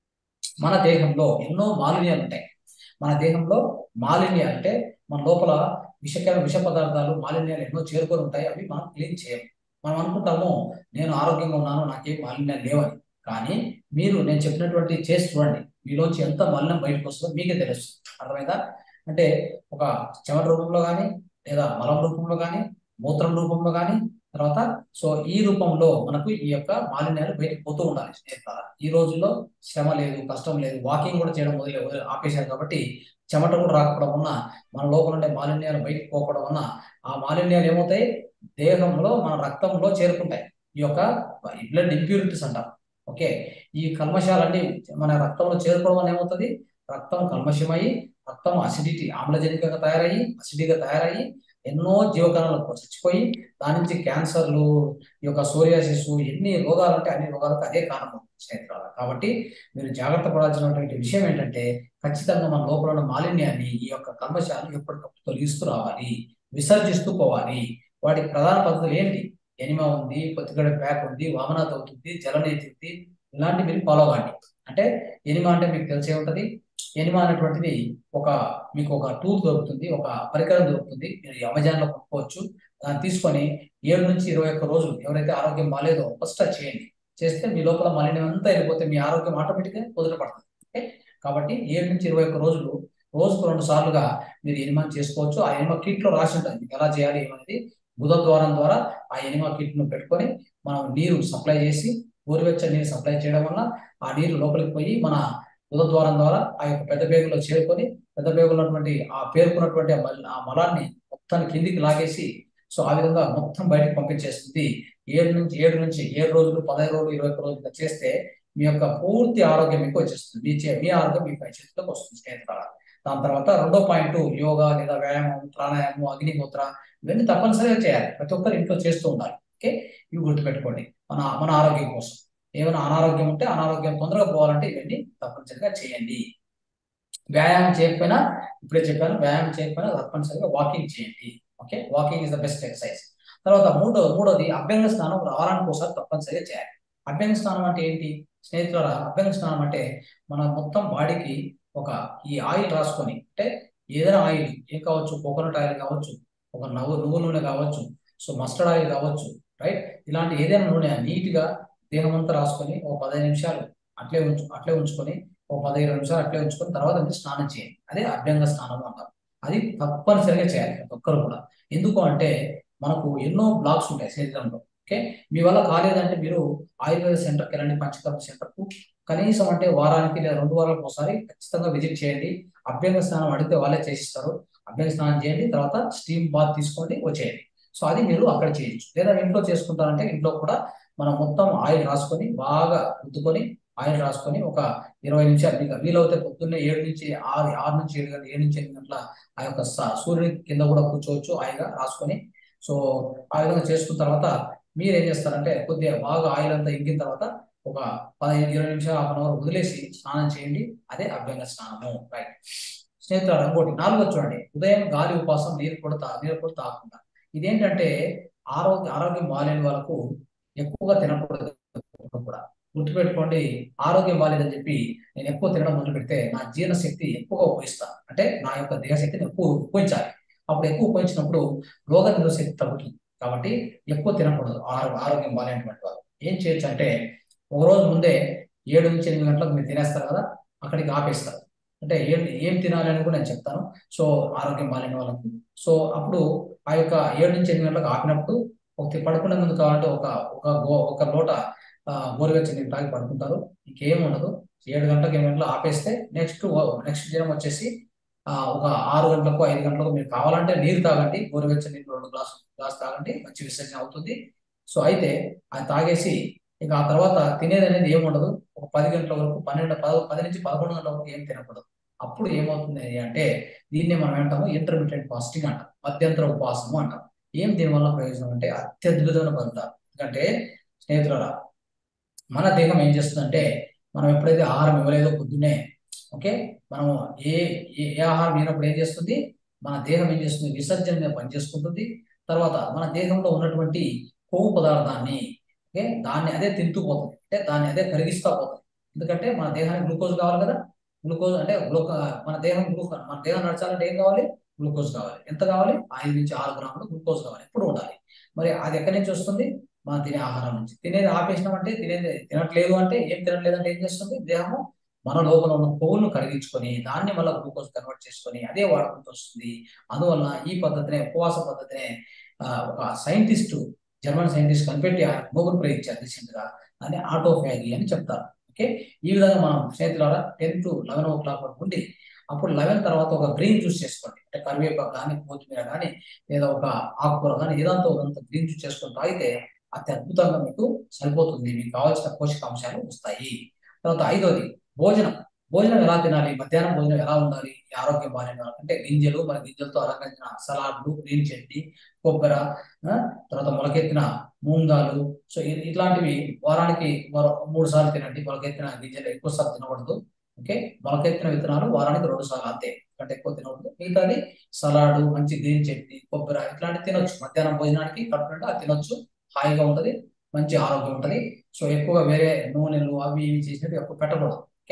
మన దేహంలో ఎన్నో మాలిన్యాలు ఉంటాయి మన దేహంలో మాలిన్యాలు అంటే మన లోపల విషకర విష పదార్థాలు మాలిన్యాలు ఎన్నో చేరుకొని ఉంటాయి అవి మనం క్లీన్ చేయం మనం అనుకుంటాము నేను ఆరోగ్యంగా ఉన్నాను నాకేం మాలిన్యాలు లేవని కానీ మీరు నేను చెప్పినటువంటి చేసి చూడండి మీలోంచి ఎంత మలినం బయటకు వస్తుందో మీకే తెలుస్తుంది అర్థమైందా అంటే ఒక చెమట రూపంలో కానీ లేదా మలం రూపంలో కానీ మూత్రం రూపంలో కానీ తర్వాత సో ఈ రూపంలో మనకు ఈ యొక్క మాలిన్యాలు బయటకు పోతూ ఉండాలి స్నేహితులారా ఈ రోజుల్లో శ్రమ లేదు కష్టం లేదు వాకింగ్ కూడా చేయడం మొదలు వదిలే- ఆపేశారు కాబట్టి చెమట కూడా రాకపోవడం వల్ల మన లోపల ఉండే మాలిన్యాలు బయటకు పోకపోవడం వల్ల ఆ మాలిన్యాలు ఏమవుతాయి దేహంలో మన రక్తంలో చేరుకుంటాయి ఈ యొక్క బ్లడ్ ఇంప్యూరిటీస్ అంటారు ఓకే ఈ కల్మషాలన్నీ మన రక్తంలో చేరుకోవడం వల్ల ఏమవుతుంది రక్తం కల్మషమై రక్తం అసిడిటీ ఆమ్లజనకంగా తయారయ్యి అసిడిగా తయారయ్యి ఎన్నో జీవకణాలు చచ్చిపోయి దాని నుంచి క్యాన్సర్లు ఈ యొక్క సోరియాసిస్ ఎన్ని రోగాలు అంటే అన్ని రోగాలకు అదే కారణం స్నేహితులారా కాబట్టి మీరు జాగ్రత్త పడాల్సినటువంటి విషయం ఏంటంటే ఖచ్చితంగా మన లోపల ఉన్న మాలిన్యాన్ని ఈ యొక్క కల్మషాలను ఎప్పటికప్పుడు తొలగిస్తూ రావాలి విసర్జిస్తూ పోవాలి వాటికి ప్రధాన పద్ధతులు ఏంటి ఎనిమా ఉంది పొత్తిగడ ప్యాక్ ఉంది వామనాథ అవుతుంది జలనేతి ఉంది ఇలాంటి మీరు ఫాలో అవ్వండి అంటే ఎనిమా అంటే మీకు తెలిసే ఉంటది ఎనిమా అనేటువంటిది ఒక మీకు ఒక టూల్ దొరుకుతుంది ఒక పరికరం దొరుకుతుంది మీరు అమెజాన్ లో కొనుక్కోవచ్చు దాన్ని తీసుకొని ఏడు నుంచి ఇరవై ఒక్క రోజులు ఎవరైతే ఆరోగ్యం బాగాలేదో ఫస్ట్ అది చేయండి చేస్తే మీ లోపల మలినం అంతా వెళ్ళిపోతే మీ ఆరోగ్యం ఆటోమేటిక్గా కుదుటపడుతుంది ఓకే కాబట్టి ఏడు నుంచి ఇరవై ఒక్క రోజులు రోజుకు రెండు సార్లుగా మీరు ఎనిమా చేసుకోవచ్చు ఆ ఎనిమా కిట్ లో రాసి ఉంటుంది మీకు ఎలా చేయాలి ఏమనేది బుధ ద్వారం ద్వారా ఆ ఎనిమా కిట్ ను పెట్టుకొని మనం నీరు సప్లై చేసి గోరువెచ్చని నీరు సప్లై చేయడం వల్ల ఆ నీరు లోపలికి పోయి మన బుధ ద్వారం ద్వారా ఆ యొక్క పెద్ద పేగులో చేరుకొని పెద్ద పేగులో ఉన్నటువంటి ఆ పేర్కొన్నటువంటి ఆ మల్- ఆ మలాన్ని మొత్తాన్ని కిందికి లాగేసి సో ఆ విధంగా మొత్తం బయటకు పంపించేస్తుంది ఏడు నుంచి ఏడు నుంచి ఏడు రోజులు పదహైదు రోజులు ఇరవై ఒక్క రోజులు చేస్తే మీ యొక్క పూర్తి ఆరోగ్యం మీకు వచ్చేస్తుంది మీ చే- మీ ఆరోగ్యం మీ పై చేతిలోకి వస్తుంది స్నేహితులారా దాని తర్వాత రెండో పాయింట్ యోగా లేదా వ్యాయామం ప్రాణాయామం అగ్నిహోత్ర ఇవన్నీ తప్పనిసరిగా చేయాలి ప్రతి ఒక్కరు ఇంట్లో చేస్తూ ఉండాలి ఓకే ఇవి గుర్తుపెట్టుకోండి మన మన ఆరోగ్యం కోసం ఏమైనా అనారోగ్యం ఉంటే అనారోగ్యం తొందరగా పోవాలంటే ఇవన్నీ తప్పనిసరిగా చేయండి వ్యాయామం చేయకపోయినా ఇప్పుడే చెప్పాను వ్యాయామం చేయకపోయినా తప్పనిసరిగా వాకింగ్ చేయండి okay walking is the best exercise తర్వాత మూడో మూడోది అభ్యంగ స్నానం వారానికి ఒకసారి తప్పనిసరిగా చేయాలి అభ్యంగ స్నానం అంటే ఏంటి స్నేహితులారా అభ్యంగ స్నానం అంటే మన మొత్తం బాడీకి ఒక ఈ ఆయిల్ రాసుకొని అంటే ఏదైనా ఆయిల్ ఏం కావచ్చు కోకోనట్ ఆయిల్ కావచ్చు ఒక నవ్వు నువ్వు నూనె కావచ్చు సో మస్టర్డ్ ఆయిల్ కావచ్చు రైట్ ఇలాంటి ఏదైనా నూనె నీట్ గా దేహం అంతా రాసుకొని ఒక పదిహేను నిమిషాలు అట్లే ఉంచు అట్లే ఉంచుకొని ఒక పదిహేను నిమిషాలు అట్లే ఉంచుకొని తర్వాత మీరు స్నానం చేయండి అదే అభ్యంగ స్నానం అంటారు అది తప్పనిసరిగా చేయాలి ప్రతి ఒక్కరు కూడా ఎందుకు అంటే మనకు ఎన్నో బ్లాక్స్ ఉంటాయి శరీరంలో ఓకే మీ వల్ల కాలేదంటే మీరు ఆయుర్వేద సెంటర్కి వెళ్ళండి పంచకర్మ సెంటర్కు కనీసం అంటే వారానికి లేదా రెండు వారాలకు ఒకసారి ఖచ్చితంగా విజిట్ చేయండి అభ్యంగ స్నానం అడిగితే వాళ్ళే చేసిస్తారు అభ్యంగ స్నానం చేయండి తర్వాత స్టీమ్ బాత్ తీసుకోండి వచ్చేయండి సో అది మీరు అక్కడ చేయొచ్చు లేదా ఇంట్లో చేసుకుంటారంటే ఇంట్లో కూడా మనం మొత్తం ఆయిల్ రాసుకొని బాగా రుద్దుకొని ఆయిల్ రాసుకొని ఒక ఇరవై నిమిషాలు మీకు వీలవుతే పొద్దున్నే ఏడు నుంచి ఆరు ఆరు నుంచి ఏడు గంటల ఏడు నుంచి ఎనిమిది గంటల ఆ యొక్క స- సూర్యుని కింద కూడా కూర్చోవచ్చు హాయిగా రాసుకొని సో ఆ విధంగా చేసుకున్న తర్వాత మీరు ఏం చేస్తారంటే కొద్దిగా బాగా ఆయిల్ అంతా ఇంకిన తర్వాత ఒక పదిహేను ఇరవై నిమిషాలు హాఫ్ అన్ అవర్ వదిలేసి స్నానం చేయండి అదే అభ్యంగ స్నానము రైట్ స్నేహితులు ఇంకోటి నాలుగో చూడండి ఉదయం గాలి ఉపాసం నీరు కూడా తా నీరు కూడా తాగకుండా ఇదేంటంటే ఆరోగ్య ఆరోగ్యం బాగాలేని వాళ్ళకు ఎక్కువగా తినకూడదు ఎప్పుడు కూడా గుర్తుపెట్టుకోండి ఆరోగ్యం బాగాలేదని చెప్పి నేను ఎక్కువ తినడం మొదలు పెడితే నా జీర్ణశక్తి ఎక్కువగా ఉపయోగిస్తాను అంటే నా యొక్క దేహశక్తిని ఎక్కువ ఉపయోగించాలి అప్పుడు ఎక్కువ ఉపయోగించినప్పుడు రోగ నిరోధక శక్తి తగ్గుతుంది కాబట్టి ఎక్కువ తినకూడదు ఆరో- ఆరోగ్యం బాగాలేనటువంటి వాళ్ళు ఏం చేయొచ్చు అంటే ఒక రోజు ముందే ఏడు నుంచి ఎనిమిది గంటలకు మీరు తినేస్తారు కదా అక్కడికి ఆపేస్తారు అంటే ఏం ఏం తినాలి అని కూడా నేను చెప్తాను సో ఆరోగ్యం బాగాలేని వాళ్ళకి సో అప్పుడు ఆ యొక్క ఏడు నుంచి ఎనిమిది గంటలకు ఆపినప్పుడు ఒక పడుకునే ముందు కావాలంటే ఒక ఒక గో ఒక లోట ఆ, గోరువెచ్చని నీళ్ళు తాగి పడుకుంటారు ఇంకేం ఉండదు ఏడు గంటలకు ఎనిమిది గంటలకు ఆపేస్తే నెక్స్ట్ నెక్స్ట్ దినం వచ్చేసి ఆ, ఒక ఆరు గంటలకు ఐదు గంటలకు మీరు కావాలంటే నీరు తాగండి గోరువెచ్చని నీళ్ళు రెండు గ్లాసు గ్లాస్ తాగండి మంచి విసర్జన అవుతుంది సో అయితే అది తాగేసి ఇక ఆ తర్వాత తినేది అనేది ఏముండదు ఒక పది గంటల వరకు పన్నెండు పద పది నుంచి పదకొండు గంటల వరకు ఏం తినకూడదు అప్పుడు ఏమవుతుంది అంటే దీన్నే మనం అంటాము ఇంటర్మీడియట్ ఫాస్టింగ్ అంటాం మధ్యంతర ఉపవాసము అంటాం ఏం దీనివల్ల ప్రయోజనం అంటే అత్యద్భుతమైన పొందుతారు ఎందుకంటే స్నేహితులారా మన దేహం ఏం చేస్తుందంటే మనం ఎప్పుడైతే ఆహారం ఇవ్వలేదో పొద్దున్నే ఓకే మనము ఏ ఏ ఏ ఆహారం లేనప్పుడు ఏం చేస్తుంది మన దేహం ఏం చేస్తుంది విసర్జన మీద పనిచేసుకుంటుంది తర్వాత మన దేహంలో ఉన్నటువంటి కొవ్వు పదార్థాన్ని ఓకే దాన్ని అదే తింటూ పోతుంది అంటే దాన్ని అదే కరిగిస్తూ పోతుంది ఎందుకంటే మన దేహానికి గ్లూకోజ్ కావాలి కదా గ్లూకోజ్ అంటే గ్లూకో మన దేహం గ్లూకోజ్ మన దేహం నడచాలంటే ఏం కావాలి గ్లూకోజ్ కావాలి ఎంత కావాలి ఐదు నుంచి ఆరు గ్రాములు గ్లూకోజ్ కావాలి ఎప్పుడు ఉండాలి మరి అది ఎక్కడి నుంచి వస్తుంది మనం తినే ఆహారం నుంచి తినేది ఆపేసినామంటే తినేది తినట్లేదు అంటే ఏం తినట్లేదు అంటే ఏం చేస్తుంది దేహము మన లోపల ఉన్న కొవ్వును కరిగించుకొని దాన్ని మళ్ళీ గ్లూకోజ్ కన్వర్ట్ చేసుకొని అదే వాడుకుంటూ వస్తుంది అందువల్ల ఈ పద్ధతినే ఉపవాస పద్ధతినే ఆ, ఒక సైంటిస్ట్ జర్మన్ సైంటిస్ట్ కనిపెట్టి ఆయన నోబెల్ ప్రైజ్ ఇచ్చారు రీసెంట్ గా దాన్ని ఆటోఫాగి అని చెప్తారు ఓకే ఈ విధంగా మనం స్నేహితులారా ten to eleven o'clock వరకు ఉండి అప్పుడు లెవెన్ తర్వాత ఒక గ్రీన్ జ్యూస్ చేసుకోండి అంటే కరివేపాకు కానీ కొత్తిమీర కానీ లేదా ఒక ఆకుకూర కానీ ఏదంతో అంత గ్రీన్ జ్యూస్ చేసుకొని తాగితే అతి అద్భుతంగా మీకు సరిపోతుంది మీకు కావాల్సిన పోషకాంశాలు వస్తాయి తర్వాత ఐదోది భోజనం భోజనం ఎలా తినాలి మధ్యాహ్నం భోజనం ఎలా ఉండాలి ఈ ఆరోగ్యం బాగాలేని వాళ్ళకి అంటే గింజలు మరి గింజలతో అలంకరించిన సలాడ్లు గ్రీన్ చట్నీ కొబ్బరి ఆ, తర్వాత మొలకెత్తిన మూంగాలు సో ఇ- ఇట్లాంటివి వారానికి మరో మూడు సార్లు తినండి మొలకెత్తిన గింజలు ఎక్కువ సార్లు తినకూడదు ఓకే మొలకెత్తిన విత్తనాలు వారానికి రెండు సార్లు అంతే అంటే ఎక్కువ తినకూడదు మిగతాది సలాడ్ మంచి గ్రీన్ చట్నీ కొబ్బరి ఇట్లాంటివి తినొచ్చు మధ్యాహ్నం భోజనానికి కడుపు నిండా అది తినొచ్చు హాయిగా ఉంటది మంచి ఆరోగ్యం ఉంటది సో ఎక్కువగా వేరే నూనెలు అవి ఇవి చేసినట్టు ఎక్కువ పెట్టకూడదు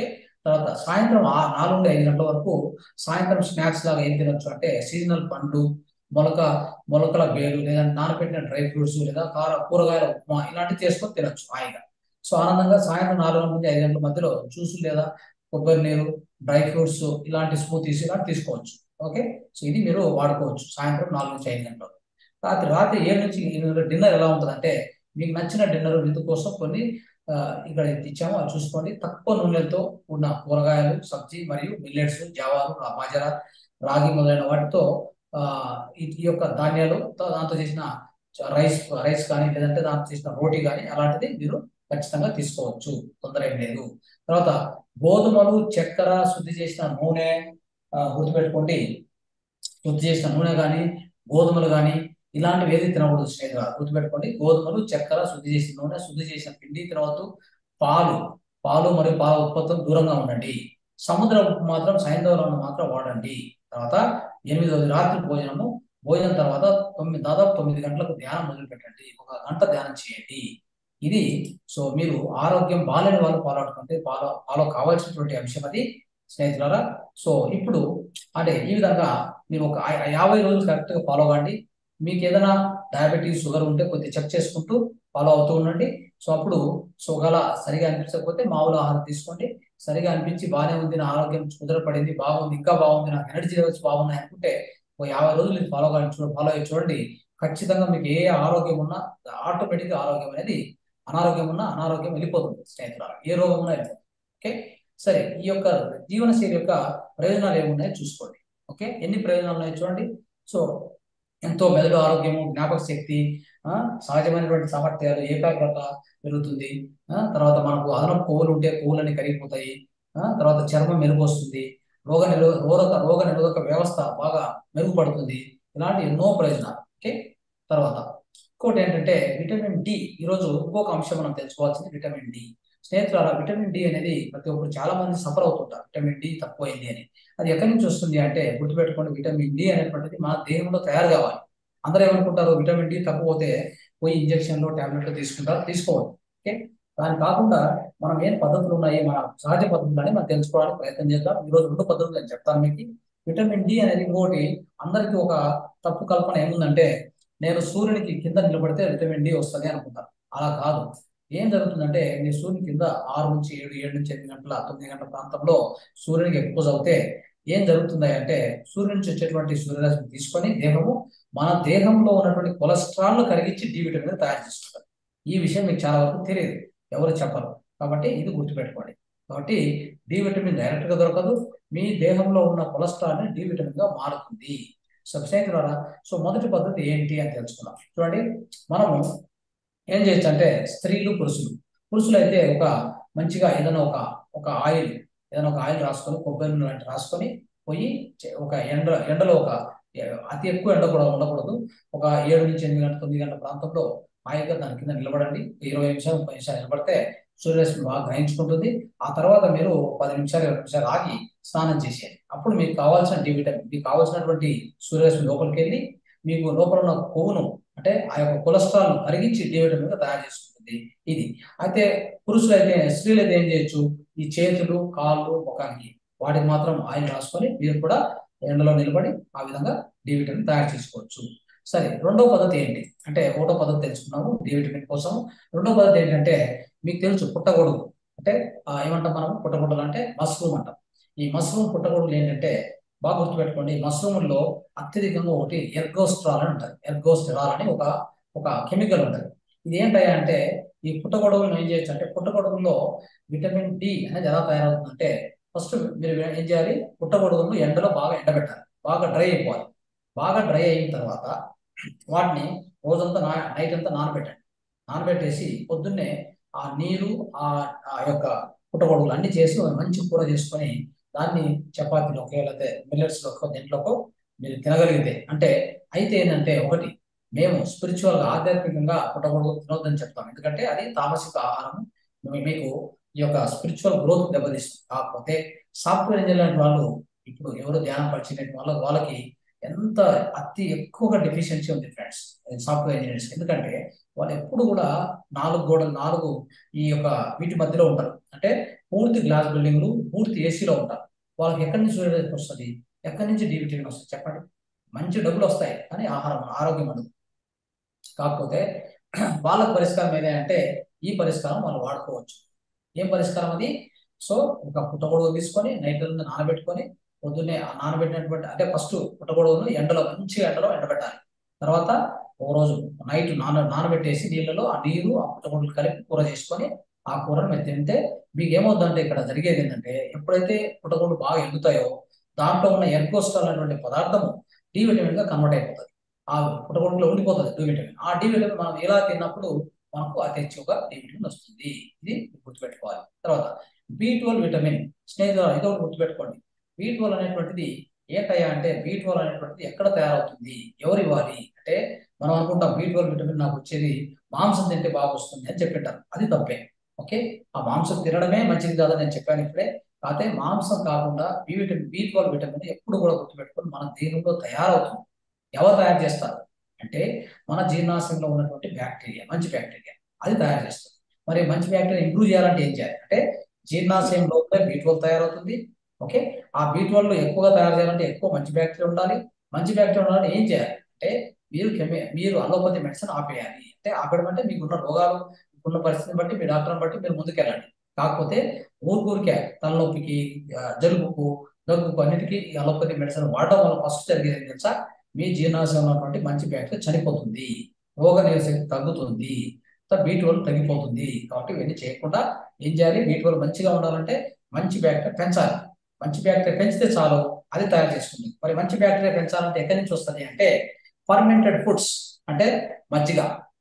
తర్వాత సాయంత్రం ఆ నాలుగు నుండి ఐదు గంటల వరకు సాయంత్రం స్నాక్స్ లాగా ఏం తినొచ్చు అంటే సీజనల్ పండ్లు మొలక మొలకల బేరు లేదా నానబెట్టిన డ్రై ఫ్రూట్స్ లేదా కార కూరగాయల ఉప్మా ఇలాంటివి చేసుకొని తినొచ్చు హాయిగా సో ఆనందంగా సాయంత్రం నాలుగు గంటల నుంచి ఐదు గంటల మధ్యలో జ్యూస్ లేదా కొబ్బరి నీరు డ్రై ఫ్రూట్స్ ఇలాంటి స్మూతీస్ ఇలాంటి తీసుకోవచ్చు ఓకే సో ఇది మీరు వాడుకోవచ్చు సాయంత్రం నాలుగు నుంచి ఐదు గంటలు రాత్రి రాత్రి ఏడు నుంచి ఎనిమిది డిన్నర్ ఎలా ఉంటుందంటే మీకు నచ్చిన డిన్నర్ విందు కోసం కొన్ని ఆ, ఇక్కడ ఇచ్చాము అది చూసుకోండి తక్కువ నూనెలతో ఉన్న కూరగాయలు సబ్జీ మరియు మిల్లెట్స్ జావాలు రా- బాజరా రాగి మొదలైన వాటితో ఆ, ఈ ఈ యొక్క ధాన్యాలు తో- దాంతో చేసిన చ- రైస్ రైస్ కానీ లేదంటే దాంతో చేసిన రోటీ కానీ అలాంటిది మీరు ఖచ్చితంగా తీసుకోవచ్చు తొందర ఏం లేదు తర్వాత గోధుమలు చక్కెర శుద్ధి చేసిన నూనె ఆ, గుర్తుపెట్టుకోండి శుద్ధి చేసిన నూనె కానీ గోధుమలు కానీ ఇలాంటివి ఏది తినకూడదు స్నేహితులు గుర్తుపెట్టుకోండి గోధుమలు చక్కెర శుద్ధి చేసిన నూనె శుద్ధి చేసిన పిండి తినవద్దు పాలు పాలు మరియు పాల ఉత్పత్తులు దూరంగా ఉండండి సముద్ర ఉప్పు మాత్రం సైంధవులను మాత్రం వాడండి తర్వాత ఎనిమిదవది రాత్రి భోజనము భోజనం తర్వాత తొమ్మిది దాదాపు తొమ్మిది గంటలకు ధ్యానం మొదలు పెట్టండి ఒక గంట ధ్యానం చేయండి ఇది సో మీరు ఆరోగ్యం బాలేని వాళ్ళు ఫాలో అవుతుంటే ఫాలో ఫాలో కావాల్సినటువంటి అంశం అది స్నేహితులారా సో ఇప్పుడు అంటే ఈ విధంగా మీరు ఒక యా- యాభై రోజులు కరెక్ట్ గా ఫాలో అవ్వండి మీకు ఏదైనా డయాబెటీస్ షుగర్ ఉంటే కొద్దిగా చెక్ చేసుకుంటూ ఫాలో అవుతూ ఉండండి సో అప్పుడు సో ఒకవేళ సరిగా అనిపించకపోతే మామూలు ఆహారం తీసుకోండి సరిగా అనిపించి బాగానే ఉంది నా ఆరోగ్యం కుదరపడింది బాగుంది ఇంకా బాగుంది నాకు ఎనర్జీ లెవెల్స్ బాగున్నాయి అనుకుంటే ఒక యాభై రోజులు మీరు ఫాలో కానీ చూడ ఫాలో అయ్యి చూడండి ఖచ్చితంగా మీకు ఏ ఆరోగ్యం ఉన్నా ఆటోమేటిక్ ఆరోగ్యం అనేది అనారోగ్యం ఉన్నా అనారోగ్యం వెళ్ళిపోతుంది స్నేహితులారా ఏ రోగం ఉన్నా వెళ్ళిపోతుంది ఓకే సరే ఈ యొక్క జీవనశైలి యొక్క ప్రయోజనాలు ఏమున్నాయో చూసుకోండి ఓకే ఎన్ని ప్రయోజనాలు ఉన్నాయో చూడండి సో ఎంతో మెదడు ఆరోగ్యము జ్ఞాపక శక్తి ఆ, సహజమైనటువంటి సామర్థ్యాలు ఏకాగ్రత పెరుగుతుంది ఆ, తర్వాత మనకు అదనపు కొవ్వులు ఉంటే కొవ్వులన్నీ కరిగిపోతాయి ఆ, తర్వాత చర్మం మెరుగు వస్తుంది రోగ నిరో రోగ రోగ నిరోధక వ్యవస్థ బాగా మెరుగుపడుతుంది ఇలాంటి ఎన్నో ప్రయోజనాలు ఓకే తర్వాత ఇంకోటి ఏంటంటే విటమిన్ డి ఈరోజు ఇంకొక అంశం మనం తెలుసుకోవాల్సింది విటమిన్ డి స్నేహితులారా విటమిన్ డి అనేది ప్రతి ఒక్కరు చాలా మంది సఫర్ అవుతుంటారు విటమిన్ డి తక్కువైంది అని అది ఎక్కడి నుంచి వస్తుంది అంటే గుర్తుపెట్టుకోండి విటమిన్ డి అనేటువంటిది మన దేహంలో తయారు కావాలి అందరూ ఏమనుకుంటారు విటమిన్ డి తక్కువ పోతే పోయి ఇంజక్షన్లు టాబ్లెట్లు తీసుకుంటారు తీసుకోవద్దు ఓకే దాని కాకుండా మనం ఏం పద్ధతులు ఉన్నాయి మన సహజ పద్ధతులు అని మనం తెలుసుకోవడానికి ప్రయత్నం చేద్దాం ఈ రోజు రెండు పద్ధతులు నేను చెప్తాను మీకు విటమిన్ డి అనేది ఇంకోటి అందరికీ ఒక తప్పు కల్పన ఏముందంటే నేను సూర్యునికి కింద నిలబడితే విటమిన్ డి వస్తుంది అనుకుంటాను అలా కాదు ఏం జరుగుతుందంటే మీ సూర్యుని కింద ఆరు నుంచి ఏడు ఏడు నుంచి ఎనిమిది గంటల తొమ్మిది గంటల ప్రాంతంలో సూర్యునికి ఎక్స్పోజ్ అవుతే ఏం జరుగుతుంది అంటే సూర్యుని నుంచి వచ్చేటువంటి సూర్యరశ్మి తీసుకొని దేహము మన దేహంలో ఉన్నటువంటి కొలెస్ట్రాల్ కరిగించి డి విటమిన్ తయారు చేస్తుంది ఈ విషయం మీకు చాలా వరకు తెలియదు ఎవరు చెప్పరు కాబట్టి ఇది గుర్తుపెట్టుకోండి కాబట్టి డి విటమిన్ డైరెక్ట్ గా దొరకదు మీ దేహంలో ఉన్న కొలెస్ట్రాల్ ని డి విటమిన్ గా మారుతుంది సో స్నేహితులారా సో మొదటి పద్ధతి ఏంటి అని తెలుసుకుందాం చూడండి మనము ఏం చేయొచ్చు అంటే స్త్రీలు పురుషులు పురుషులు అయితే ఒక మంచిగా ఏదైనా ఒక ఒక ఆయిల్ ఏదైనా ఒక ఆయిల్ రాసుకొని కొబ్బరి నూనె లాంటి రాసుకొని పోయి చే- ఒక ఎండ ఎండలో ఒక ఏ- అతి ఎక్కువ ఎండ కూడా ఉండకూడదు ఒక ఏడు నుంచి ఎనిమిది గంటల తొమ్మిది గంటల ప్రాంతంలో హాయిగా దాని కింద నిలబడండి ఇరవై నిమిషాలు ముప్పై నిమిషాలు నిలబడితే సూర్యరశ్మి బాగా గ్రహించుకుంటుంది ఆ తర్వాత మీరు పది నిమిషాలు ఇరవై నిమిషాలు ఆగి స్నానం చేసేయండి అప్పుడు మీకు కావాల్సిన డి విటమిన్ మీకు కావాల్సినటువంటి సూర్యరశ్మి లోపలికి వెళ్ళి మీకు లోపల ఉన్న కొవ్వును అంటే ఆ యొక్క కొలెస్ట్రాల్ కరిగించి డి విటమిన్ గా తయారు చేసుకుంటుంది ఇది అయితే పురుషులు అయితే స్త్రీలు అయితే ఏం చేయొచ్చు ఈ చేతులు కాళ్ళు ముఖానికి వాటికి మాత్రం ఆయిల్ రాసుకొని మీరు కూడా ఎండలో నిలబడి ఆ విధంగా డి విటమిన్ తయారు చేసుకోవచ్చు సరే రెండో పద్ధతి ఏంటి అంటే ఒకటో పద్ధతి తెలుసుకున్నాము డి విటమిన్ కోసం రెండో పద్ధతి ఏంటంటే మీకు తెలుసు పుట్టగొడుగు అంటే ఆ, ఏమంటాం మనం పుట్టగొడుగులు అంటే మష్రూమ్ అంటాం ఈ మష్రూమ్ పుట్టగొడుగులు ఏంటంటే బాగా గుర్తుపెట్టుకోండి మష్రూముల్లో అత్యధికంగా ఒకటి ఎర్గోస్ట్రాల్ అని ఉంటుంది ఎర్గోస్టెరాల్ అని ఒక ఒక కెమికల్ ఉంటుంది ఇది ఏంటయ్యా అంటే ఈ పుట్టగొడుగులను ఏం చేయొచ్చు అంటే పుట్టగొడుగుల్లో విటమిన్ డి అనేది ఎలా తయారవుతుందంటే ఫస్ట్ మీరు ఏం చేయాలి పుట్టగొడుగులను ఎండలో బాగా ఎండబెట్టాలి బాగా డ్రై అయిపోవాలి బాగా డ్రై అయిన తర్వాత వాటిని రోజంతా నా నైట్ అంతా నానబెట్టండి నానబెట్టేసి పొద్దున్నే ఆ నీరు ఆ ఆ యొక్క పుట్టగొడుగులు అన్ని చేసి ఒక మంచి కూర చేసుకొని దాన్ని చపాతీలోకి లేకపోతే మిల్లెట్స్ లోకో దేంట్లోకో మీరు తినగలిగితే అంటే అయితే ఏంటంటే ఒకటి మేము స్పిరిచువల్ గా ఆధ్యాత్మికంగా పుట్టగొడుగు తినొద్దని చెప్తాం ఎందుకంటే అది తామసిక ఆహారం మీ- మీకు ఈ యొక్క స్పిరిచువల్ గ్రోత్ దెబ్బతీస్తుంది కాకపోతే సాఫ్ట్వేర్ ఇంజనీర్ లాంటి వాళ్ళు ఇప్పుడు ఎవరు ధ్యానం పరిచిన వాళ్ళ వాళ్ళకి ఎంత అతి ఎక్కువగా డెఫిషియన్సీ ఉంది ఫ్రెండ్స్ సాఫ్ట్వేర్ ఇంజనీర్స్ ఎందుకంటే వాళ్ళు ఎప్పుడు కూడా నాలుగు గోడలు నాలుగు ఈ యొక్క వీటి మధ్యలో ఉంటారు అంటే పూర్తి గ్లాస్ బిల్డింగ్లు పూర్తి ఏసీలో ఉంటారు వాళ్ళకి ఎక్కడి నుంచి సూర్యోదయం వస్తుంది ఎక్కడి నుంచి డి విటమిన్ వస్తుంది చెప్పండి మంచి డబ్బులు వస్తాయి కానీ ఆహారం ఆరోగ్యం ఉండదు కాకపోతే వాళ్ళకు పరిష్కారం ఏదంటే ఈ పరిష్కారం వాళ్ళు వాడుకోవచ్చు ఏం పరిష్కారం అది సో ఒక పుట్టగొడుగు తీసుకొని నైట్ నానబెట్టుకొని పొద్దున్నే ఆ నానబెట్టినటువంటి అంటే ఫస్ట్ పుట్టగొడుగును ఎండలో మంచిగా ఎండలో ఎండబెట్టాలి తర్వాత ఒక రోజు నైట్ నాన నానబెట్టేసి నీళ్ళలో ఆ నీరు ఆ పుట్టగొడుగులు కలిపి కూర చేసుకొని ఆ కూరను మీరు తింటే మీకు ఏమవుతుందంటే ఇక్కడ జరిగేది ఏంటంటే ఎప్పుడైతే పుట్టగొడుగులు బాగా ఎగుతాయో దాంట్లో ఉన్న ఎర్కోస్టాల్ అనేటువంటి పదార్థము డి విటమిన్ గా కన్వర్ట్ అయిపోతుంది ఆ పుట్టగొడుగులో ఉండిపోతుంది డి విటమిన్ ఆ డి విటమిన్ మనం ఎలా తిన్నప్పుడు మనకు అతి ఎక్కువగా డి విటమిన్ వస్తుంది ఇది గుర్తుపెట్టుకోవాలి తర్వాత బి ట్వెల్వ్ విటమిన్ స్నేహితులు ఇది ఒకటి గుర్తుపెట్టుకోండి బి ట్వెల్వ్ అనేటువంటిది ఏంటయ్యా అంటే బి ట్వెల్వ్ అనేటువంటిది ఎక్కడ తయారవుతుంది ఎవరు ఇవ్వాలి అంటే మనం అనుకుంటాం బి ట్వెల్వ్ విటమిన్ నాకు వచ్చేది మాంసం తింటే బాగా వస్తుంది అని చెప్పింటారు అది తప్పే ఓకే ఆ మాంసం తినడమే మంచిది కాదని నేను చెప్పాను ఇప్పుడే కాకపోతే మాంసం కాకుండా B vitamin B twelve vitamin ఎప్పుడు కూడా గుర్తుపెట్టుకొని మన దేహంలో తయారవుతుంది ఎవరు తయారు చేస్తారు అంటే మన జీర్ణాశయంలో ఉన్నటువంటి బ్యాక్టీరియా మంచి బ్యాక్టీరియా అది తయారు చేస్తుంది మరి మంచి బ్యాక్టీరియా ఇంప్రూవ్ చేయాలంటే ఏం చేయాలి అంటే జీర్ణాశయం లోపలే బీ ట్వెల్వ్ తయారవుతుంది ఓకే ఆ బీ ట్వెల్వ్ ఎక్కువగా తయారు చేయాలంటే ఎక్కువ మంచి బ్యాక్టీరియా ఉండాలి మంచి బ్యాక్టీరియా ఉండాలంటే ఏం చేయాలి అంటే మీరు కెమి మీరు అలోపతి మెడిసిన్ ఆపేయాలి అంటే ఆపేయడం అంటే మీకున్న రోగాలు ఉన్న పరిస్థితిని బట్టి మీ డాక్టర్ని బట్టి మీరు ముందుకెళ్ళండి కాకపోతే ఊరికూరికే తలనొప్పికి ఆ, జలుబుకు దగ్గుకు అన్నిటికీ ఈ అలోపతి మెడిసిన్ వాడడం వల్ల ఫస్ట్ జరిగేది ఏం తెలుసా మీ జీర్ణాశయంలో ఉన్నటువంటి మంచి బ్యాక్టీరియా చనిపోతుంది రోగ నిరోధశక్తి తగ్గుతుంది బీ ట్వెల్వ్ తగ్గిపోతుంది కాబట్టి ఇవన్నీ చేయకుండా ఏం చేయాలి బీ ట్వెల్వ్ మంచిగా ఉండాలంటే మంచి బ్యాక్టీరియా పెంచాలి మంచి బ్యాక్టీరియా పెంచితే చాలు అది తయారు చేసుకుంటుంది మరి మంచి బ్యాక్టీరియా పెంచాలంటే ఎక్కడి నుంచి వస్తుంది అంటే ఫర్మెంటెడ్ ఫుడ్స్ అంటే మజ్జిగ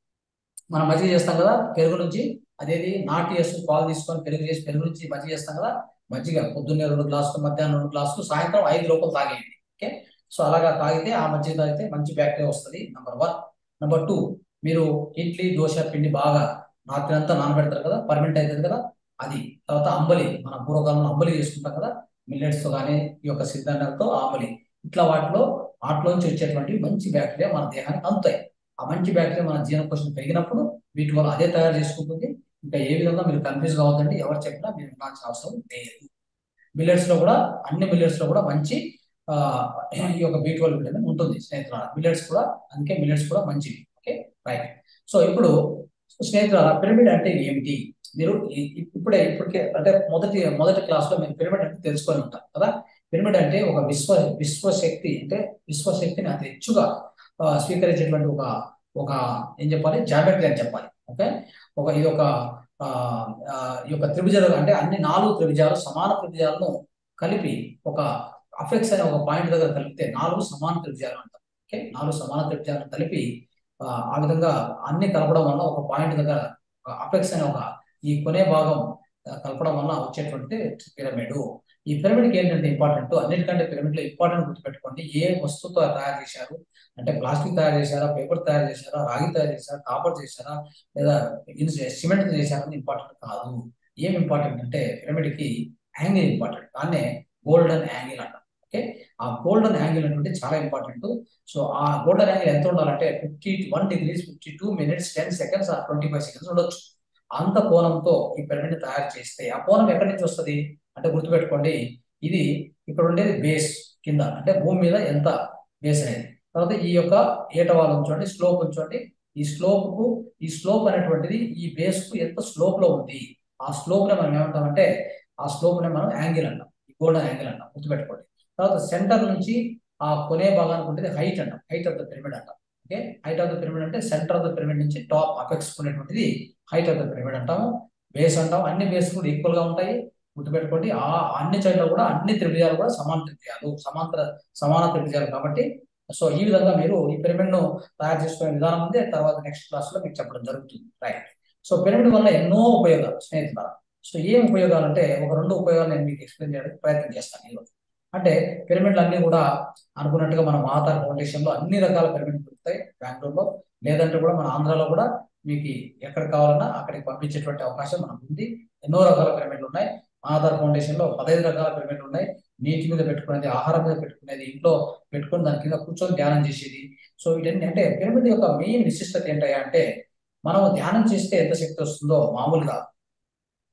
మనం మజ్జిగ చేస్తాం కదా పెరుగు నుంచి అదేది నాటు చేస్తూ పాలు తీసుకొని పెరుగు చేసి పెరుగు నుంచి మజ్జిగ చేస్తాం కదా మజ్జిగ పొద్దున్నే రెండు గ్లాసులు మధ్యాహ్నం రెండు గ్లాసులు సాయంత్రం ఐదు లోపల తాగేయండి ఓకే సో అలాగా తాగితే ఆ మజ్జిగ తాగితే మంచి బ్యాక్టీరియా వస్తుంది నెంబర్ వన్ నెంబర్ టూ మీరు ఇడ్లీ దోశ పిండి బాగా రాత్రి అంతా నానబెడతారు కదా పర్మనెంట్ అవుతుంది కదా అది తర్వాత అంబలి మన పూర్వకాలంలో అంబలి చేసుకుంటాం కదా మిల్లెట్స్ తో కానీ ఈ యొక్క సిద్ధాంతాలతో అంబలి ఇట్లా వాటిలో వాటిలోంచి వచ్చేటువంటి మంచి బ్యాక్టీరియా మన దేహానికి అందుతాయి ఆ మంచి బ్యాక్టీరియా మన జీర్ణకోశం పెరిగినప్పుడు వీటి వల్ల అదే తయారు చేసుకుంటుంది ఇంకా ఏ విధంగా మీరు కన్ఫ్యూజ్ కావద్దండి ఎవరు చెప్పినా మీరు వినాల్సిన అవసరం లేదు మిల్లెట్స్ లో కూడా అన్ని మిల్లెట్స్ లో కూడా మంచి ఆ, ఈ యొక్క బీ ట్వెల్వ్ విటమిన్ ఉంటుంది స్నేహితులారా మిల్లెట్స్ కూడా అందుకే మిల్లెట్స్ కూడా మంచివి ఓకే రైట్ సో ఇప్పుడు స్నేహితులారా పిరమిడ్ అంటే ఏమిటి మీరు ఇ- ఇ- ఇప్పుడే ఇప్పటికే అంటే మొదటి మొదటి క్లాస్ లో మీరు పిరమిడ్ అంటే తెలుసుకొని ఉంటారు కదా పిరమిడ్ అంటే ఒక విశ్వ విశ్వశక్తి అంటే విశ్వశక్తిని అతి హెచ్చుగా ఆ, స్వీకరించేటువంటి ఒక ఒక ఏం చెప్పాలి జామెట్రీ అని చెప్పాలి ఓకే ఒక ఇది ఒక ఆ, ఆ, ఈ యొక్క త్రిభుజాలు అంటే అన్ని నాలుగు త్రిభుజాలు సమాన త్రిభుజాలను కలిపి ఒక అఫెక్స్ అనే ఒక పాయింట్ దగ్గర కలిపితే నాలుగు సమాన త్రిభుజాలు అంటారు ఓకే నాలుగు సమాన త్రిభుజాలను కలిపి ఆ, ఆ విధంగా అన్ని కలపడం వల్ల ఒక పాయింట్ దగ్గర అపెక్స్ అనే ఒక ఈ కొనే భాగం ఆ, కలపడం వల్ల వచ్చేటువంటి పిరమిడ్ ఈ పిరమిడ్కి ఏంటంటే ఇంపార్టెంట్ అన్నిటికంటే పిరమిడ్ లో ఇంపార్టెంట్ గుర్తుపెట్టుకోండి ఏ వస్తువుతో తయారు చేశారు అంటే ప్లాస్టిక్ తయారు చేశారా పేపర్ తయారు చేశారా రాగి తయారు చేశారా కాపర్ చేశారా లేదా సిమెంట్ చేశారా ఇంపార్టెంట్ కాదు ఏం ఇంపార్టెంట్ అంటే పిరమిడ్ కి యాంగిల్ ఇంపార్టెంట్ దాన్నే గోల్డెన్ యాంగిల్ అంటారు ఓకే ఆ గోల్డెన్ యాంగిల్ అంటే చాలా ఇంపార్టెంట్ సో ఆ గోల్డెన్ యాంగిల్ ఎంత ఉండాలంటే fifty one degrees fifty two minutes ten seconds or twenty five seconds ఉండొచ్చు అంత కోణంతో ఈ పిరమిడ్ తయారు చేస్తే ఆ కోణం ఎక్కడి నుంచి వస్తుంది అంటే గుర్తుపెట్టుకోండి ఇది ఇక్కడ ఉండేది బేస్ కింద అంటే భూమి మీద ఎంత బేస్ అనేది తర్వాత ఈ యొక్క ఏటవాలు ఉంచండి స్లోప్ ఉంచండి ఈ స్లోప్ కు ఈ స్లోప్ అనేటువంటిది ఈ బేస్ కు ఎంత స్లోప్ లో ఉంది ఆ స్లోప్ ని మనం ఏమంటామంటే ఆ స్లోప్ ని మనం యాంగిల్ అంటాం గోల్డెన్ యాంగిల్ అంటాం గుర్తుపెట్టుకోండి తర్వాత సెంటర్ నుంచి ఆ కొనే భాగానికి ఉండేది హైట్ అంటాం హైట్ ఆఫ్ ద పిరమిడ్ అంటాం okay height of the pyramid అంటే సెంటర్ ఆఫ్ ద పిరమిడ్ నుంచి టాప్ అపెక్స్ ఉండేటువంటిది హైట్ ఆఫ్ ద పిరమిడ్ అంటాము బేస్ అంటాం అన్ని బేస్ కూడా ఈక్వల్ గా ఉంటాయి గుర్తుపెట్టుకోండి ఆ అన్ని చోట్ల కూడా అన్ని త్రిభుజాలు కూడా సమాన త్రిభుజాలు సమాంతర సమాన త్రిభుజాలు కాబట్టి సో ఈ విధంగా మీరు ఈ పిరమిడ్ ను తయారు చేసుకునే విధానం ఉంది తర్వాత నెక్స్ట్ క్లాస్ లో మీకు చెప్పడం జరుగుతుంది రైట్ సో పిరమిడ్ వల్ల ఎన్నో ఉపయోగాలు స్నేహితులారా సో ఏం ఉపయోగాలు అంటే ఒక రెండు ఉపయోగాలు నేను మీకు ఎక్స్ప్లెయిన్ చేయడానికి ప్రయత్నం చేస్తాను ఈరోజు అంటే పిరమిడ్లు అన్ని కూడా అనుకున్నట్టుగా మన మాతార్ ఫౌండేషన్ లో అన్ని రకాల పిరమిడ్ దొరుకుతాయి బెంగళూరులో లేదంటే కూడా మన ఆంధ్రాలో కూడా మీకు ఎక్కడ కావాలన్నా అక్కడికి పంపించేటువంటి అవకాశం మనకు ఉంది ఎన్నో రకాల పిరమిడ్లు ఉన్నాయి ఆధార్ ఫౌండేషన్ లో పదహైదు రకాల పిరమిడ్లు ఉన్నాయి నీటి మీద పెట్టుకునేది ఆహారం మీద పెట్టుకునేది ఇంట్లో పెట్టుకుని దాని కింద కూర్చొని ధ్యానం చేసేది సో వీటన్ని అంటే పిరమిడ్ యొక్క మెయిన్ విశిష్టత ఏంటయ్యా అంటే మనం ధ్యానం చేస్తే ఎంత శక్తి వస్తుందో మామూలుగా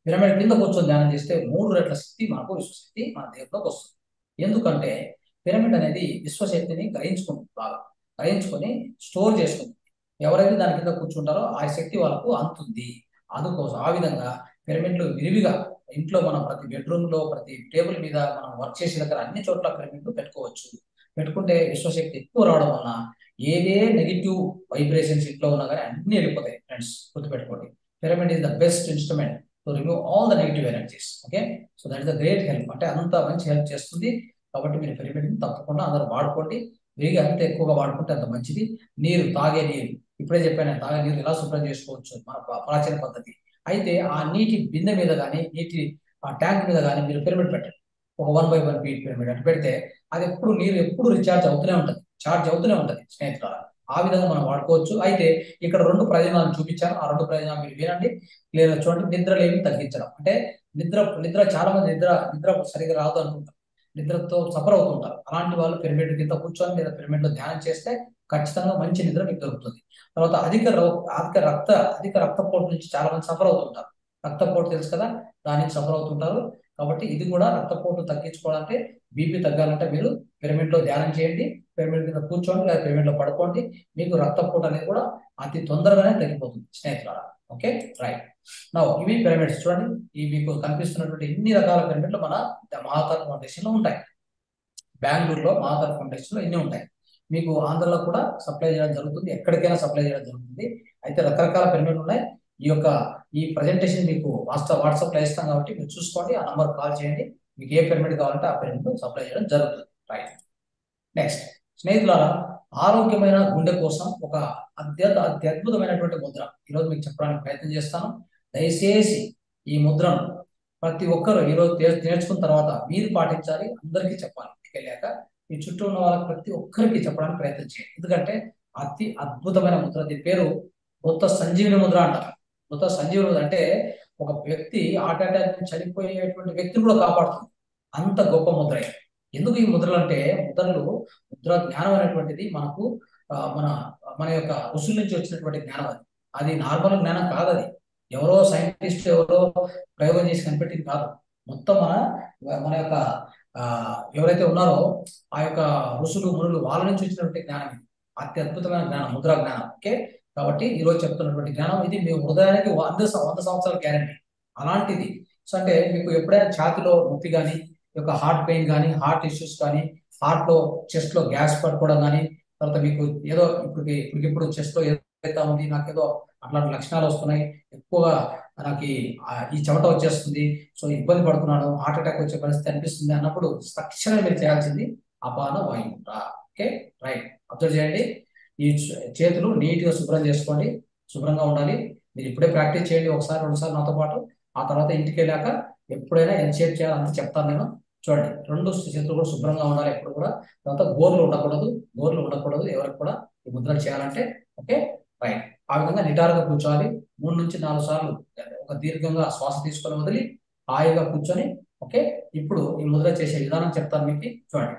పిరమిడ్ కింద కూర్చొని ధ్యానం చేస్తే మూడు రెట్ల శక్తి మనకు విశ్వశక్తి మన దేహంలోకి వస్తుంది ఎందుకంటే పిరమిడ్ అనేది విశ్వశక్తిని గ్రహించుకుంటుంది బాగా గ్రహించుకొని స్టోర్ చేసుకుంటుంది ఎవరైతే దాని కింద కూర్చుంటారో ఆ శక్తి వాళ్ళకు అందుతుంది అందుకోసం ఆ విధంగా పిరమిడ్లు విరివిగా ఇంట్లో మనం ప్రతి బెడ్రూమ్ లో ప్రతి టేబుల్ మీద మనం వర్క్ చేసే దగ్గర అన్ని చోట్ల పిరమిడ్లు పెట్టుకోవచ్చు పెట్టుకుంటే విశ్వశక్తి ఎక్కువ రావడం వలన ఏదే నెగిటివ్ వైబ్రేషన్స్ ఇంట్లో ఉన్నా కానీ అన్ని వెళ్ళిపోతాయి ఫ్రెండ్స్ గుర్తుపెట్టుకోండి pyramid is the best instrument to remove all the negative energies okay so that is the great help అంటే అంత మంచి హెల్ప్ చేస్తుంది కాబట్టి మీరు పిరమిడ్ తప్పకుండా అందరూ వాడుకోండి విరిగి అంత ఎక్కువగా వాడుకుంటే అంత మంచిది నీరు తాగే నీరు ఇప్పుడే చెప్పాను తాగే నీరు ఎలా శుభ్రం చేసుకోవచ్చు మన ప్రా- ప్రాచీన పద్ధతి అయితే ఆ నీటి బిందె మీద కానీ నీటి ఆ ట్యాంక్ మీద కానీ మీరు పిరమిడ్ పెట్టండి ఒక one by one feet pyramid అటు పెడితే అది ఎప్పుడు నీరు ఎప్పుడు రీఛార్జ్ అవుతూనే ఉంటుంది ఛార్జ్ అవుతూనే ఉంటుంది స్నేహితులారా ఆ విధంగా మనం వాడుకోవచ్చు అయితే ఇక్కడ రెండు ప్రయోజనాలు చూపించాను ఆ రెండు ప్రయోజనాలు మీరు వినండి లేదా చూడండి నిద్రలేమి తగ్గించడం అంటే నిద్ర నిద్ర చాలా మంది నిద్ర నిద్ర సరిగా రాదు అనుకుంటారు నిద్రతో సఫర్ అవుతుంటారు అలాంటి వాళ్ళు పిరమిడ్ కింద కూర్చొని లేదా పిరమిడ్ లో ధ్యానం చేస్తే ఖచ్చితంగా మంచి నిద్ర మీకు దొరుకుతుంది తర్వాత అధిక రో- అధిక రక్త అధిక రక్తపోటు నుంచి చాలా మంది సఫర్ అవుతుంటారు రక్తపోటు తెలుసు కదా దానికి సఫర్ అవుతుంటారు కాబట్టి ఇది కూడా రక్తపోటు తగ్గించుకోవాలంటే బీపీ తగ్గాలంటే మీరు పిరమిడ్ లో ధ్యానం చేయండి పిరమిడ్ కింద కూర్చోండి లేదా పిరమిడ్ లో పడుకోండి మీకు రక్తపోటు అనేది కూడా అతి తొందరగానే తగ్గిపోతుంది స్నేహితులారా ఓకే రైట్ నా ఇవి పిరమిడ్స్ చూడండి ఈ మీకు కనిపిస్తున్నటువంటి ఇన్ని రకాల పిరమిడ్లు మన మహాతార్ ఫౌండేషన్ లో ఉంటాయి బెంగళూరులో మహాతార్ ఫౌండేషన్ లో ఇన్ని ఉంటాయి మీకు ఆంధ్రలో కూడా సప్లై చేయడం జరుగుతుంది ఎక్కడికైనా సప్లై చేయడం జరుగుతుంది అయితే రకరకాల పిరమిడ్లు ఉన్నాయి ఈ యొక్క ఈ ప్రజెంటేషన్ మీకు వాట్సాప్ వాట్సాప్ లో ఇస్తాం కాబట్టి మీరు చూసుకోండి ఆ నంబర్ కాల్ చేయండి మీకు ఏ పిరమిడ్ కావాలంటే ఆ పిరమిడ్ సప్లై చేయడం జరుగుతుంది రైట్ నెక్స్ట్ స్నేహితులారా ఆరోగ్యమైన గుండె కోసం ఒక అత్యంత అత్యద్భుతమైనటువంటి ముద్ర ఈరోజు మీకు చెప్పడానికి ప్రయత్నం చేస్తాను దయచేసి ఈ ముద్రను ప్రతి ఒక్కరు ఈరోజు తే- నేర్చుకున్న తర్వాత మీరు పాటించాలి అందరికీ చెప్పాలి ఇంటికి వెళ్ళాక మీ చుట్టూ ఉన్న వాళ్ళకి ప్రతి ఒక్కరికి చెప్పడానికి ప్రయత్నం చేయండి ఎందుకంటే అతి అద్భుతమైన ముద్ర దీని పేరు మృత సంజీవిని ముద్ర అంటారు మృత సంజీవిని ముద్ర అంటే ఒక వ్యక్తి హార్ట్ అటాక్ నుంచి చనిపోయేటువంటి వ్యక్తిని కూడా కాపాడుతుంది అంత గొప్ప ముద్ర ఇది. ఎందుకు ఈ ముద్రలు అంటే ముద్రలు ముద్ర జ్ఞానం అనేటువంటిది మనకు ఆ, మన మన యొక్క ఋషుల నుంచి వచ్చినటువంటి జ్ఞానం అది అది నార్మల్ జ్ఞానం కాదు అది ఎవరో సైంటిస్ట్ ఎవరో ప్రయోగం చేసి కనిపెట్టింది కాదు మొత్తం మన మన యొక్క ఆ, ఎవరైతే ఉన్నారో ఆ యొక్క ఋషులు మునులు వాళ్ళ నుంచి వచ్చినటువంటి జ్ఞానం ఇది అత్యద్భుతమైన జ్ఞానం ముద్రా జ్ఞానం ఓకే కాబట్టి ఈ రోజు చెప్తున్నటువంటి జ్ఞానం ఇది మీ హృదయానికి వంద సం- వంద సంవత్సరాల గ్యారంటీ అలాంటిది సో అంటే మీకు ఎప్పుడైనా ఛాతిలో నొప్పి కానీ ఈ యొక్క హార్ట్ పెయిన్ కానీ హార్ట్ ఇష్యూస్ కానీ హార్ట్ లో చెస్ట్ లో గ్యాస్ పట్టుకోవడం కానీ తర్వాత మీకు ఏదో ఇప్పుడు ఇప్పటికిప్పుడు చెస్ట్ లో ఏదైతే ఉంది నాకేదో అట్లాంటి లక్షణాలు వస్తున్నాయి ఎక్కువగా నాకు ఈ- ఆ, ఈ చెమట వచ్చేస్తుంది సో ఇబ్బంది పడుతున్నాను హార్ట్ అటాక్ వచ్చే పరిస్థితి అనిపిస్తుంది అన్నప్పుడు తక్షణమే మీరు చేయాల్సింది అపాన వాయుముద్ర ఓకే రైట్ అబ్జర్వ్ చేయండి ఈ చే- చేతులు నీట్ గా శుభ్రం చేసుకోండి శుభ్రంగా ఉండాలి మీరు ఇప్పుడే ప్రాక్టీస్ చేయండి ఒకసారి రెండుసార్లు నాతో పాటు ఆ తర్వాత ఇంటికి వెళ్ళాక ఎప్పుడైనా ఎంతసేపు చేయాలి అంత చెప్తాను నేను చూడండి రెండు చేతులు కూడా శుభ్రంగా ఉండాలి ఎప్పుడు కూడా తర్వాత గోర్లు ఉండకూడదు గోర్లు ఉండకూడదు ఎవరికి కూడా ఈ ముద్రలు చేయాలంటే ఓకే రైట్ ఆ విధంగా నిటారుగా కూర్చోవాలి మూడు నుంచి నాలుగు సార్లు ఒక దీర్ఘంగా శ్వాస తీసుకొని వదిలి హాయిగా కూర్చొని ఓకే ఇప్పుడు ఈ ముద్ర చేసే విధానం చెప్తాను మీకు చూడండి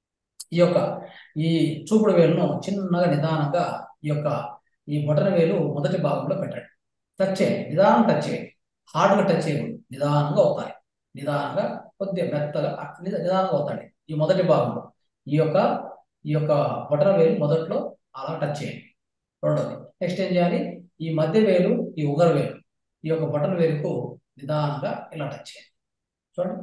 ఈ యొక్క ఈ చూపుడు వేలును చిన్నగా నిదానంగా ఈ యొక్క ఈ బొటన వేలు మొదటి భాగంలో పెట్టండి టచ్ చేయండి నిదానం టచ్ చేయండి హార్డ్గా టచ్ చేయకూడదు నిదానంగా అవుతాయి నిదానంగా కొద్దిగా మెత్తగా అట్ నిద- నిదానంగా అవుతాయి ఈ మొదటి భాగంలో ఈ యొక్క ఈ యొక్క బొటన వేలు మొదట్లో అలా టచ్ చేయండి రెండోది నెక్స్ట్ ఏం చేయాలి ఈ మధ్య వేలు ఈ ఉగర వేలు ఈ యొక్క బొటన వేలుకు నిదానంగా ఇలా టచ్ చేయండి చూడండి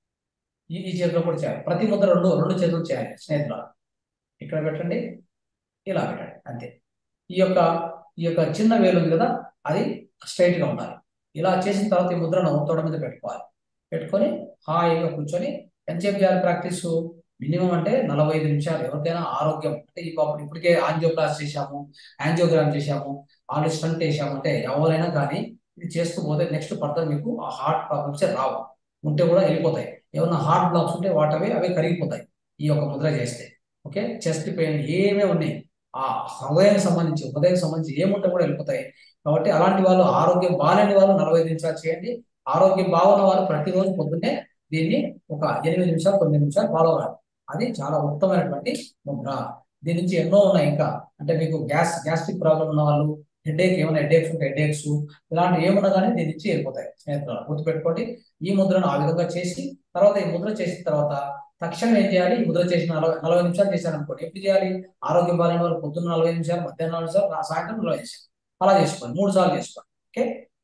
ఈ ఈ చేతిలో కూడా చేయాలి ప్రతి ముద్ర రెండు రెండు చేతులు చేయాలి స్నేహితుల ఇక్కడ పెట్టండి ఇలా పెట్టండి అంతే ఈ యొక్క ఈ యొక్క చిన్న వేలు ఉంది కదా అది స్ట్రైట్ గా ఉండాలి ఇలా చేసిన తర్వాత ఈ ముద్రను తొడ మీద పెట్టుకోవాలి పెట్టుకొని హాయిగా కూర్చొని ఎంతసేపు చేయాలి ప్రాక్టీస్ మినిమం అంటే నలభై ఐదు నిమిషాలు ఎవరికైనా ఆరోగ్యం అంటే ఈ పాపం ఇప్పటికే ఆంజియోప్లాస్ చేశాము యాంజియోగ్రామ్ చేశాము ఆల్రెడీ స్టంట్ వేసాము అంటే ఎవరైనా కానీ ఇది చేస్తూ పోతే నెక్స్ట్ ఫర్దర్ మీకు ఆ హార్ట్ ప్రాబ్లమ్స్ రావు ఉంటే కూడా వెళ్ళిపోతాయి ఏమన్నా హార్ట్ బ్లాక్స్ ఉంటే వాటవే అవే కరిగిపోతాయి ఈ యొక్క ముద్ర చేస్తే ఓకే చెస్ట్ పెయిన్ ఏమే ఉన్నాయి ఆ హృదయానికి సంబంధించి హృదయానికి సంబంధించి ఏముంటే కూడా వెళ్ళిపోతాయి కాబట్టి అలాంటి వాళ్ళు ఆరోగ్యం బాగాలేని వాళ్ళు నలభై ఐదు నిమిషాలు చేయండి ఆరోగ్యం బాగున్న వాళ్ళు ప్రతిరోజు పొద్దున్నే దీన్ని ఒక ఎనిమిది నిమిషాలు తొమ్మిది నిమిషాలు ఫాలో అవ్వాలి అది చాలా ఉత్తమమైనటువంటి ముద్ర దీని నుంచి ఎన్నో ఉన్నాయి ఇంకా అంటే మీకు గ్యాస్ గ్యాస్ట్రిక్ ప్రాబ్లం ఉన్న వాళ్ళు హెడేక్ ఏమైనా హెడేక్స్ ఉంటే హెడేక్స్ ఇలాంటి ఏమన్నా కానీ దీని నుంచి వెళ్ళిపోతాయి స్నేహితులు గుర్తుపెట్టుకోండి ఈ ముద్రను ఆ విధంగా చేసి తర్వాత ఈ ముద్ర చేసిన తర్వాత తక్షణం ఏం చేయాలి ఈ ముద్ర చేసిన నలభై నలభై నిమిషాలు చేశారు అనుకోండి ఎప్పుడు చేయాలి ఆరోగ్యం బాగాలేని వాళ్ళు పొద్దున్న నలభై నిమిషాలు మధ్యాహ్నం నలభై నిమిషాలు రా- సాయంత్రం నలభై నిమిషాలు అలా చేసుకోండి మూడు సార్లు చేసుకోండి ఓకే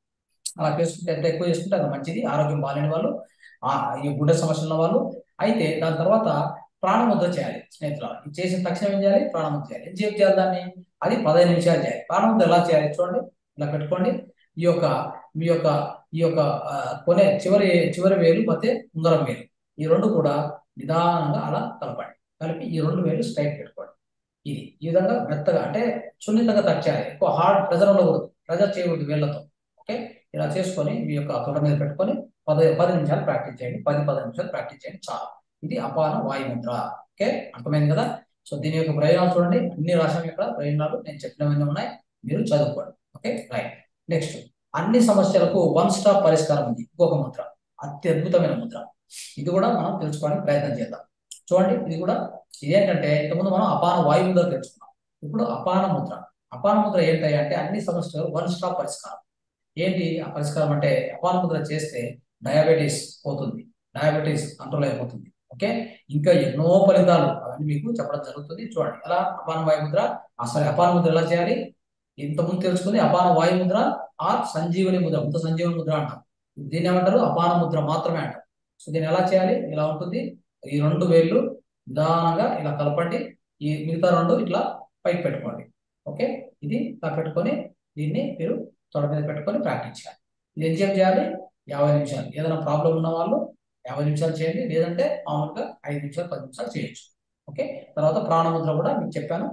అలా చేసుకుంటే ఎంత ఎక్కువ చేసుకుంటే అంత మంచిది ఆరోగ్యం బాగాలేని వాళ్ళు ఆ ఈ గుండె సమస్యలు ఉన్న వాళ్ళు అయితే దాని తర్వాత ప్రాణముద్ర చేయాలి స్నేహితులు ఇది చేసిన తక్షణం ఏం చేయాలి ప్రాణముద్ర చేయాలి ఏం చేయాలి చేయాలి దాన్ని అది పదహైదు నిమిషాలు చేయాలి ప్రాణముద్ర ఎలా చేయాలి చూడండి ఇలా పెట్టుకోండి ఈ యొక్క మీ యొక్క ఈ యొక్క ఆ, కొనే చివరి చివరి వేలు ಮತ್ತೆ ఉంగరం వేలు ఈ రెండు కూడా నిదానంగా అలా కలపండి కలిపి ఈ రెండు వేలు స్ట్రైట్ పెట్టుకోండి ఇది ఈ విధంగా మెత్తగా అంటే సున్నితంగా టచ్ చేయాలి ఎక్కువ హార్డ్ ప్రెజర్ ఉండకూడదు ప్రెజర్ చేయకూడదు వేళ్ళతో ఓకే ఇలా చేసుకొని మీ యొక్క తొడ మీద పెట్టుకొని పది పది నిమిషాలు ప్రాక్టీస్ చేయండి పది పది నిమిషాలు ప్రాక్టీస్ చేయండి చాలు ఇది అపాన వాయు ముద్ర ఓకే అర్థమైంది కదా సో దీని యొక్క ప్రయోజనాలు చూడండి అన్ని రాశాం ఇక్కడ ప్రయోజనాలు నేను చెప్పినవన్నీ ఉన్నాయి మీరు చదువుకోండి ఓకే రైట్ నెక్స్ట్ అన్ని సమస్యలకు వన్ స్టాప్ పరిష్కారం ఉంది ఇంకొక ముద్ర అత్యద్భుతమైన ముద్ర ఇది కూడా మనం తెలుసుకోవడానికి ప్రయత్నం చేద్దాం చూడండి ఇది కూడా ఇదేంటంటే ఇంతకుముందు మనం అపాన వాయు ముద్ర తెలుసుకున్నాం ఇప్పుడు అపాన ముద్ర అపాన ముద్ర ఏంటి అంటే అన్ని సమస్యలు వన్ స్టాప్ పరిష్కారం ఏంటి ఆ పరిష్కారం అంటే అపాన ముద్ర చేస్తే డయాబెటీస్ పోతుంది డయాబెటీస్ కంట్రోల్ అయిపోతుంది ఓకే ఇంకా ఎన్నో ఫలితాలు అవన్నీ మీకు చెప్పడం జరుగుతుంది చూడండి ఎలా అపాన వాయు ముద్ర అసలు అపాన ముద్ర ఎలా చేయాలి ఇంతకుముందు తెలుసుకుంది అపాన వాయు ముద్ర ఆర్ సంజీవని ముద్ర ముద్ద సంజీవని ముద్ర అంటాం దీన్ని ఏమంటారు అపాన ముద్ర మాత్రమే అంటారు సో దీన్ని ఎలా చేయాలి ఇలా ఉంటుంది ఈ రెండు వేళ్ళు నిదానంగా ఇలా కలపండి ఈ మిగతా రెండు ఇట్లా పైకి పెట్టుకోండి ఓకే ఇది ఇలా పెట్టుకొని దీన్ని మీరు తొడ మీద పెట్టుకొని ప్రాక్టీస్ చేయాలి ఇది ఎంతసేపు చేయాలి యాభై నిమిషాలు ఏదైనా ప్రాబ్లం ఉన్న వాళ్ళు యాభై నిమిషాలు చేయండి లేదంటే మామూలుగా ఐదు నిమిషాలు పది నిమిషాలు చేయొచ్చు ఓకే తర్వాత ప్రాణముద్ర కూడా మీకు చెప్పాను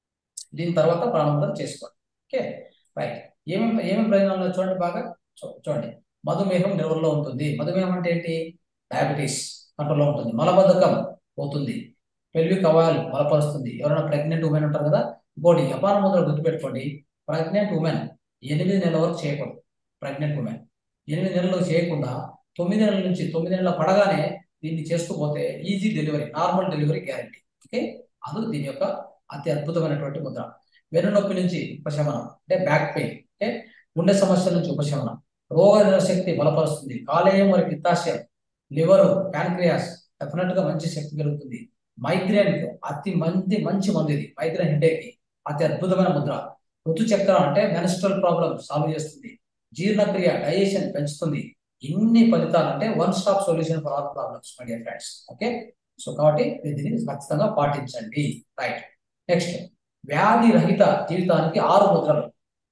దీని తర్వాత ప్రాణముద్ర చేసుకోండి ఓకే రైట్ ఏమేమి ఏమేమి ప్రయోజనాలు ఉన్నాయో చూడండి బాగా చూ- చూడండి మధుమేహం నిల్వలో ఉంటుంది మధుమేహం అంటే ఏంటి డయాబెటీస్ కంట్రోల్లో ఉంటుంది మలబద్ధకం పోతుంది పెల్విక్ అవయాలు బలపరుస్తుంది ఎవరైనా ప్రెగ్నెంట్ ఉమెన్ ఉంటారు కదా ఇంకోటి అపాన ముద్ర గుర్తుపెట్టుకోండి ప్రెగ్నెంట్ ఉమెన్ ఎనిమిది నెలల వరకు చేయకూడదు ప్రెగ్నెంట్ ఉమెన్ ఎనిమిది నెలలు చేయకుండా తొమ్మిది నెలల నుంచి తొమ్మిది నెలల పడగానే దీన్ని చేస్తూ పోతే easy delivery normal delivery guarantee okay అది దీని యొక్క అతి అద్భుతమైనటువంటి ముద్ర వెన్నునొప్పి నుంచి ఉపశమనం అంటే బ్యాక్ పెయిన్ ఓకే గుండె సమస్యల నుంచి ఉపశమనం రోగ శక్తి బలపరుస్తుంది కాలేయం మరియు పిత్తాశయం లివర్ ప్యాన్క్రియాస్ డెఫినెట్ గా మంచి శక్తి పెరుగుతుంది మైగ్రేన్ అతి మంచి మంచి మందు ఇది మైగ్రేన్ హెడేక్ అతి అద్భుతమైన ముద్ర ఋతు చక్రం అంటే మెనిస్ట్రల్ ప్రాబ్లమ్ సాల్వ్ చేస్తుంది జీర్ణక్రియ డైజెషన్ పెంచుతుంది ఇన్ని ఫలితాలు అంటే one stop solution for all problems my dear friends okay so కాబట్టి మీరు దీన్ని ఖచ్చితంగా పాటించండి రైట్ నెక్స్ట్ వ్యాధి రహిత జీవితానికి ఆరు ముద్రలు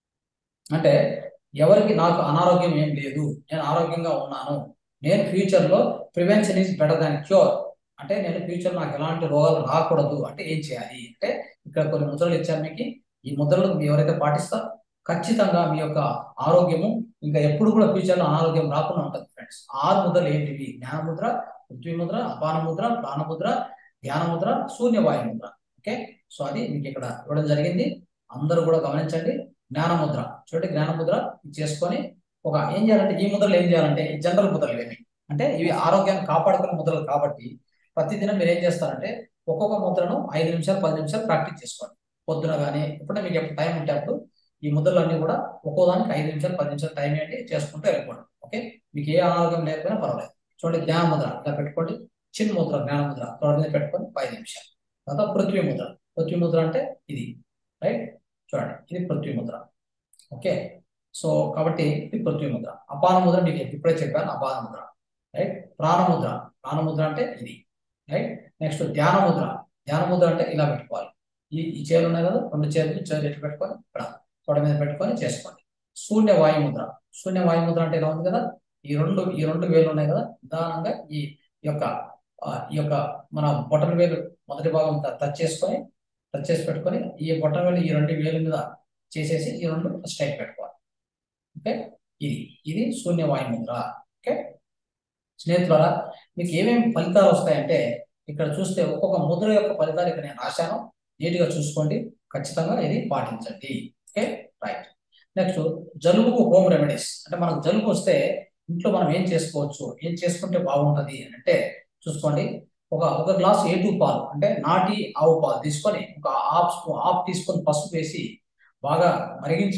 అంటే ఎవరికి నాకు అనారోగ్యం ఏం లేదు నేను ఆరోగ్యంగా ఉన్నాను నేను ఫ్యూచర్ లో prevention is better than cure అంటే నేను ఫ్యూచర్ నాకు ఎలాంటి రోగాలు రాకూడదు అంటే ఏం చేయాలి అంటే ఇక్కడ కొన్ని ముద్రలు ఇచ్చాను మీకు ఈ ముద్రలు మీరు ఎవరైతే పాటిస్తారో ఖచ్చితంగా మీ యొక్క ఆరోగ్యము ఇంకా ఎప్పుడు కూడా ఫ్యూచర్ లో అనారోగ్యం రాకుండా ఉంటుంది ఫ్రెండ్స్ ఆరు ముద్రలు ఏంటివి జ్ఞాన ముద్ర పృథ్వీ ముద్ర అపాన ముద్ర ప్రాణ ముద్ర ధ్యాన ముద్ర శూన్యవాయు ముద్ర ఓకే సో అది మీకు ఇక్కడ ఇవ్వడం జరిగింది అందరూ కూడా గమనించండి జ్ఞాన ముద్ర చూడండి జ్ఞాన ముద్ర ఇది చేసుకొని ఒక ఏం చేయాలంటే ఈ ముద్రలు ఏం చేయాలంటే ఈ జనరల్ ముద్రలు ఇవి అంటే ఇవి ఆరోగ్యాన్ని కాపాడుకునే ముద్రలు కాబట్టి ప్రతిదినం మీరు ఏం చేస్తారంటే ఒక్కొక్క ముద్రను ఐదు నిమిషాలు పది నిమిషాలు ప్రాక్టీస్ చేసుకోండి పొద్దున కానీ ఎప్పుడైనా మీకు ఎప్పుడు టైం ఉంటే అప్పుడు ఈ ముద్రలు అన్ని కూడా ఒక్కో దానికి ఐదు నిమిషాలు పది నిమిషాలు టైం ఏంటి చేసుకుంటూ వెళ్ళిపోండి ఓకే మీకు ఏ అనారోగ్యం లేకపోయినా పర్వాలేదు చూడండి జ్ఞాన ముద్ర ఇలా పెట్టుకోండి చిన్న ముద్ర జ్ఞాన ముద్ర తొడ మీద పెట్టుకొని ఐదు నిమిషాలు తర్వాత పృథ్వీ ముద్ర పృథ్వీ ముద్ర అంటే ఇది రైట్ చూడండి ఇది పృథ్వీ ముద్ర ఓకే సో కాబట్టి ఇది పృథ్వీ ముద్ర అపాన ముద్ర మీకు ఇప్పుడే చెప్పాను అపాన ముద్ర రైట్ ప్రాణముద్ర ప్రాణముద్ర అంటే ఇది రైట్ నెక్స్ట్ ధ్యాన ముద్ర ధ్యాన ముద్ర అంటే ఇలా పెట్టుకోవాలి ఈ ఈ చేతులు ఉన్నాయి కదా రెండు చేతులు చేతులు ఎట్టు పెట్టుకొని ఇక్కడ తొడ మీద పెట్టుకొని చేసుకోండి శూన్య వాయు ముద్ర శూన్య వాయు ముద్ర అంటే ఇలా ఉంది కదా ఈ రెండు ఈ రెండు వేలు ఉన్నాయి కదా నిదానంగా ఈ యొక్క ఆ, ఈ యొక్క మన బొటన వేలు మొదటి భాగం ట- టచ్ చేసుకొని టచ్ చేసి పెట్టుకొని ఈ బొటన వేలు ఈ రెండు వేలు మీద చేసేసి ఈ రెండు స్ట్రైట్ పెట్టుకోవాలి ఓకే ఇది ఇది శూన్య వాయు ముద్ర ఓకే స్నేహితులారా మీకు ఏమేమి ఫలితాలు వస్తాయంటే ఇక్కడ చూస్తే ఒక్కొక్క ముద్ర యొక్క ఫలితాలు ఇక్కడ నేను రాశాను నీట్గా చూసుకోండి ఖచ్చితంగా ఇది పాటించండి ఓకే రైట్ నెక్స్ట్ జలుబుకు హోమ్ రెమెడీస్ అంటే మనకు జలుబు వస్తే ఇంట్లో మనం ఏం చేసుకోవచ్చు ఏం చేసుకుంటే బాగుంటది అని అంటే చూసుకోండి ఒక ఒక గ్లాస్ ఏ టూ పాలు అంటే నాటి ఆవు పాలు తీసుకొని ఒక half spoon half teaspoon పసుపు వేసి బాగా మరిగించి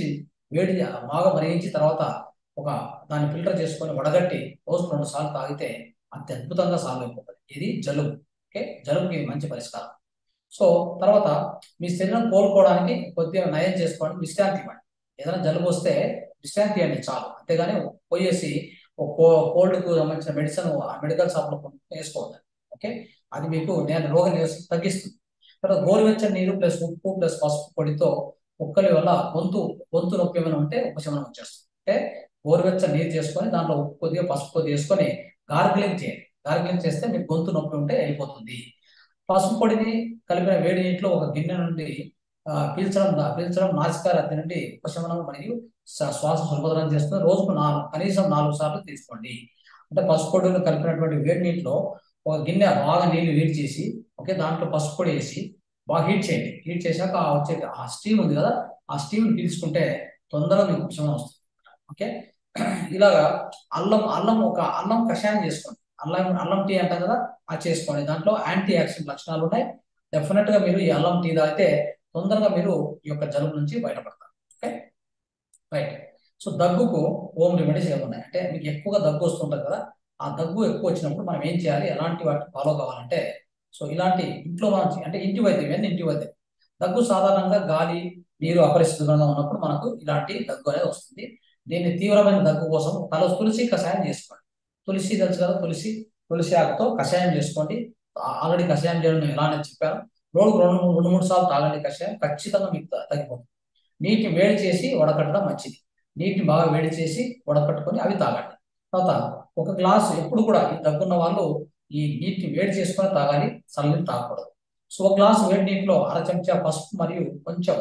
వేడి బాగా మరిగించి తర్వాత ఒక దాన్ని ఫిల్టర్ చేసుకొని వడగట్టి రోజుకు రెండు సార్లు తాగితే అంత అద్భుతంగా సాల్వ్ అయిపోతుంది ఇది జలుబు ఓకే జలుబుకి మంచి పరిష్కారం సో తర్వాత మీ శరీరం కోలుకోవడానికి కొద్దిగా నయం చేసుకోవడానికి విశ్రాంతి ఇవ్వండి ఏదైనా జలుబు వస్తే విశ్రాంతి ఇవ్వండి చాలు అంతేగాని పోయేసి కోల్డ్కు సంబంధించిన మెడిసిన్ మెడికల్ షాప్లో వేసుకోవద్దు ఓకే అది మీకు నేను రోగ నివసం తగ్గిస్తుంది తర్వాత గోరువెచ్చని నీరు ప్లస్ ఉప్పు ప్లస్ పసుపు పొడితో ఉక్కలి వల్ల గొంతు గొంతు నొప్పి ఏమైనా ఉంటే ఉపశమనం వచ్చేస్తుంది అంటే గోరువెచ్చని నీరు చేసుకొని దాంట్లో ఉప్పు కొద్దిగా పసుపు కొద్దిగా వేసుకొని గార్గిలింగ్ చేయండి గార్గిలింగ్ చేస్తే మీకు గొంతు నొప్పి ఉంటే వెళ్ళిపోతుంది పసుపు పొడిని కలిపిన వేడి నీటిలో ఒక గిన్నె నుండి పీల్చడం పీల్చడం నాసికా రద్దీ నుండి ఉపశమనం మరియు శ్వాస సులభతరం చేస్తుంది రోజుకు నాలుగు కనీసం నాలుగు సార్లు తీసుకోండి అంటే పసుపు పొడిని కలిపినటువంటి వేడి నీటిలో ఒక గిన్నె బాగా నీళ్లు వేడి చేసి ఓకే దాంట్లో పసుపు పొడి వేసి బాగా హీట్ చేయండి హీట్ చేశాక ఆ వచ్చే ఆ స్టీమ్ ఉంది కదా ఆ స్టీమ్ పీల్చుకుంటే తొందరగా మీకు ఉపశమనం వస్తుంది ఓకే ఇలాగా అల్లం అల్లం ఒక అల్లం కషాయం చేసుకోండి అల్లం అల్లం టీ అంటాం కదా అది చేసుకోండి దాంట్లో యాంటీ యాక్సిడెంట్ లక్షణాలు ఉన్నాయి డెఫినెట్ గా మీరు ఈ అల్లం టీ తాగితే తొందరగా మీరు ఈ యొక్క జలుబు నుంచి బయటపడతారు ఓకే రైట్ సో దగ్గుకు హోమ్ రెమెడీస్ ఏమున్నాయి అంటే మీకు ఎక్కువగా దగ్గు వస్తుంటుంది కదా ఆ దగ్గు ఎక్కువ వచ్చినప్పుడు మనం ఏం చేయాలి ఎలాంటి వాటిని ఫాలో కావాలంటే సో ఇలాంటి ఇంట్లో మనం అంటే ఇంటి వైద్యం ఇవన్నీ ఇంటి వైద్యం దగ్గు సాధారణంగా గాలి నీరు అపరిశుభ్రంగా ఉన్నప్పుడు మనకు ఇలాంటి దగ్గు అనేది వస్తుంది దీన్ని తీవ్రమైన దగ్గు కోసం తల తులసి కషాయం చేసుకోండి తులసి తెలుసు కదా తులసి తులసి ఆకుతో కషాయం చేసుకోండి ఆల్రెడీ కషాయం చేయడం నేను ఎలానే చెప్పాను రోజుకు రెండు రెండు మూడు సార్లు తాగండి కషాయం ఖచ్చితంగా మీకు తగ్గిపోతుంది నీటిని వేడి చేసి వడకట్టడం మంచిది నీటిని బాగా వేడి చేసి వడకట్టుకొని అవి తాగండి తర్వాత ఒక గ్లాసు ఎప్పుడు కూడా ఈ దగ్గున్న వాళ్ళు ఈ నీటిని వేడి చేసుకొని తాగాలి చల్లని తాగకూడదు సో ఒక గ్లాసు వేడి నీటిలో అర చెంచా పసుపు మరియు కొంచెం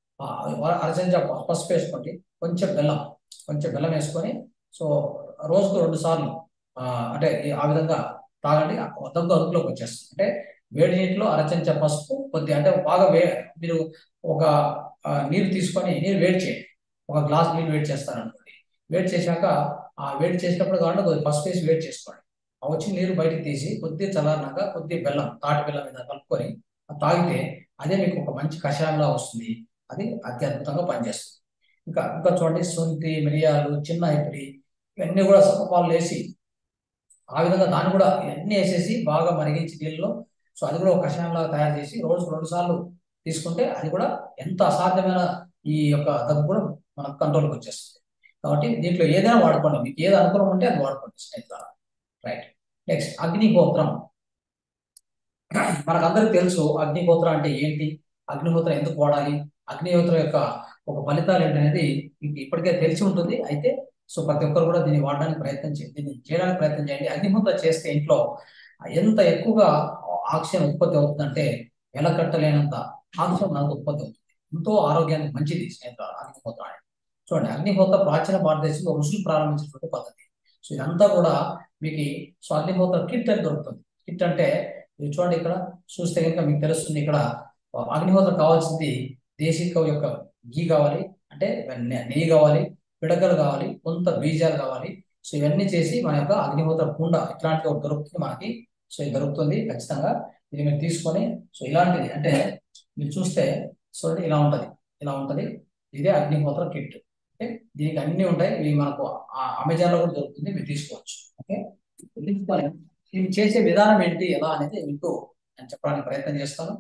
అర చెంచా పసుపు వేసుకోండి కొంచెం బెల్లం కొంచెం బెల్లం వేసుకొని సో రోజుకు రెండు సార్లు అంటే ఆ విధంగా తాగండి దగ్గు అదుపులోకి వచ్చేస్తుంది అంటే వేడి నీటిలో అర చెంచా పసుపు కొద్దిగా అంటే బాగా వే మీరు ఒక నీరు తీసుకొని నీరు వేడి చేయండి ఒక గ్లాస్ నీళ్ళు వేడి చేస్తారనుకోండి వేడి చేశాక ఆ వేడి చేసినప్పుడు కావాలంటే కొద్దిగా పసుపు వేసి వేడి చేసుకోండి ఆ వచ్చిన నీరు బయటకు తీసి కొద్దిగా చల్లారినాక కొద్దిగా బెల్లం తాటి బెల్లం మీద కలుపుకొని తాగితే అదే మీకు ఒక మంచి కషాయంలా వస్తుంది అది అత్యద్భుతంగా పనిచేస్తుంది ఇంకా ఇంకా చూడండి సొంతి మిరియాలు చిన్న ఇపిడి ఇవన్నీ కూడా సపపాలు వేసి ఆ విధంగా దాన్ని కూడా ఇవన్నీ వేసేసి బాగా మరిగించి నీళ్ళలో సో అది కూడా ఒక కషాయంలాగా తయారు చేసి రోజు రెండు సార్లు తీసుకుంటే అది కూడా ఎంత అసాధ్యమైన ఈ యొక్క దగ్గు కూడా మనకు కంట్రోల్కి వచ్చేస్తుంది కాబట్టి దీంట్లో ఏదైనా వాడుకోండి మీకు ఏది అనుకూలం ఉంటే అది వాడుకోండి స్నేహితుల రైట్ నెక్స్ట్ అగ్నిహోత్రం మనకందరికి తెలుసు అగ్నిహోత్రం అంటే ఏంటి అగ్నిహోత్రం ఎందుకు వాడాలి అగ్నిహోత్రం యొక్క ఒక ఫలితాలు ఏంటనేది మీకు ఇప్పటికే తెలిసి ఉంటుంది అయితే సో ప్రతి ఒక్కరు కూడా దీన్ని వాడడానికి ప్రయత్నం చేయండి దీన్ని చేయడానికి ప్రయత్నం చేయండి అగ్నిహోత్రం చేస్తే ఇంట్లో ఎంత ఎక్కువగా ఆక్సిజన్ ఉత్పత్తి అవుతుందంటే వెలకట్టలేనంత ఆక్సిజన్ మనకు ఉత్పత్తి అవుతుంది ఎంతో ఆరోగ్యానికి మంచిది స్నేహితులు అగ్నిహోత్రం అనేది చూడండి అగ్నిహోత్ర ప్రాచీన భారతదేశంలో ఋషులు ప్రారంభించినటువంటి పద్ధతి సో ఇదంతా కూడా మీకు సో అగ్నిహోత్ర కిట్ అని దొరుకుతుంది కిట్ అంటే మీరు చూడండి ఇక్కడ చూస్తే కనుక మీకు తెలుస్తుంది ఇక్కడ అగ్నిహోత్రం కావాల్సింది దేశిక యొక్క గీ కావాలి అంటే నెయ్యి కావాలి పిడకలు కావాలి కొంత బీజాలు కావాలి సో ఇవన్నీ చేసి మన యొక్క అగ్నిహోత్ర కుండ ఇట్లాంటిది ఒకటి దొరుకుతుంది మనకి సో ఇది దొరుకుతుంది ఖచ్చితంగా ఇది మీరు తీసుకొని సో ఇలాంటిది అంటే మీరు చూస్తే చూడండి ఇలా ఉంటది ఇలా ఉంటది ఇదే అగ్నిహోత్ర కిట్ ఓకే దీనికి అన్ని ఉంటాయి ఇవి మనకు అమెజాన్ లో కూడా దొరుకుతుంది మీరు తీసుకోవచ్చు ఓకే తీసుకొని ఇవి చేసే విధానం ఏంటి ఎలా అనేది మీకు నేను చెప్పడానికి ప్రయత్నం చేస్తాను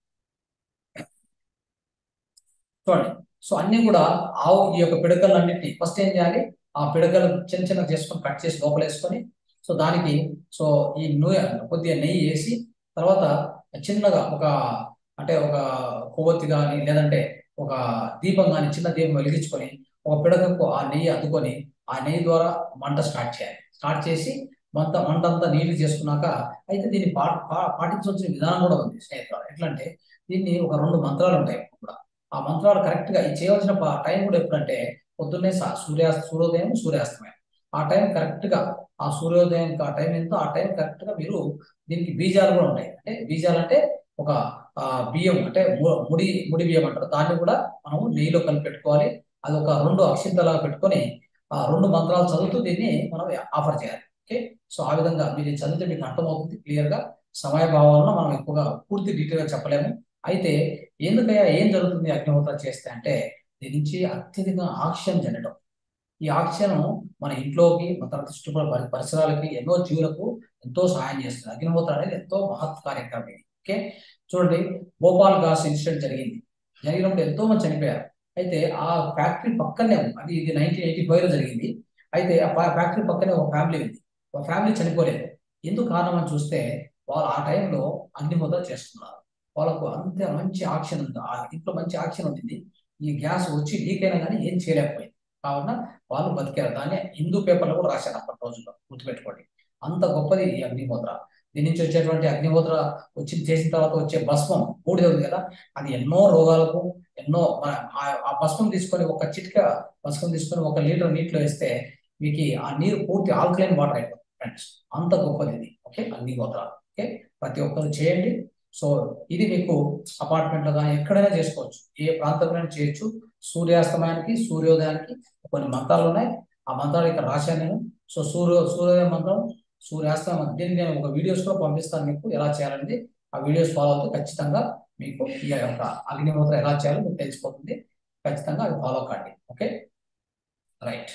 చూడండి సో అన్ని కూడా ఆవు ఈ యొక్క పిడకలన్నింటినీ ఫస్ట్ ఏం చేయాలి ఆ పిడకలు చిన్న చిన్న చేసుకొని కట్ చేసి లోపల వేసుకొని సో దానికి సో ఈ నూనె కొద్దిగా నెయ్యి వేసి తర్వాత చిన్నగా ఒక అంటే ఒక కొవ్వొత్తి కానీ లేదంటే ఒక దీపం కానీ చిన్న దీపం వెలిగించుకొని ఒక పిడకకు ఆ నెయ్యి అద్దుకొని ఆ నెయ్యి ద్వారా మంట స్టార్ట్ చేయాలి స్టార్ట్ చేసి మంట మంట అంతా నీళ్లు చేసుకున్నాక అయితే దీన్ని పా పాటించవలసిన విధానం కూడా ఉంది స్నేహితులు ఎట్లా అంటే దీన్ని ఒక రెండు మంత్రాలు ఉంటాయి కూడా ఆ మంత్రాలు కరెక్ట్ గా చేయవలసిన టైం కూడా ఎప్పుడంటే పొద్దున్నే సూర్యాస్త సూర్యోదయం సూర్యాస్తమయం ఆ టైం కరెక్ట్ గా ఆ సూర్యోదయం ఆ టైం ఎంతో ఆ టైం కరెక్ట్ గా మీరు దీనికి బీజాలు కూడా ఉంటాయి అంటే బీజాలు అంటే ఒక బియ్యం అంటే ముడి ముడి బియ్యం అంటారు దాన్ని కూడా మనం నెయ్యిలో కలిపి పెట్టుకోవాలి అది ఒక రెండు అక్షింతలాగా పెట్టుకొని ఆ రెండు మంత్రాలు చదువుతూ దీన్ని మనం ఆఫర్ చేయాలి ఓకే సో ఆ విధంగా మీరు చదివితే మీకు అర్థమవుతుంది క్లియర్ గా సమయ భావంలో మనం ఎక్కువగా పూర్తి డీటెయిల్ గా చెప్పలేము అయితే ఎందుకయ్యా ఏం జరుగుతుంది అగ్నిహోత్రం చేస్తే అంటే దీని నుంచి అత్యధిక ఆక్సిజన్ చెందడం ఈ ఆక్సిజన్ మన ఇంట్లోకి మన తర్వాత చుట్టుపక్కల పరి- పరిసరాలకి ఎన్నో జీవులకు ఎంతో సహాయం చేస్తుంది అగ్నిహోత్ర అనేది ఎంతో మహత్ కార్యక్రమం ఇది ఓకే చూడండి భోపాల్ గాస్ ఇన్సిడెంట్ జరిగింది జరిగినప్పుడు ఎంతో మంది చనిపోయారు అయితే ఆ ఫ్యాక్టరీ పక్కనే అది ఇది నైన్టీన్ ఎయిటీ ఫైవ్ లో జరిగింది అయితే ఆ ఫ్యా- ఫ్యాక్టరీ పక్కనే ఒక ఫ్యామిలీ ఉంది ఒక ఫ్యామిలీ చనిపోలేదు ఎందుకు కారణం అని చూస్తే వాళ్ళు ఆ టైంలో అగ్నిహోత్ర చేస్తున్నారు వాళ్ళకు అంత మంచి ఆక్సిజన్ ఉంది ఆ ఇంట్లో మంచి ఆక్సిజన్ ఉంటుంది ఈ గ్యాస్ వచ్చి లీక్ అయినా కానీ ఏం చేయలేకపోయింది కావున వాళ్ళు బతికారు దాన్ని హిందూ పేపర్లో కూడా రాశారు అప్పటి రోజుల్లో గుర్తుపెట్టుకోండి అంత గొప్పది ఈ అగ్నిహోత్ర దీని నుంచి వచ్చేటువంటి అగ్నిహోత్ర వచ్చి చేసిన తర్వాత వచ్చే భస్మం బూడిద ఉంది కదా అది ఎన్నో రోగాలకు ఎన్నో మన- ఆ- ఆ భస్మం తీసుకొని ఒక చిటిక భస్మం తీసుకొని ఒక లీటర్ నీటిలో వేస్తే మీకు ఆ నీరు పూర్తి ఆల్కలైన్ వాటర్ అయిపోతుంది ఫ్రెండ్స్ అంత గొప్పది ఇది ఓకే అగ్నిహోత్ర ఓకే ప్రతి ఒక్కరు చేయండి సో ఇది మీకు అపార్ట్మెంట్ లో కానీ ఎక్కడైనా చేసుకోవచ్చు ఏ ప్రాంతంలో చేయొచ్చు సూర్యాస్తమయానికి సూర్యోదయానికి కొన్ని మంత్రాలు ఉన్నాయి ఆ మంత్రాలు ఇక్కడ రాశాను నేను సో సూర్య సూర్యోదయ మంత్రం సూర్యాస్తమయం దీన్ని నేను ఒక వీడియోస్ కూడా పంపిస్తాను మీకు ఎలా చేయాలనేది ఆ వీడియోస్ ఫాలో అవుతే ఖచ్చితంగా మీకు ఈ యొక్క అగ్నిహోత్ర ఎలా చేయాలో మీకు తెలిసిపోతుంది ఖచ్చితంగా అది ఫాలో కండి ఓకే రైట్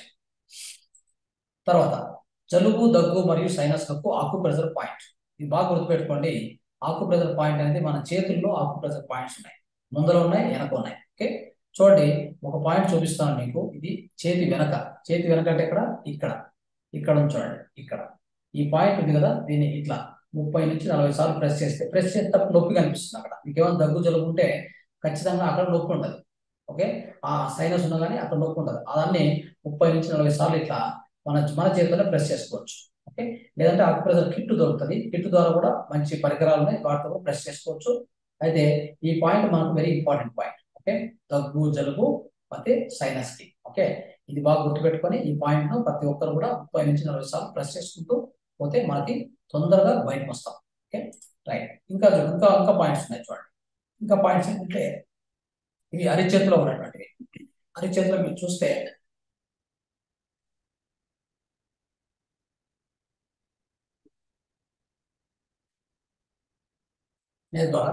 తర్వాత జలుబు దగ్గు మరియు సైనస్లకు ఆకు ప్రెజర్ పాయింట్ ఇది బాగా గుర్తుపెట్టుకోండి ఆకు ప్రెజర్ పాయింట్ అనేది మన చేతుల్లో ఆకు ప్రెజర్ పాయింట్స్ ఉన్నాయి ముందర ఉన్నాయి వెనక ఉన్నాయి ఓకే చూడండి ఒక పాయింట్ చూపిస్తాను మీకు ఇది చేతి వెనక చేతి వెనక అంటే ఇక్కడ ఇక్కడ ఇక్కడ ఉంది చూడండి ఇక్కడ ఈ పాయింట్ ఉంది కదా దీన్ని ఇట్లా ముప్పై నుంచి నలభై సార్లు ప్రెస్ చేస్తే ప్రెస్ చేసేటప్పుడు నొప్పి కనిపిస్తుంది అక్కడ మీకు ఏమైనా దగ్గు జలుబు ఉంటే ఖచ్చితంగా అక్కడ నొప్పి ఉండదు ఓకే ఆ సైనస్ ఉన్నా కానీ అక్కడ నొప్పి ఉండదు దాన్ని ముప్పై నుంచి నలభై సార్లు ఇట్లా మన మన చేతిలోనే ప్రెస్ చేసుకోవచ్చు ఓకే లేదంటే ఆకుప్రెజర్ కిట్ దొరుకుతుంది కిట్ ద్వారా కూడా మంచి పరికరాలు ఉన్నాయి వాటితో కూడా ప్రెస్ చేసుకోవచ్చు అయితే ఈ పాయింట్ మనకు వెరీ ఇంపార్టెంట్ పాయింట్ ఓకే దగ్గు జలుబు ಮತ್ತೆ సైనస్ కి ఓకే ఇది బాగా గుర్తుపెట్టుకొని ఈ పాయింట్ ను ప్రతి ఒక్కరు కూడా ముప్పై నుంచి నలభై సార్లు ప్రెస్ చేసుకుంటూ పోతే మనకి తొందరగా బయటకు వస్తాం ఓకే రైట్ ఇంకా చూడండి, ఇంకా ఇంకా పాయింట్స్ ఉన్నాయి చూడండి ఇంకా పాయింట్స్ ఏంటంటే ఇవి అరిచేతిలో ఉన్నటువంటివి అరిచేతిలో మీరు చూస్తే నేను ద్వారా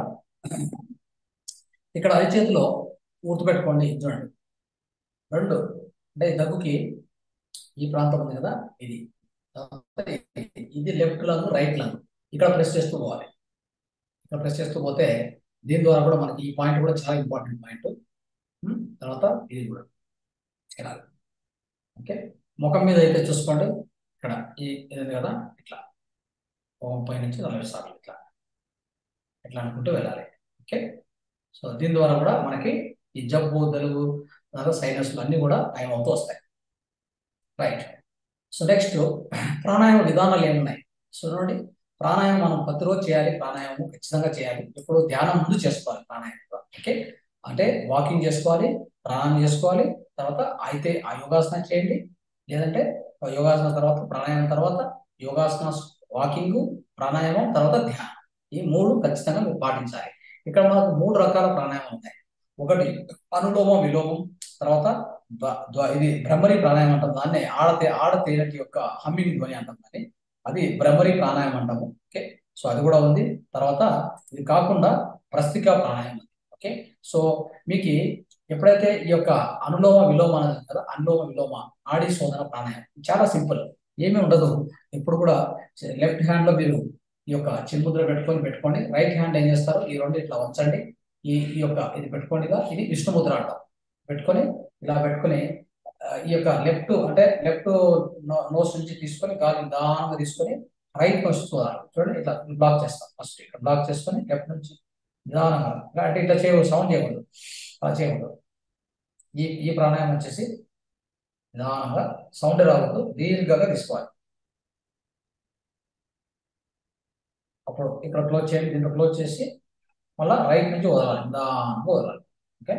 ఇక్కడ అరిచేతిలో గుర్తుపెట్టుకోండి చూడండి రెండు అంటే ఈ దగ్గుకి ఈ ప్రాంతం ఉంది కదా ఇది ఇది లెఫ్ట్ లంగ్ రైట్ లంగ్ ఇక్కడ ప్రెస్ చేస్తూ పోవాలి ఇక్కడ ప్రెస్ చేస్తూ పోతే దీని ద్వారా కూడా మనకి ఈ పాయింట్ కూడా చాలా ఇంపార్టెంట్ పాయింట్ తర్వాత ఇది కూడా ఇలా ఓకే ముఖం మీద అయితే చూసుకోండి ఇక్కడ ఈ ఇది ఉంది కదా ఇట్లా ఓ ముప్పై నుంచి నలభై సార్లు ఇట్లా ఇట్లా అనుకుంటూ వెళ్ళాలి ఓకే సో దీని ద్వారా కూడా మనకి ఈ జబ్బు తెలుగు తర్వాత సైనస్లు అన్ని కూడా నయం అవుతూ వస్తాయి రైట్ సో నెక్స్ట్ ప్రాణాయామ విధానాలు ఏమున్నాయి సో చూడండి ప్రాణాయామం మనం ప్రతిరోజు చేయాలి ప్రాణాయామం ఖచ్చితంగా చేయాలి ఇప్పుడు ధ్యానం ముందు చేసుకోవాలి ప్రాణాయామం ఓకే అంటే వాకింగ్ చేసుకోవాలి ప్రాణాయామం చేసుకోవాలి తర్వాత అయితే ఆ యోగాసనం చేయండి లేదంటే ఆ యోగాసనం తర్వాత ప్రాణాయామం తర్వాత యోగాసన వాకింగ్ ప్రాణాయామం తర్వాత ధ్యానం ఈ మూడు ఖచ్చితంగా మీరు పాటించాలి ఇక్కడ మనకు మూడు రకాల ప్రాణాయామం ఉన్నాయి ఒకటి అనులోమం విలోమం తర్వాత ధ్వ- ధ్వ- ఇది భ్రమరి ప్రాణాయామం అంటాం దాన్ని ఆడతే ఆడతేనటి యొక్క హమ్మింగ్ ధ్వని అంటాం దాన్ని అది భ్రమరి ప్రాణాయామం అంటాము ఓకే సో అది కూడా ఉంది తర్వాత ఇది కాకుండా ప్రస్తిక ప్రాణాయామం ఉంది ఓకే సో మీకు ఎప్పుడైతే ఈ యొక్క అనులోమ విలోమ అనేది ఉంది కదా అనులోమ విలోమ ఆడి శోధన ప్రాణాయామం చాలా సింపుల్ ఏమీ ఉండదు ఎప్పుడు కూడా లెఫ్ట్ హ్యాండ్ లో మీరు ఈ యొక్క చిన్ముద్ర పెట్టుకొని పెట్టుకోండి రైట్ హ్యాండ్ ఏం చేస్తారు ఈ రెండు ఇట్లా ఉంచండి ఈ ఈ యొక్క ఇది పెట్టుకోండిగా ఇది విష్ణుముద్ర అంటాం పెట్టుకొని ఇలా పెట్టుకొని ఆ, ఈ యొక్క లెఫ్ట్ అంటే లెఫ్ట్ నోస్ నుంచి తీసుకొని గాలి నిదానంగా తీసుకొని రైట్ నోస్ చూడాలి చూడండి ఇట్లా బ్లాక్ చేస్తాం ఫస్ట్ ఇక్కడ బ్లాక్ చేసుకొని లెఫ్ట్ నుంచి నిదానంగా ఇలా అంటే ఇట్లా చేయకూడదు సౌండ్ చేయకూడదు అలా చేయకూడదు ఈ ఈ ప్రాణాయామం వచ్చేసి నిదానంగా సౌండ్ రావద్దు దీర్ఘంగా తీసుకోవాలి అప్పుడు ఇక్కడ క్లోజ్ చేయండి దీంట్లో క్లోజ్ చేసి మళ్ళా రైట్ నుంచి వదలాలి నిదానంగా వదలాలి ఓకే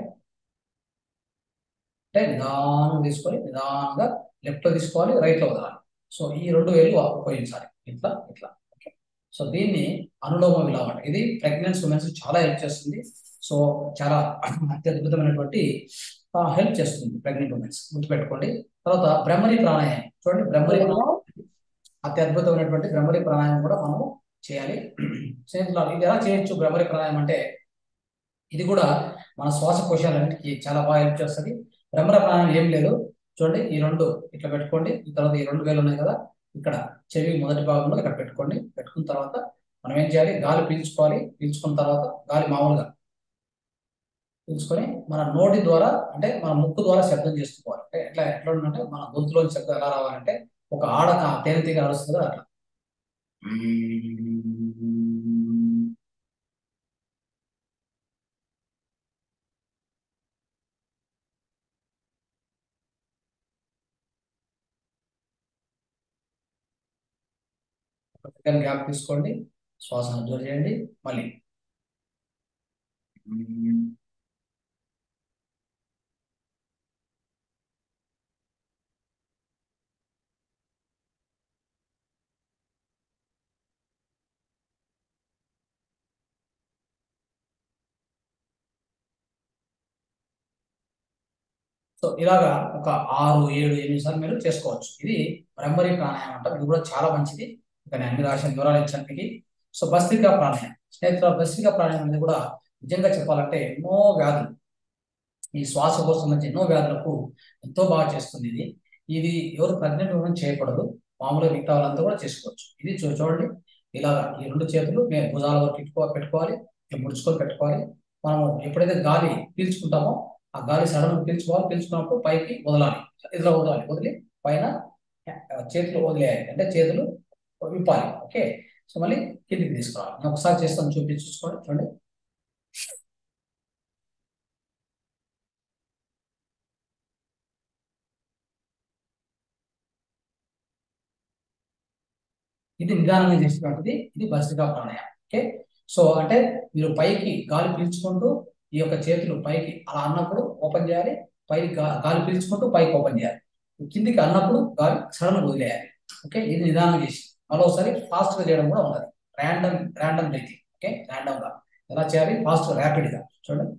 అంటే నిదానంగా తీసుకొని నిదానంగా లెఫ్ట్ లో తీసుకోవాలి రైట్ లో వదలాలి సో ఈ రెండు వేలు ఉపయోగించాలి ఇట్లా ఇట్లా ఓకే సో దీన్ని అనులోమ విలోమ అంటారు. ఇది ప్రెగ్నెన్సీ ఉమెన్స్ చాలా హెల్ప్ చేస్తుంది సో చాలా అత్యద్భుతమైనటువంటి హెల్ప్ చేస్తుంది ప్రెగ్నెంట్ ఉమెన్స్ గుర్తుపెట్టుకోండి తర్వాత బ్రహ్మరి ప్రాణాయామం చూడండి బ్రహ్మరి ప్రాణాయామం అత్యద్భుతమైనటువంటి బ్రహ్మరి ప్రాణాయామం కూడా మనము చేయాలి స్నేహితులారా, ఇది ఎలా చేయొచ్చు బ్రహ్మరి ప్రాణాయామం అంటే ఇది కూడా మన శ్వాసకోశాలన్నిటికీ చాలా బాగా హెల్ప్ చేస్తుంది భ్రమర ప్రాణాయం ఏం లేదు చూడండి ఈ రెండు ఇట్లా పెట్టుకోండి ఈ తర్వాత ఈ రెండు వేలు ఉన్నాయి కదా ఇక్కడ చెవి మొదటి భాగంలో ఇక్కడ పెట్టుకోండి పెట్టుకున్న తర్వాత మనం ఏం చేయాలి గాలి పీల్చుకోవాలి పీల్చుకున్న తర్వాత గాలి మామూలుగా పీల్చుకొని మన నోటి ద్వారా అంటే మన ముక్కు ద్వారా శబ్దం చేసుకోవాలి అంటే ఎట్లా ఎట్లా ఉందంటే మన గొంతులోని శబ్దం ఎలా రావాలంటే ఒక ఆడ తేనెతీగ అరుస్తుంది కదా అట్లా సెకండ్ గ్యాప్ తీసుకోండి శ్వాసను అబ్జర్వ్ చేయండి మళ్ళీ సో ఇలాగా ఒక ఆరు ఏడు ఎనిమిది సార్లు మీరు చేసుకోవచ్చు ఇది బ్రహ్మరి ప్రాణాయామం అంటారు ఇది కూడా చాలా మంచిది ఇక నేను అన్ని రాసిన వివరాలు ఇచ్చాను మీకు సో భస్త్రికా ప్రాణాయామం స్నేహితుల భస్త్రికా ప్రాణాయామం అనేది కూడా నిజంగా చెప్పాలంటే ఎన్నో వ్యాధులు ఈ శ్వాసకోశ సంబంధించి ఎన్నో వ్యాధులకు ఎంతో బాగా చేస్తుంది ఇది ఇది ఎవరు ప్రెగ్నెంట్ ఉమెన్ చేయకూడదు మామూలుగా మిగతా వాళ్ళంతా కూడా చేసుకోవచ్చు ఇది చూ చూడండి ఇలాగా ఈ రెండు చేతులు మేము భుజాల వరకు పెట్టుకో పెట్టుకోవాలి ఇట్లా ముడుచుకొని పెట్టుకోవాలి మనము ఎప్పుడైతే గాలి పీల్చుకుంటామో ఆ గాలి సడన్ పీల్చుకోవాలి పీల్చుకున్నప్పుడు పైకి వదలాలి ఇట్లా వదలాలి వదిలి పైన చేతులు వదిలేయాలి అంటే చేతులు విప్పాలి ఓకే సో మళ్ళీ కిందికి తీసుకురావాలి నేను ఒకసారి చేస్తాను చూపించి చూసుకోండి చూడండి ఇది నిదానంగా చేసినటువంటిది ఇది భస్త్రికా ప్రాణాయామం ఓకే సో అంటే మీరు పైకి గాలి పీల్చుకుంటూ ఈ యొక్క చేతులు పైకి అలా అన్నప్పుడు ఓపెన్ చేయాలి పైకి గా- గాలి పీల్చుకుంటూ పైకి ఓపెన్ చేయాలి కిందికి అన్నప్పుడు గాలి సడన్ వదిలేయాలి ఓకే ఇది నిదానం చేసి మరోసారి ఫాస్ట్ గా చేయడం కూడా ఉన్నది random random breathing okay random గా ఎలా చేయాలి ఫాస్ట్ ర్యాపిడ్ గా చూడండి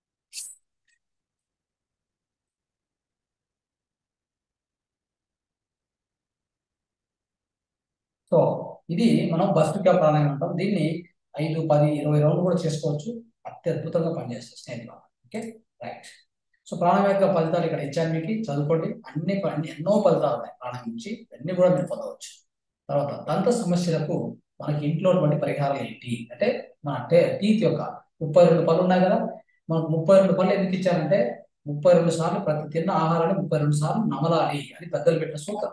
సో ఇది మనం భస్త్రికా ప్రాణాయామం అంటాం దీన్ని ఐదు పది ఇరవై రౌండ్లు కూడా చేసుకోవచ్చు అత్యద్భుతంగా పనిచేస్తుంది స్నేహితులు ఓకే రైట్ సో ప్రాణాయామం యొక్క ఫలితాలు ఇక్కడ ఇచ్చాను మీకు చదువుకోండి అన్ని అన్ని ఎన్నో ఫలితాలు ఉన్నాయి ప్రాణాయామం నుంచి అన్ని కూడా మీరు పొందవచ్చు తర్వాత దంత సమస్యలకు మనకి ఇంట్లో ఉన్నటువంటి పరిహారాలు ఏంటి అంటే మన టే టీత్ యొక్క ముప్పై రెండు పళ్ళు ఉన్నాయి కదా మనకు ముప్పై రెండు పళ్ళు ఎందుకు ఇచ్చారంటే ముప్పై రెండు సార్లు ప్రతి తిన్న ఆహారాన్ని ముప్పై రెండు సార్లు నమలాలి అని పెద్దలు పెట్టిన సూత్రం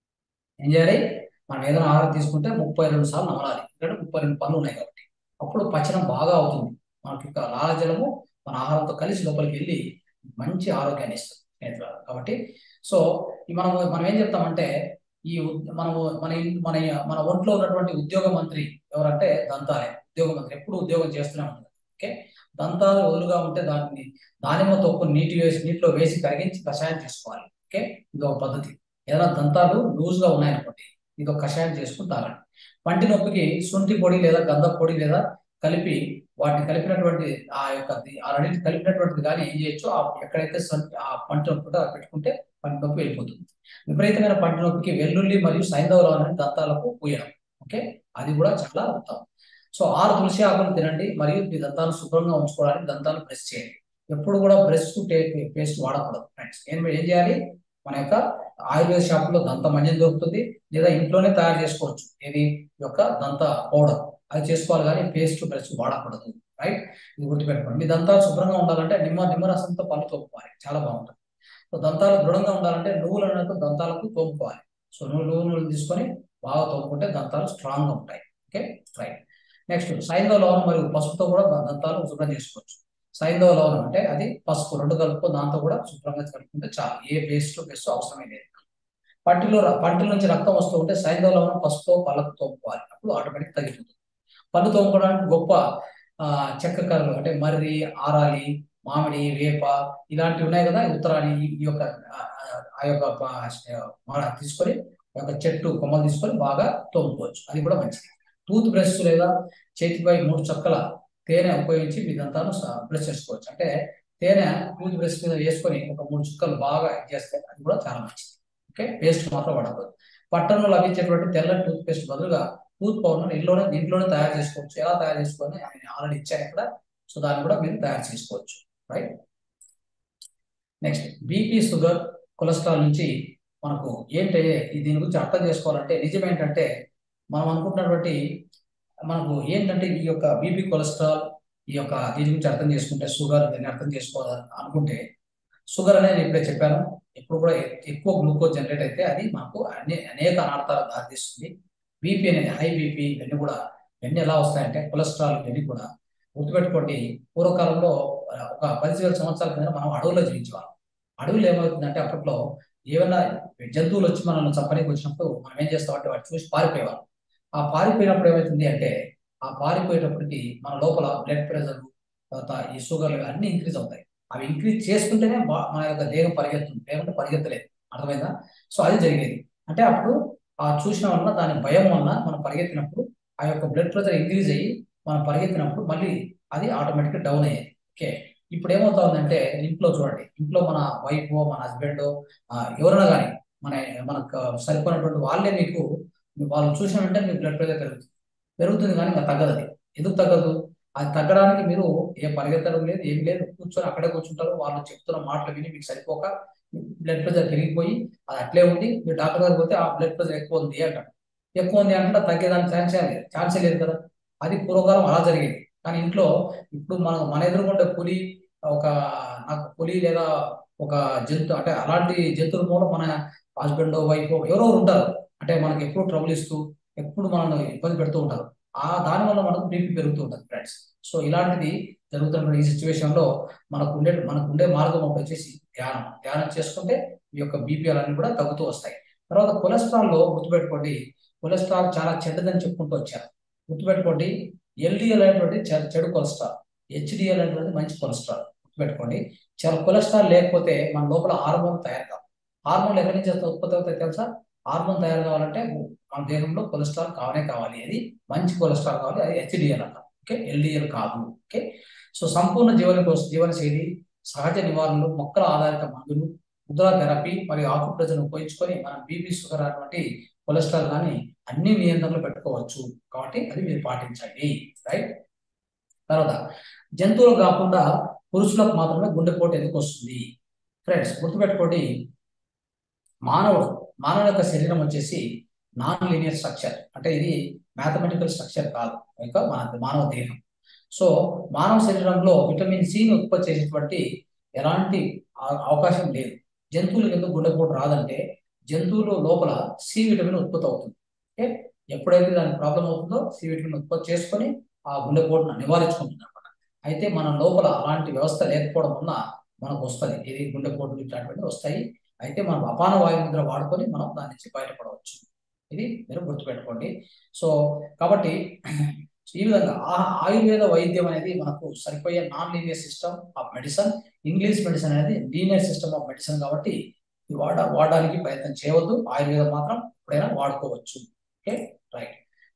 ఏం చేయాలి మనం ఏదైనా ఆహారం తీసుకుంటే ముప్పై రెండు సార్లు నమలాలి ఎందుకంటే ముప్పై రెండు పళ్ళు ఉన్నాయి కాబట్టి అప్పుడు పచనం బాగా అవుతుంది మనకి యొక్క లాలజలము మన ఆహారంతో కలిసి లోపలికి వెళ్ళి మంచి ఆరోగ్యాన్ని ఇస్తుంది స్నేహితులారా. కాబట్టి సో ఈ మనం మనం ఏం చెప్తామంటే ఈ ఉద్- మనము మన ఇన్- మన మన ఒంట్లో ఉన్నటువంటి ఉద్యోగ మంత్రి ఎవరంటే దంతాలే ఉద్యోగ మంత్రి ఎప్పుడు ఉద్యోగం చేస్తూనే ఉంటుంది ఓకే దంతాలు వదులుగా ఉంటే దాన్ని దానిమ్మ తొక్కు నీటి వేసి నీటిలో వేసి కరిగించి కషాయం చేసుకోవాలి ఓకే ఇది ఒక పద్ధతి ఏదైనా దంతాలు లూజ్ గా ఉన్నాయనుకోండి ఇది ఒక కషాయం చేసుకుని తాగండి పంటి నొప్పికి శుంఠి పొడి లేదా గంధం పొడి లేదా కలిపి వాటిని కలిపినటువంటి ఆ యొక్క ది- ఆ రెండింటి కలిపినటువంటిది కానీ ఏం చేయొచ్చు ఆ ఎక్కడైతే సొంటి ఆ పంటి నొప్పి ఉంటుందో అది పెట్టుకుంటే పంటి నొప్పి వెళ్ళిపోతుంది విపరీతమైన పంటి నొప్పికి వెల్లుల్లి మరియు సైంధవ అనేది దంతాలకు పూయడం ఓకే అది కూడా చాలా ఉత్తమం సో ఆరు తులసి ఆకులు తినండి మరియు మీ దంతాలను శుభ్రంగా ఉంచుకోవడానికి దంతాలు బ్రష్ చేయండి ఎప్పుడు కూడా బ్రష్ పేస్ట్ వాడకూడదు ఫ్రెండ్స్ ఏం ఏం చేయాలి మన యొక్క ఆయుర్వేద షాపులో దంత మంజం దొరుకుతుంది లేదా ఇంట్లోనే తయారు చేసుకోవచ్చు ఇది ఈ యొక్క దంత పౌడర్ అది చేసుకోవాలి కానీ పేస్ట్ బ్రష్ వాడకూడదు రైట్ ఇది గుర్తుపెట్టుకోండి మీ దంతాలు శుభ్రంగా ఉండాలంటే నిమ్మ నిమ్మరసంతో పళ్ళు తోముకోవాలి చాలా బాగుంటుంది సో దంతాలు దృఢంగా ఉండాలంటే నువ్వులు అన్నట్టు దంతాలకు తోముకోవాలి సో నువ్వు నువ్వు నూనెలు తీసుకొని బాగా తోముకుంటే దంతాలు స్ట్రాంగ్ గా ఉంటాయి ఓకే రైట్ నెక్స్ట్ సైంధవ లవణం మరియు పసుపుతో కూడా దంతాలు శుభ్రం చేసుకోవచ్చు సైంధవ లవణం అంటే అది పసుపు రెండు కలుపుకో దాంతో కూడా శుభ్రంగా కలుపుకుంటే చాలు ఏ పేస్ట్ పేస్ట్ అవసరమే లేదు పంటిలో ర- పంటిల నుంచి రక్తం వస్తూ ఉంటే సైంధవ లవణం పసుపుతో పళ్ళకు తోముకోవాలి అప్పుడు ఆటోమేటిక్ తగ్గిపోతుంది పళ్ళు తోముకోవడానికి గొప్ప ఆ, చెక్క కర్రలు అంటే మర్రి ఆరాలి మామిడి వేప ఇలాంటివి ఉన్నాయి కదా ఈ ఉత్తరాని ఈ ఈ యొక్క ఆ, ఆ యొక్క ప- మాడ తీసుకొని ఆ యొక్క చెట్టు కొమ్మలు తీసుకొని బాగా తోముకోవచ్చు అది కూడా మంచిది టూత్ బ్రష్ లేదా చేతిపై మూడు చక్కల తేనె ఉపయోగించి మీ దంతాలను బ్రష్ చేసుకోవచ్చు అంటే తేనె టూత్ బ్రష్ మీద వేసుకొని ఒక మూడు చుక్కలు బాగా ఇది చేస్తే అది కూడా చాలా మంచిది ఓకే పేస్ట్ మాత్రం వాడకూడదు పట్టణంలో లభించేటువంటి తెల్ల టూత్ పేస్ట్ బదులుగా టూత్ పౌడర్ ఇంట్లోనే ఇంట్లోనే తయారు చేసుకోవచ్చు ఎలా తయారు చేసుకోవాలని ఆయన ఆల్రెడీ ఇచ్చాను ఇక్కడ సో దాన్ని కూడా మీరు తయారు చేసుకోవచ్చు right next BP sugar cholesterol నుంచి మనకు ఏంటి దీని గురించి అర్థం చేసుకోవాలంటే నిజం ఏంటంటే మనం అనుకుంటున్నటువంటి మనకు ఏంటంటే ఈ యొక్క బీపీ కొలెస్ట్రాల్ ఈ యొక్క దీని గురించి అర్థం చేసుకుంటే షుగర్ దీన్ని అర్థం చేసుకోవాలి అనుకుంటే షుగర్ అనేది ఇప్పుడే చెప్పాను ఎప్పుడు కూడా ఎక్కువ గ్లూకోజ్ జనరేట్ అయితే అది మనకు అన్ని అనేక అనార్థాలకు దారితీస్తుంది బీపీ అనేది హై బీపీ ఇవన్నీ కూడా ఇవన్నీ ఎలా వస్తాయంటే కొలెస్ట్రాల్ ఇవన్నీ కూడా గుర్తుపెట్టుకోండి పూర్వకాలంలో ఒక పది వేల సంవత్సరాల కింద మనం అడవుల్లో జీవించేవాళ్ళం అడవులు ఏమవుతుందంటే అప్పట్లో ఏమైనా జంతువులు వచ్చి మనల్ని చంపడానికి వచ్చినప్పుడు మనం ఏం చేస్తామంటే వాటి చూసి పారిపోయేవాళ్ళం ఆ పారిపోయినప్పుడు ఏమవుతుంది అంటే ఆ పారిపోయేటప్పటికి మన లోపల బ్లడ్ ప్రెషర్ తర్వాత ఈ షుగర్లు అన్ని ఇంక్రీజ్ అవుతాయి అవి ఇంక్రీజ్ చేసుకుంటేనే మన యొక్క దేహం పరిగెత్తుంది లేకుంటే పరిగెత్తలేదు అర్థమైందా సో అది జరిగేది అంటే అప్పుడు ఆ చూసిన వలన దాని భయం వలన మనం పరిగెత్తినప్పుడు ఆ యొక్క బ్లడ్ ప్రెషర్ ఇంక్రీజ్ అయ్యి మనం పరిగెత్తినప్పుడు మళ్ళీ అది ఆటోమేటిక్గా డౌన్ అయ్యేది ఓకే ఇప్పుడు ఏమవుతుందంటే ఇంట్లో చూడండి ఇంట్లో మన వైఫ్ మన హస్బెండ్ ఎవరైనా కానీ మన మనకు సరిపోయినటువంటి వాళ్ళే మీకు వాళ్ళు చూసిన వెంటనే మీ బ్లడ్ ప్రెషర్ పెరుగుతుంది పెరుగుతుంది కానీ ఇంకా తగ్గదు అది ఎందుకు తగ్గదు అది తగ్గడానికి మీరు ఏ పరిగెత్తడం లేదు ఏం లేదు కూర్చొని అక్కడే కూర్చుంటారు వాళ్ళు చెప్తున్న మాటలు విని మీకు సరిపోక బ్లడ్ ప్రెషర్ పెరిగిపోయి అది అట్లే ఉంది మీరు డాక్టర్ దగ్గర పోతే ఆ బ్లడ్ ప్రెషర్ ఎక్కువ ఉంది అంటారు ఎక్కువ ఉంది అంటే తగ్గేదానికి ఛాన్స్ లేదు ఛాన్సే లేదు కదా అది పూర్వకాలం అలా జరిగేది కానీ ఇంట్లో ఇప్పుడు మనం మన ఎదురుకుంటే పులి ఒక నాకు పులి లేదా ఒక జంతు అంటే అలాంటి జంతువుల మూలం మన హస్బెండ్ వైఫ్ ఎవరో ఉంటారు అంటే మనకి ఎప్పుడు ట్రబుల్ ఇస్తూ ఎప్పుడు మనల్ని ఇబ్బంది పెడుతూ ఉంటారు ఆ దాని వల్ల మనకు బీపీ పెరుగుతూ ఉంటుంది ఫ్రెండ్స్ సో ఇలాంటిది జరుగుతున్న ఈ సిచ్యువేషన్ లో మనకు ఉండే మనకు ఉండే మార్గం ఒకటి వచ్చేసి ధ్యానం ధ్యానం చేసుకుంటే ఈ యొక్క బీపీ అలాంటివి కూడా తగ్గుతూ వస్తాయి తర్వాత కొలెస్ట్రాల్ లో గుర్తుపెట్టుకోండి కొలెస్ట్రాల్ చాలా చెడ్డదని చెప్పుకుంటూ వచ్చారు గుర్తుపెట్టుకోండి ఎల్డిఎల్ అనేటువంటి చెడు కొలెస్ట్రాల్ హెచ్డిఎల్ అనేటువంటి మంచి కొలెస్ట్రాల్ గుర్తుపెట్టుకోండి చాలా కొలెస్ట్రాల్ లేకపోతే మన లోపల హార్మోన్ తయారు కావు హార్మోన్లు ఎక్కడి నుంచి ఉత్పత్తి అవుతాయి తెలుసా హార్మోన్ తయారు కావాలంటే మన దేహంలో కొలెస్ట్రాల్ కావనే కావాలి అది మంచి కొలెస్ట్రాల్ కావాలి అది హెచ్డిఎల్ అన్నారు ఓకే ఎల్డిఎల్ కాదు ఓకే సో సంపూర్ణ జీవన జీవన శైలి సహజ నివారణలు మొక్కల ఆధారిత మందులు ముద్రా థెరపీ మరియు ఆకుప్రజను ఉపయోగించుకొని మనం బీపీ షుగర్ అటువంటి కొలెస్ట్రాల్ కానీ అన్ని నియంత్రణలు పెట్టుకోవచ్చు కాబట్టి అది మీరు పాటించండి రైట్ తర్వాత జంతువులు కాకుండా పురుషులకు మాత్రమే గుండెపోటు ఎందుకు వస్తుంది ఫ్రెండ్స్ గుర్తుపెట్టుకోండి మానవుడు మానవుల యొక్క శరీరం వచ్చేసి నాన్ లీనియర్ స్ట్రక్చర్ అంటే ఇది మ్యాథమెటికల్ స్ట్రక్చర్ కాదు ఇక మన మానవ దేహం సో మానవ శరీరంలో విటమిన్ సిని ఉత్పత్తి చేసేటువంటి ఎలాంటి అవకాశం లేదు జంతువులకు ఎందుకు గుండెపోటు రాదంటే జంతువులు లోపల సి విటమిన్ ఉత్పత్తి అవుతుంది ఓకే ఎప్పుడైతే దానికి ప్రాబ్లం అవుతుందో సి విటమిన్ ఉత్పత్తి చేసుకొని ఆ గుండెపోటును నివారించుకుంటుంది అనమాట అయితే మన లోపల అలాంటి వ్యవస్థ లేకపోవడం వల్ల మనకు వస్తుంది ఇది గుండెపోటు ఇట్లాంటివన్నీ వస్తాయి అయితే మనం అపాన వాయుముద్ర వాడుకొని మనం దాని నుంచి బయటపడవచ్చు ఇది మీరు గుర్తుపెట్టుకోండి సో కాబట్టి ఈ విధంగా ఆయుర్వేద వైద్యం అనేది మనకు సరిపోయే non linear system of medicine English medicine అనేది లీనియర్ సిస్టమ్ ఆఫ్ మెడిసిన్ కాబట్టి ఇది వాడ వాడడానికి ప్రయత్నం చేయవద్దు ఆయుర్వేదం మాత్రం ఎప్పుడైనా వాడుకోవచ్చు ఓకే రైట్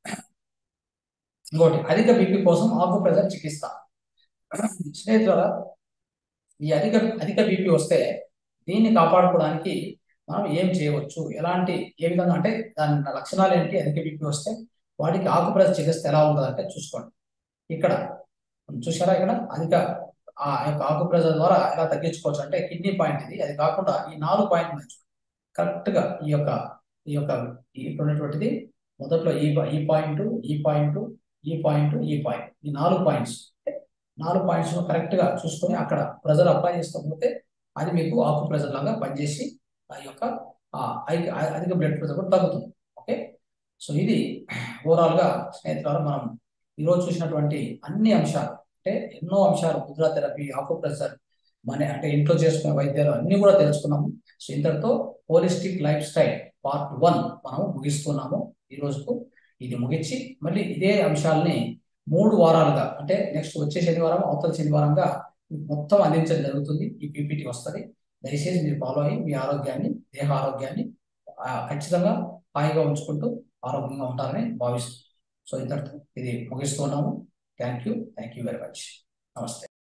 ఇంకోటి అధిక బీపీ కోసం ఆకు ప్రెజర్ చికిత్స స్నేహితుల ఈ అధిక అధిక బీపీ వస్తే దీన్ని కాపాడుకోవడానికి మనం ఏం చేయవచ్చు ఎలాంటి ఏ విధంగా అంటే దాని లక్షణాలు ఏంటి అధిక బీపీ వస్తే వాటికి ఆకుప్రజ చికిత్స ఎలా ఉంటుంది అంటే చూసుకోండి ఇక్కడ చూసారా ఇక్కడ అధిక ఆ యొక్క ఆకుప్రజ ద్వారా ఎలా తగ్గించుకోవచ్చు అంటే కిడ్నీ పాయింట్ ఇది అది కాకుండా ఈ నాలుగు పాయింట్ ఉన్నాయి కరెక్ట్ గా ఈ యొక్క ఈ యొక్క ఇక్కడ ఉన్నటువంటిది మొదట్లో ఈ ఈ పాయింట్ ఈ పాయింట్ ఈ పాయింట్ ఈ పాయింట్ ఈ నాలుగు పాయింట్స్ నాలుగు పాయింట్స్ కరెక్ట్ గా చూసుకొని అక్కడ ప్రెజర్ అప్లై చేసుకోకపోతే అది మీకు ఆకు ప్రెజర్ లాగా పనిచేసి ఆ యొక్క అధిక బ్లడ్ ప్రెషర్ కూడా తగ్గుతుంది ఓకే సో ఇది ఓవరాల్ గా స్నేహితులారా మనం ఈరోజు చూసినటువంటి అన్ని అంశాలు అంటే ఎన్నో అంశాలు ముద్రా థెరపీ ఆకు ప్రెషర్ మన అంటే ఇంట్లో చేసుకునే వైద్యాలు అన్ని కూడా తెలుసుకున్నాము సో ఇంతటితో holistic lifestyle part one మనం ముగిస్తున్నాము ఈ రోజుకు ఇది ముగించి మళ్ళీ ఇదే అంశాలని మూడు వారాలుగా అంటే నెక్స్ట్ వచ్చే శనివారం అవతల శనివారంగా మొత్తం అందించడం జరుగుతుంది ఈ పీపీటీ వస్తుంది దయచేసి మీరు ఫాలో అయ్యి మీ ఆరోగ్యాన్ని దేహ ఆరోగ్యాన్ని ఖచ్చితంగా హాయిగా ఉంచుకుంటూ ఆరోగ్యంగా ఉంటారని భావిస్తున్నాం సో ఇంతటితో ఇది ముగిస్తున్నాము thank you thank you very much నమస్తే